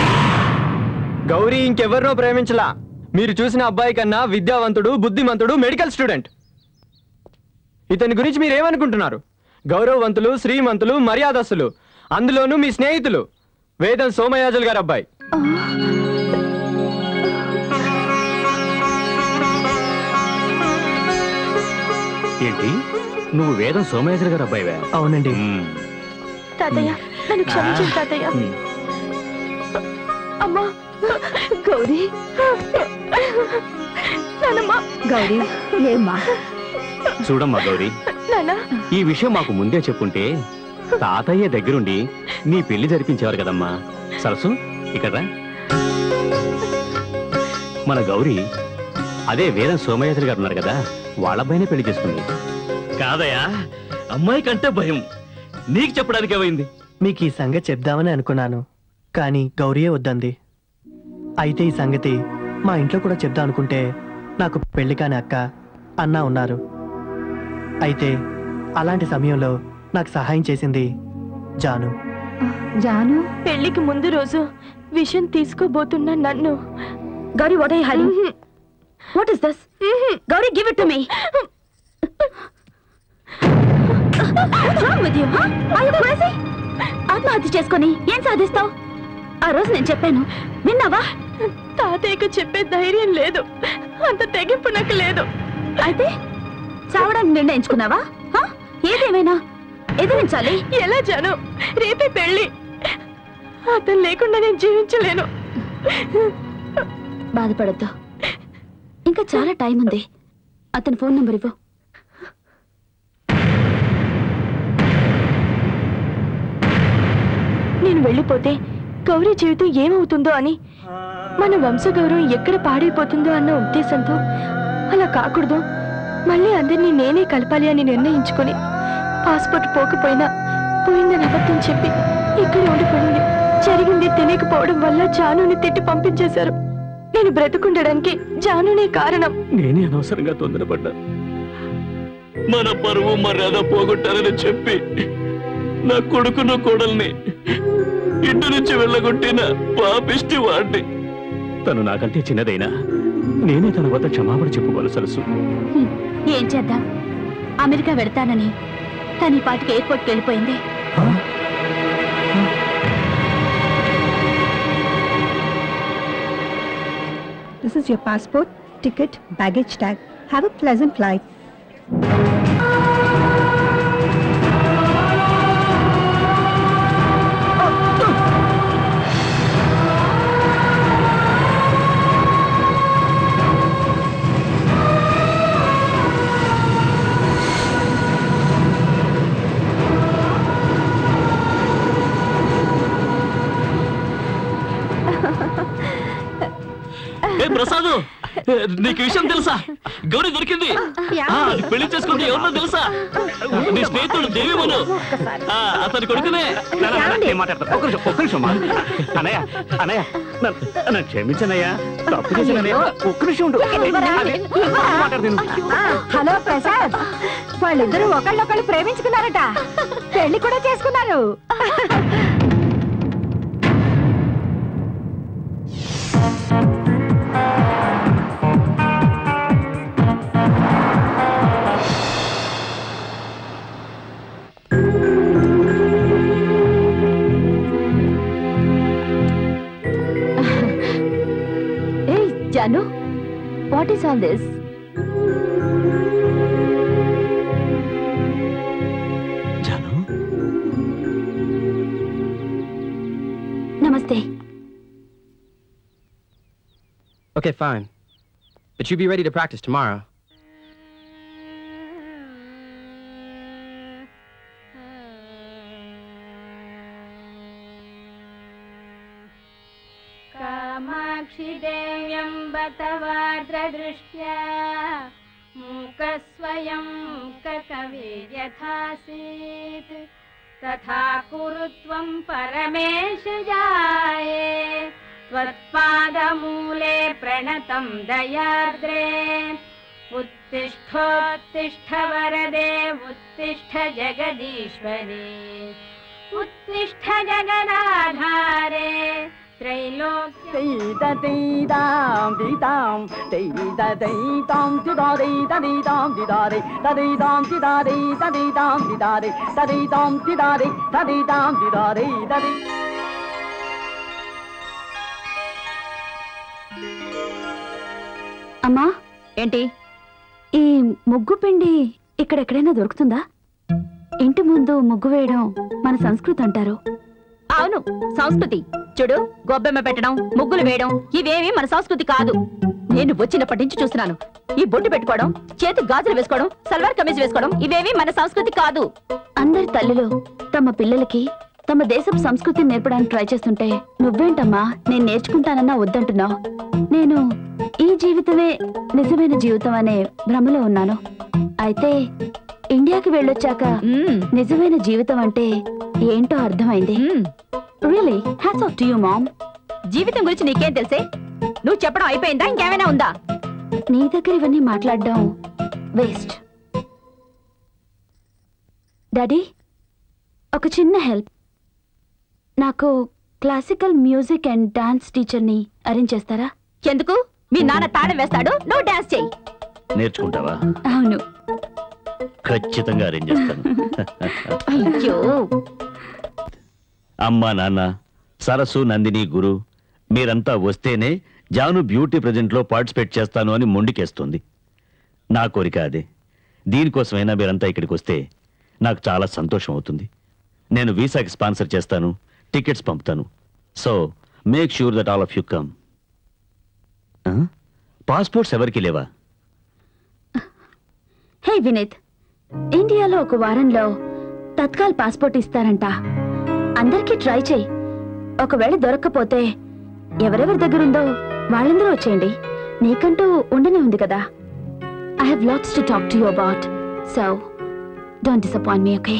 గౌరీ ఇంకెవరినో ప్రేమించలా మీరు చూసిన అబ్బాయి కన్నా విద్యావంతుడు బుద్ధిమంతుడు మెడికల్ స్టూడెంట్ ఇతని గురించి మీరు ఏమనుకుంటున్నారు గౌరవవంతులు శ్రీమంతులు మర్యాదస్తులు అందులోనూ మీ స్నేహితులు వేదం సోమయాజులు గారు అబ్బాయి ఏంటి నువ్వు వేదం సోమేశ్వర గారు అబ్బాయివే అవునండి తాతయ్య నన్ను క్షమించండి తాతయ్య అమ్మా గౌరీ నానమ్మ గౌరీ ఏమ్మా చూడమ్మా గౌరీ నాన్న ఈ విషయం మాకు ముందే చెప్పుంటే తాతయ్య దగ్గరుండి నీ పెళ్లి జరిపించేవారు కదమ్మా సరసు ఇక్కడ రా. మన గౌరీ అదే వేదం సోమయాత్రి గారు ఉన్నారు కదా వాళ్ళ అబ్బాయినే పెళ్లి చేసుకుంది కాదయా అమ్మాయి కంటే భయం నీకు చెప్పడానికి ఏమైంది మీకు ఈ సంగతి చెప్దామని అనుకున్నాను కానీ గౌరీయే వద్దంది అయితే ఈ సంగతి మా ఇంట్లో కూడా చెప్దాం అనుకుంటే నాకు పెళ్లి కాని అక్క అన్న ఉన్నారు అయితే అలాంటి సమయంలో నాకు సహాయం చేసింది జాను జాను పెళ్లికి ముందు రోజు విషయం తీసుకోబోతున్న నన్ను Gauri what I hiding what is this Gauri give it to me ఆత్మహత్య చేసుకొని ఏం సాధిస్తావు ఆ రోజు నేను చెప్పాను విన్నావా తాతయ్యకు చెప్పే ధైర్యం లేదు అంత తెగింపు నాకు లేదు అయితే చావడానికి నిర్ణయించుకున్నావా హ? ఏదేమైనా ఎదిరించాలి ఎలా జాను రేపే పెళ్లి అతను లేకుండా నేను జీవించలేను బాధపడద్దు ఇంకా చాలా టైం ఉంది అతని ఫోన్ నంబర్ ఇవ్వు నేను వెళ్ళిపోతే గౌరీ జీవితం ఏమవుతుందో అని మన వంశగౌరవం ఎక్కడ పాడైపోతుందో అన్న ఉద్దేశంతో అలా కాకూడదు మళ్ళీ అందరినీ నేనే కలపాలి అని నిర్ణయించుకొని పాస్పోర్ట్ పోకపోయినా పోయిందని అబద్ధం చెప్పి ఇక్కడే ఉండిపోయింది జరిగింది తెలియకపోవడం వల్ల జానుని తిట్టి పంపించేశారు నేను బ్రతుకుండడానికి జానునే కారణం నేనే అనవసరంగా తొందరపడ్డా మన పరువు మర్యాద పోగొట్టారని చెప్పి నా కొడుకును కోడల్ని ఇంటి నుంచి వెళ్ళగొట్టిన పాపిష్టి వాడిని తను నాకంటే చిన్నదైనా నేనే తన వద్ద క్షమాపణ చెప్పుకోవాలి సరస్సు హ్మ్, ఏం చేద్దాం అమెరికా వెళ్తానని తను ఈ పాటికి ఎయిర్పోర్ట్కి వెళ్ళిపోయింది This is your passport, ticket, baggage tag. Have a pleasant flight. ఏ ప్రసాద్ నీకు విషయం తెలుసా గౌరీ దొరికింది ఆ, అది పెళ్లి చేసుకుంటే ఎవరినో తెలుసా నీ స్నేహితుడు దేవి మను ఆ, అతని కొడుకునే నా, నా, నా, నేను మాట్లాడతాను. ఒక్క నిమిషం, ఒక్క నిమిషం, అమ్మా. అన్నయ్య అన్నయ్య నన్ను- నన్ను క్షమించనయ్యా తప్పు చేశానయ్యా ఒక్క నిమిషం ఉండు అదే, మాట్లాడతాను హలో ప్రసాద్ వాళ్ళిద్దరూ ఒకళ్ళొకళ్ళు ప్రేమించుకున్నారట పెళ్లి కూడా చేసుకున్నారు ఏ Jaanu what is all this నమస్తే Okay, fine. But you be ready to practice tomorrow. Kamakshi देव्यम्ब तवार्द्रदृष्ट्या मूकस्वयं ककवे यथासीत् तथा कुरु त्वं परमेश जाये त्वत्पादमूले प्रणतं दयार्द्रे उत्तिष्ठोत्तिष्ठ वरदे उत्तिष्ठ जगदीश्वरे उत्तिष्ठ जगदाधारे त्रैलोक्य Dee-da-dee-dam, dee-dam, dee-da-dee-dam, dee-da-dee-da-dee-dam, dee-da-dee, da-dee-dam, dee-da-dee, da-dee-dam, dee-da-dee, da-dee-dam, dee-da-dee, da-dee-dam, dee-da-dee, da-dee. అమ్మా ఏంటి ఈ ముగ్గు పిండి ఇక్కడెక్కడైనా దొరుకుతుందా ఇంటి ముందు ముగ్గు వేయడం మన సంస్కృతి అంటారు అవును సంస్కృతి చూడు గొబ్బెమ్మ పెట్టడం ముగ్గులు వేయడం ఇవేమీ మన సంస్కృతి కాదు నేను వచ్చినప్పటి నుంచి చూస్తున్నాను ఈ బొట్టు పెట్టుకోవడం చేతి గాజులు వేసుకోవడం సల్వార్ కమీజ్ వేసుకోవడం ఇవేమీ మన సంస్కృతి కాదు అందరి తల్లులు తమ పిల్లలకి తమ దేశపు సంస్కృతిని నేర్పడానికి ట్రై చేస్తుంటే నువ్వేంటమ్మా నేను నేర్చుకుంటానన్నా వద్దంటున్నావు నేను ఈ జీవితమే నిజమైన జీవితం అనే భ్రమలో ఉన్నాను అయితే ఇండియాకి వెళ్ళొచ్చాక నిజమైన జీవితం అంటే ఏంటో అర్థమైంది really hats off to you mom జీవితం గురించి నీకేం తెలుసే నువ్వు చెప్పడం అయిపోయిందా ఇంకేమైనా ఉందా నీ దగ్గర ఇవన్నీ మాట్లాడడం వేస్ట్ డాడీ ఒక చిన్న హెల్ప్ నాకు క్లాసికల్ మ్యూజిక్ అండ్ డాన్స్ టీచర్ని అరేంజ్ చేస్తారా ఎందుకు మీ నాన్న తాళం వేస్తాడు నువ్వు డాన్స్ చెయ్యి నేర్చుకుంటావా అవును ఖచ్చితంగా అరేంజ్ చేస్తాను అయ్యో అమ్మా నాన్న సరస్సు నందిని గురు మీరంతా వస్తేనే జాను బ్యూటీ ప్రజెంట్ లో పార్టిసిపేట్ చేస్తాను అని మొండికేస్తుంది నా కోరిక అదే దీనికోసమైనా మీరంతా ఇక్కడికి వస్తే నాకు చాలా సంతోషం అవుతుంది నేను వీసాకి స్పాన్సర్ చేస్తాను టికెట్స్ పంపుతాను so make sure that all of you come passports ఎవరికి లేవా హే వినీత్ ఇండియాలో ఒక వారంలో తత్కాల్ పాస్పోర్ట్ ఇస్తారంట అందరికీ ట్రై చేయి ఒకవేళ దొరక్కపోతే ఎవరెవరి దగ్గర ఉందో వాళ్ళందరూ వచ్చేయండి నీకంటూ ఉండనే ఉంది కదా I have lots to talk to you about so don't disappoint me okay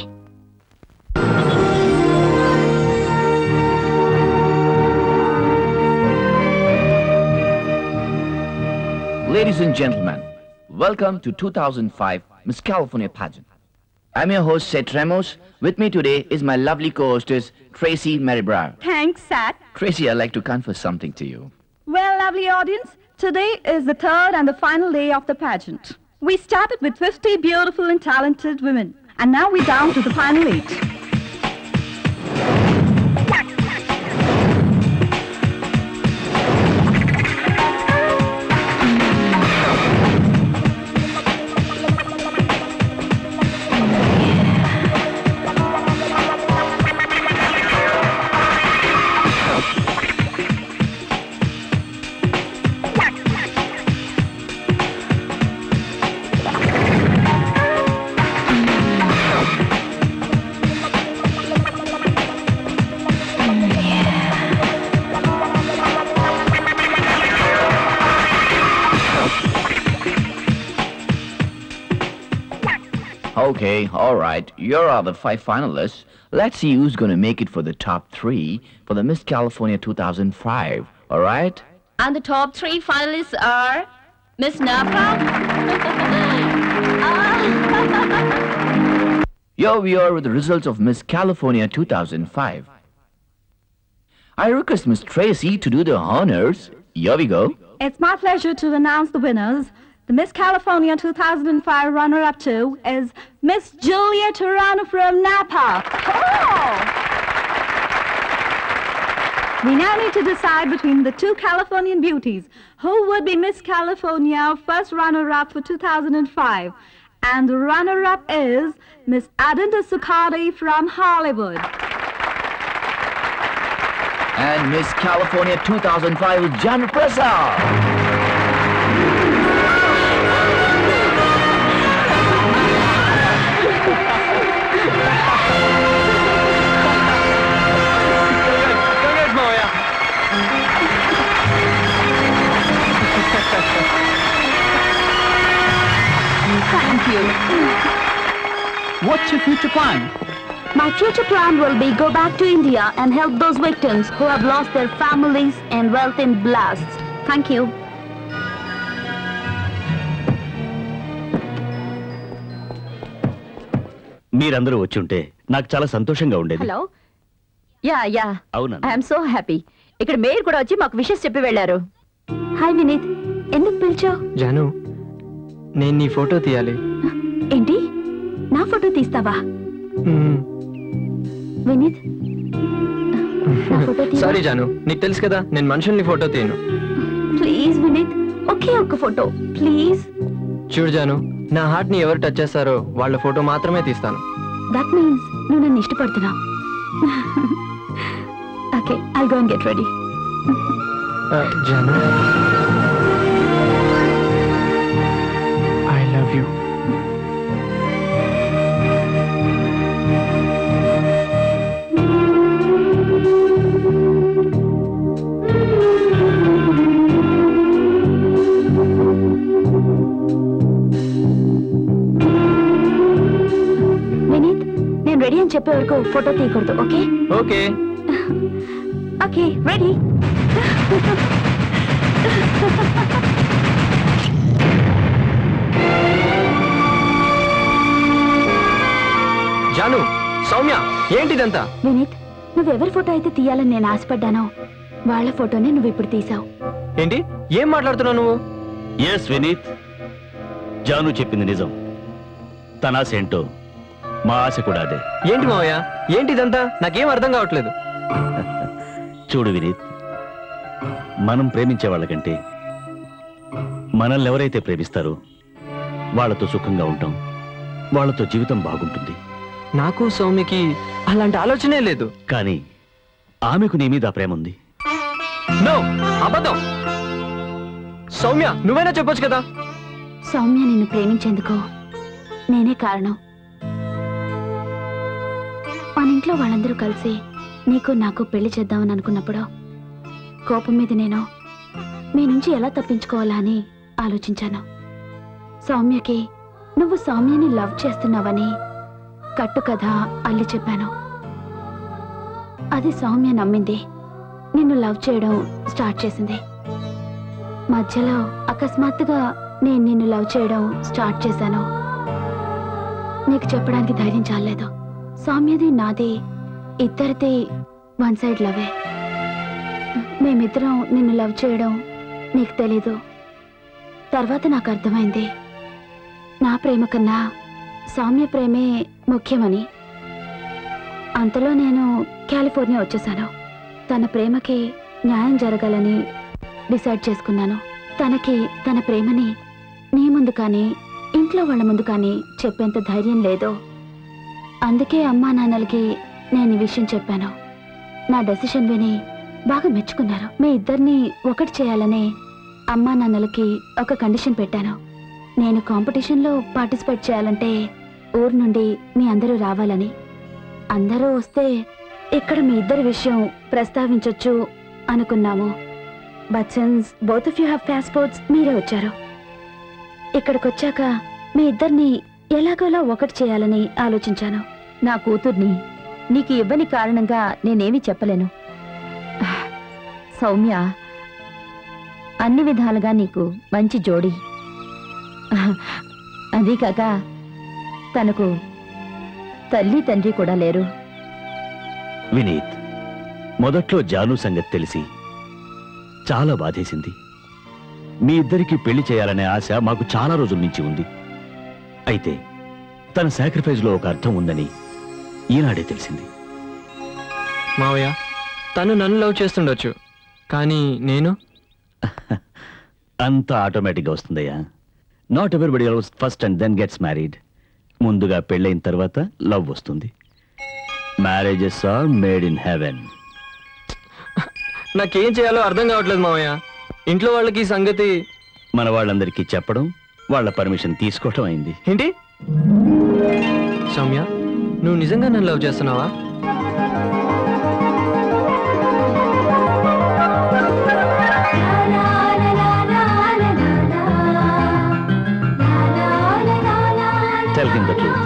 Ladies and gentlemen, welcome to 2005 Miss California pageant. I'm your host, Seth Ramos. With me today is my lovely co-hostess, Tracy Mary Brown. Thanks, Sat. Tracy, I'd like to confess something to you. Well, lovely audience, today is the third and the final day of the pageant. We started with 50 beautiful and talented women, and now we're down to the final eight. Okay, all right. You're all the five finalists. Let's see who's going to make it for the top three for the Miss California 2005. All right? And the top three finalists are Miss Napa. Here we are with the results of Miss California 2005. I request Miss Tracy to do the honors. Here we go. It's my pleasure to announce the winners. The Miss California 2005 runner-up to is Miss Julia Turano from Napa. We now need to decide between the two Californian beauties who would be Miss California first runner-up for 2005. And the runner-up is Miss Adinda Sukadi from Hollywood. And Miss California 2005 is John Prasad. Thank you. What's your future plan? My future plan will be go back to India and help those victims who have lost their families and wealth in blasts. Thank you. మీరందరూ వచ్చి ఉంటే నాకు చాలా సంతోషంగా ఉండేది hello yeah yeah అవునా I'm so happy ఇక్కడ mayor కూడా వచ్చి మాకు విషెస్ చెప్పి వెళ్ళారు హాయ్ వినీత్ ఎందుకు పిలిచావు జాను నేను నీ ఫోటో తీయాలి ఏంటి నా ఫోటో తీస్తావా మ్మ్. వినీత్ నా ఫోటో తీయవా? సారీ జాను నీకు తెలుసు కదా నేను మనుషుల్ని ఫోటో తీయను ప్లీజ్ వినీత్ ఒకే ఒక్క ఫోటో ప్లీజ్ చూడు జాను నా హార్ట్ ని ఎవరు టచ్ చేస్తారో వాళ్ళ ఫోటో మాత్రమే తీస్తాను దట్ మీన్స్ నువ్వు నన్ను ఇష్టపడుతున్నావు okay I go and get ready ఆ, Jaanu I love you Vineeth నేను రెడీ అని చెప్పే వరకు ఫోటో తీయకూడదు okay okay okay ready Jaanu Soumya ఏంటిదంతా వినీత్ నువ్వెవరి ఫోటో అయితే తీయాలని నేను ఆశపడ్డానో వాళ్ళ ఫోటోనే నువ్వు ఇప్పుడు తీసావు ఏంటి ఏం మాట్లాడుతున్నావు నువ్వు ఎస్ వినీత్ జాను చెప్పింది నిజం తన ఆశ ఏంటో మా ఆశ కూడా అదే ఏంటి మావయ్య ఏంటిదంతా నాకేం అర్థం కావట్లేదు చూడు వినీత్ మనం ప్రేమించే వాళ్ళకంటే మనల్ని ఎవరైతే ప్రేమిస్తారో వాళ్ళతో సుఖంగా ఉంటాం వాళ్ళతో జీవితం బాగుంటుంది నాకు సౌమ్యకి అలాంటి ఆలోచనే లేదు కానీ ఆమెకు నీ మీద ప్రేమ ఉంది నో అబద్ధం సౌమ్య నువ్వైనా చెప్పొచ్చు కదా సౌమ్య నిన్ను ప్రేమించేందుకు నేనే కారణం మన ఇంట్లో వాళ్ళందరూ కలిసి నీకు నాకు పెళ్లి చేద్దామని అనుకున్నప్పుడు కోపం మీద నేను మీ నుంచి ఎలా తప్పించుకోవాలా అని ఆలోచించాను సౌమ్యకి నువ్వు సౌమ్యని లవ్ చేస్తున్నావని కట్టు కథ అల్లి చెప్పాను అది సౌమ్య నమ్మింది నిన్ను లవ్ చేయడం స్టార్ట్ చేసింది మధ్యలో అకస్మాత్తుగా నేను నిన్ను లవ్ చేయడం స్టార్ట్ చేశాను నీకు చెప్పడానికి ధైర్యం చాలేదు సౌమ్యది నాది ఇద్దరిది వన్ సైడ్ లవే మేమిద్దరం నిన్ను లవ్ చేయడం నీకు తెలీదు తర్వాత నాకు అర్థమైంది నా ప్రేమ కన్నా సౌమ్య ప్రేమే ముఖ్యమని అంతలో నేను కాలిఫోర్నియా వచ్చేసాను తన ప్రేమకి న్యాయం జరగాలని డిసైడ్ చేసుకున్నాను తనకి తన ప్రేమని నీ ముందు కానీ ఇంట్లో వాళ్ళ ముందు కానీ చెప్పేంత ధైర్యం లేదు అందుకే అమ్మా నాన్నలకి నేను ఈ విషయం చెప్పాను నా డెసిషన్ విని బాగా మెచ్చుకున్నారు మీ ఇద్దరిని ఒకటి చేయాలని అమ్మా నాన్నలకి ఒక కండిషన్ పెట్టాను నేను కాంపిటీషన్లో పార్టిసిపేట్ చేయాలంటే ఊరు నుండి మీ అందరూ రావాలని అందరూ వస్తే ఇక్కడ మీ ఇద్దరి విషయం ప్రస్తావించొచ్చు అనుకున్నాము but since both of you have passports మీరే వచ్చారు ఇక్కడికి వచ్చాక మీ ఇద్దరిని ఎలాగోలా ఒకటి చేయాలని ఆలోచించాను నా కూతుర్ని నీకు ఇవ్వని కారణంగా నేనేమీ చెప్పలేను సౌమ్య అన్ని విధాలుగా నీకు మంచి జోడి అదీ కాక తనకు తల్లి తండ్రి కూడా లేరు వినీత్ మొదట్లో జాను సంగతి తెలిసి చాలా బాధేసింది మీ ఇద్దరికి పెళ్లి చేయాలనే ఆశ మాకు చాలా రోజుల నుంచి ఉంది అయితే తన సాక్రిఫైస్ లో ఒక అర్థం ఉందని ఈనాడే తెలిసింది మావయ్య తను నన్ను లవ్ చేస్తుండొచ్చు కానీ నేను అంతా ఆటోమేటిక్గా వస్తుందయ్యా not everybody loves first and then gets married ముందుగా పెళ్ళైన తర్వాత లవ్ వస్తుంది marriages are made in heaven నాకేం చేయాలో అర్థం కావట్లేదు మావయ్య ఇంట్లో వాళ్ళకి ఈ సంగతి మన వాళ్ళందరికీ చెప్పడం వాళ్ళ పర్మిషన్ తీసుకోవటం అయింది ఏంటి సౌమ్య నువ్వు నిజంగా నన్ను లవ్ చేస్తున్నావా Tell him the truth.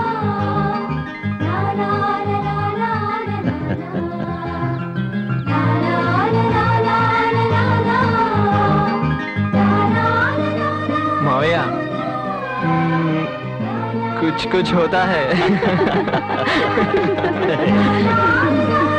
मावैया हम्म, कुछ कुछ होता है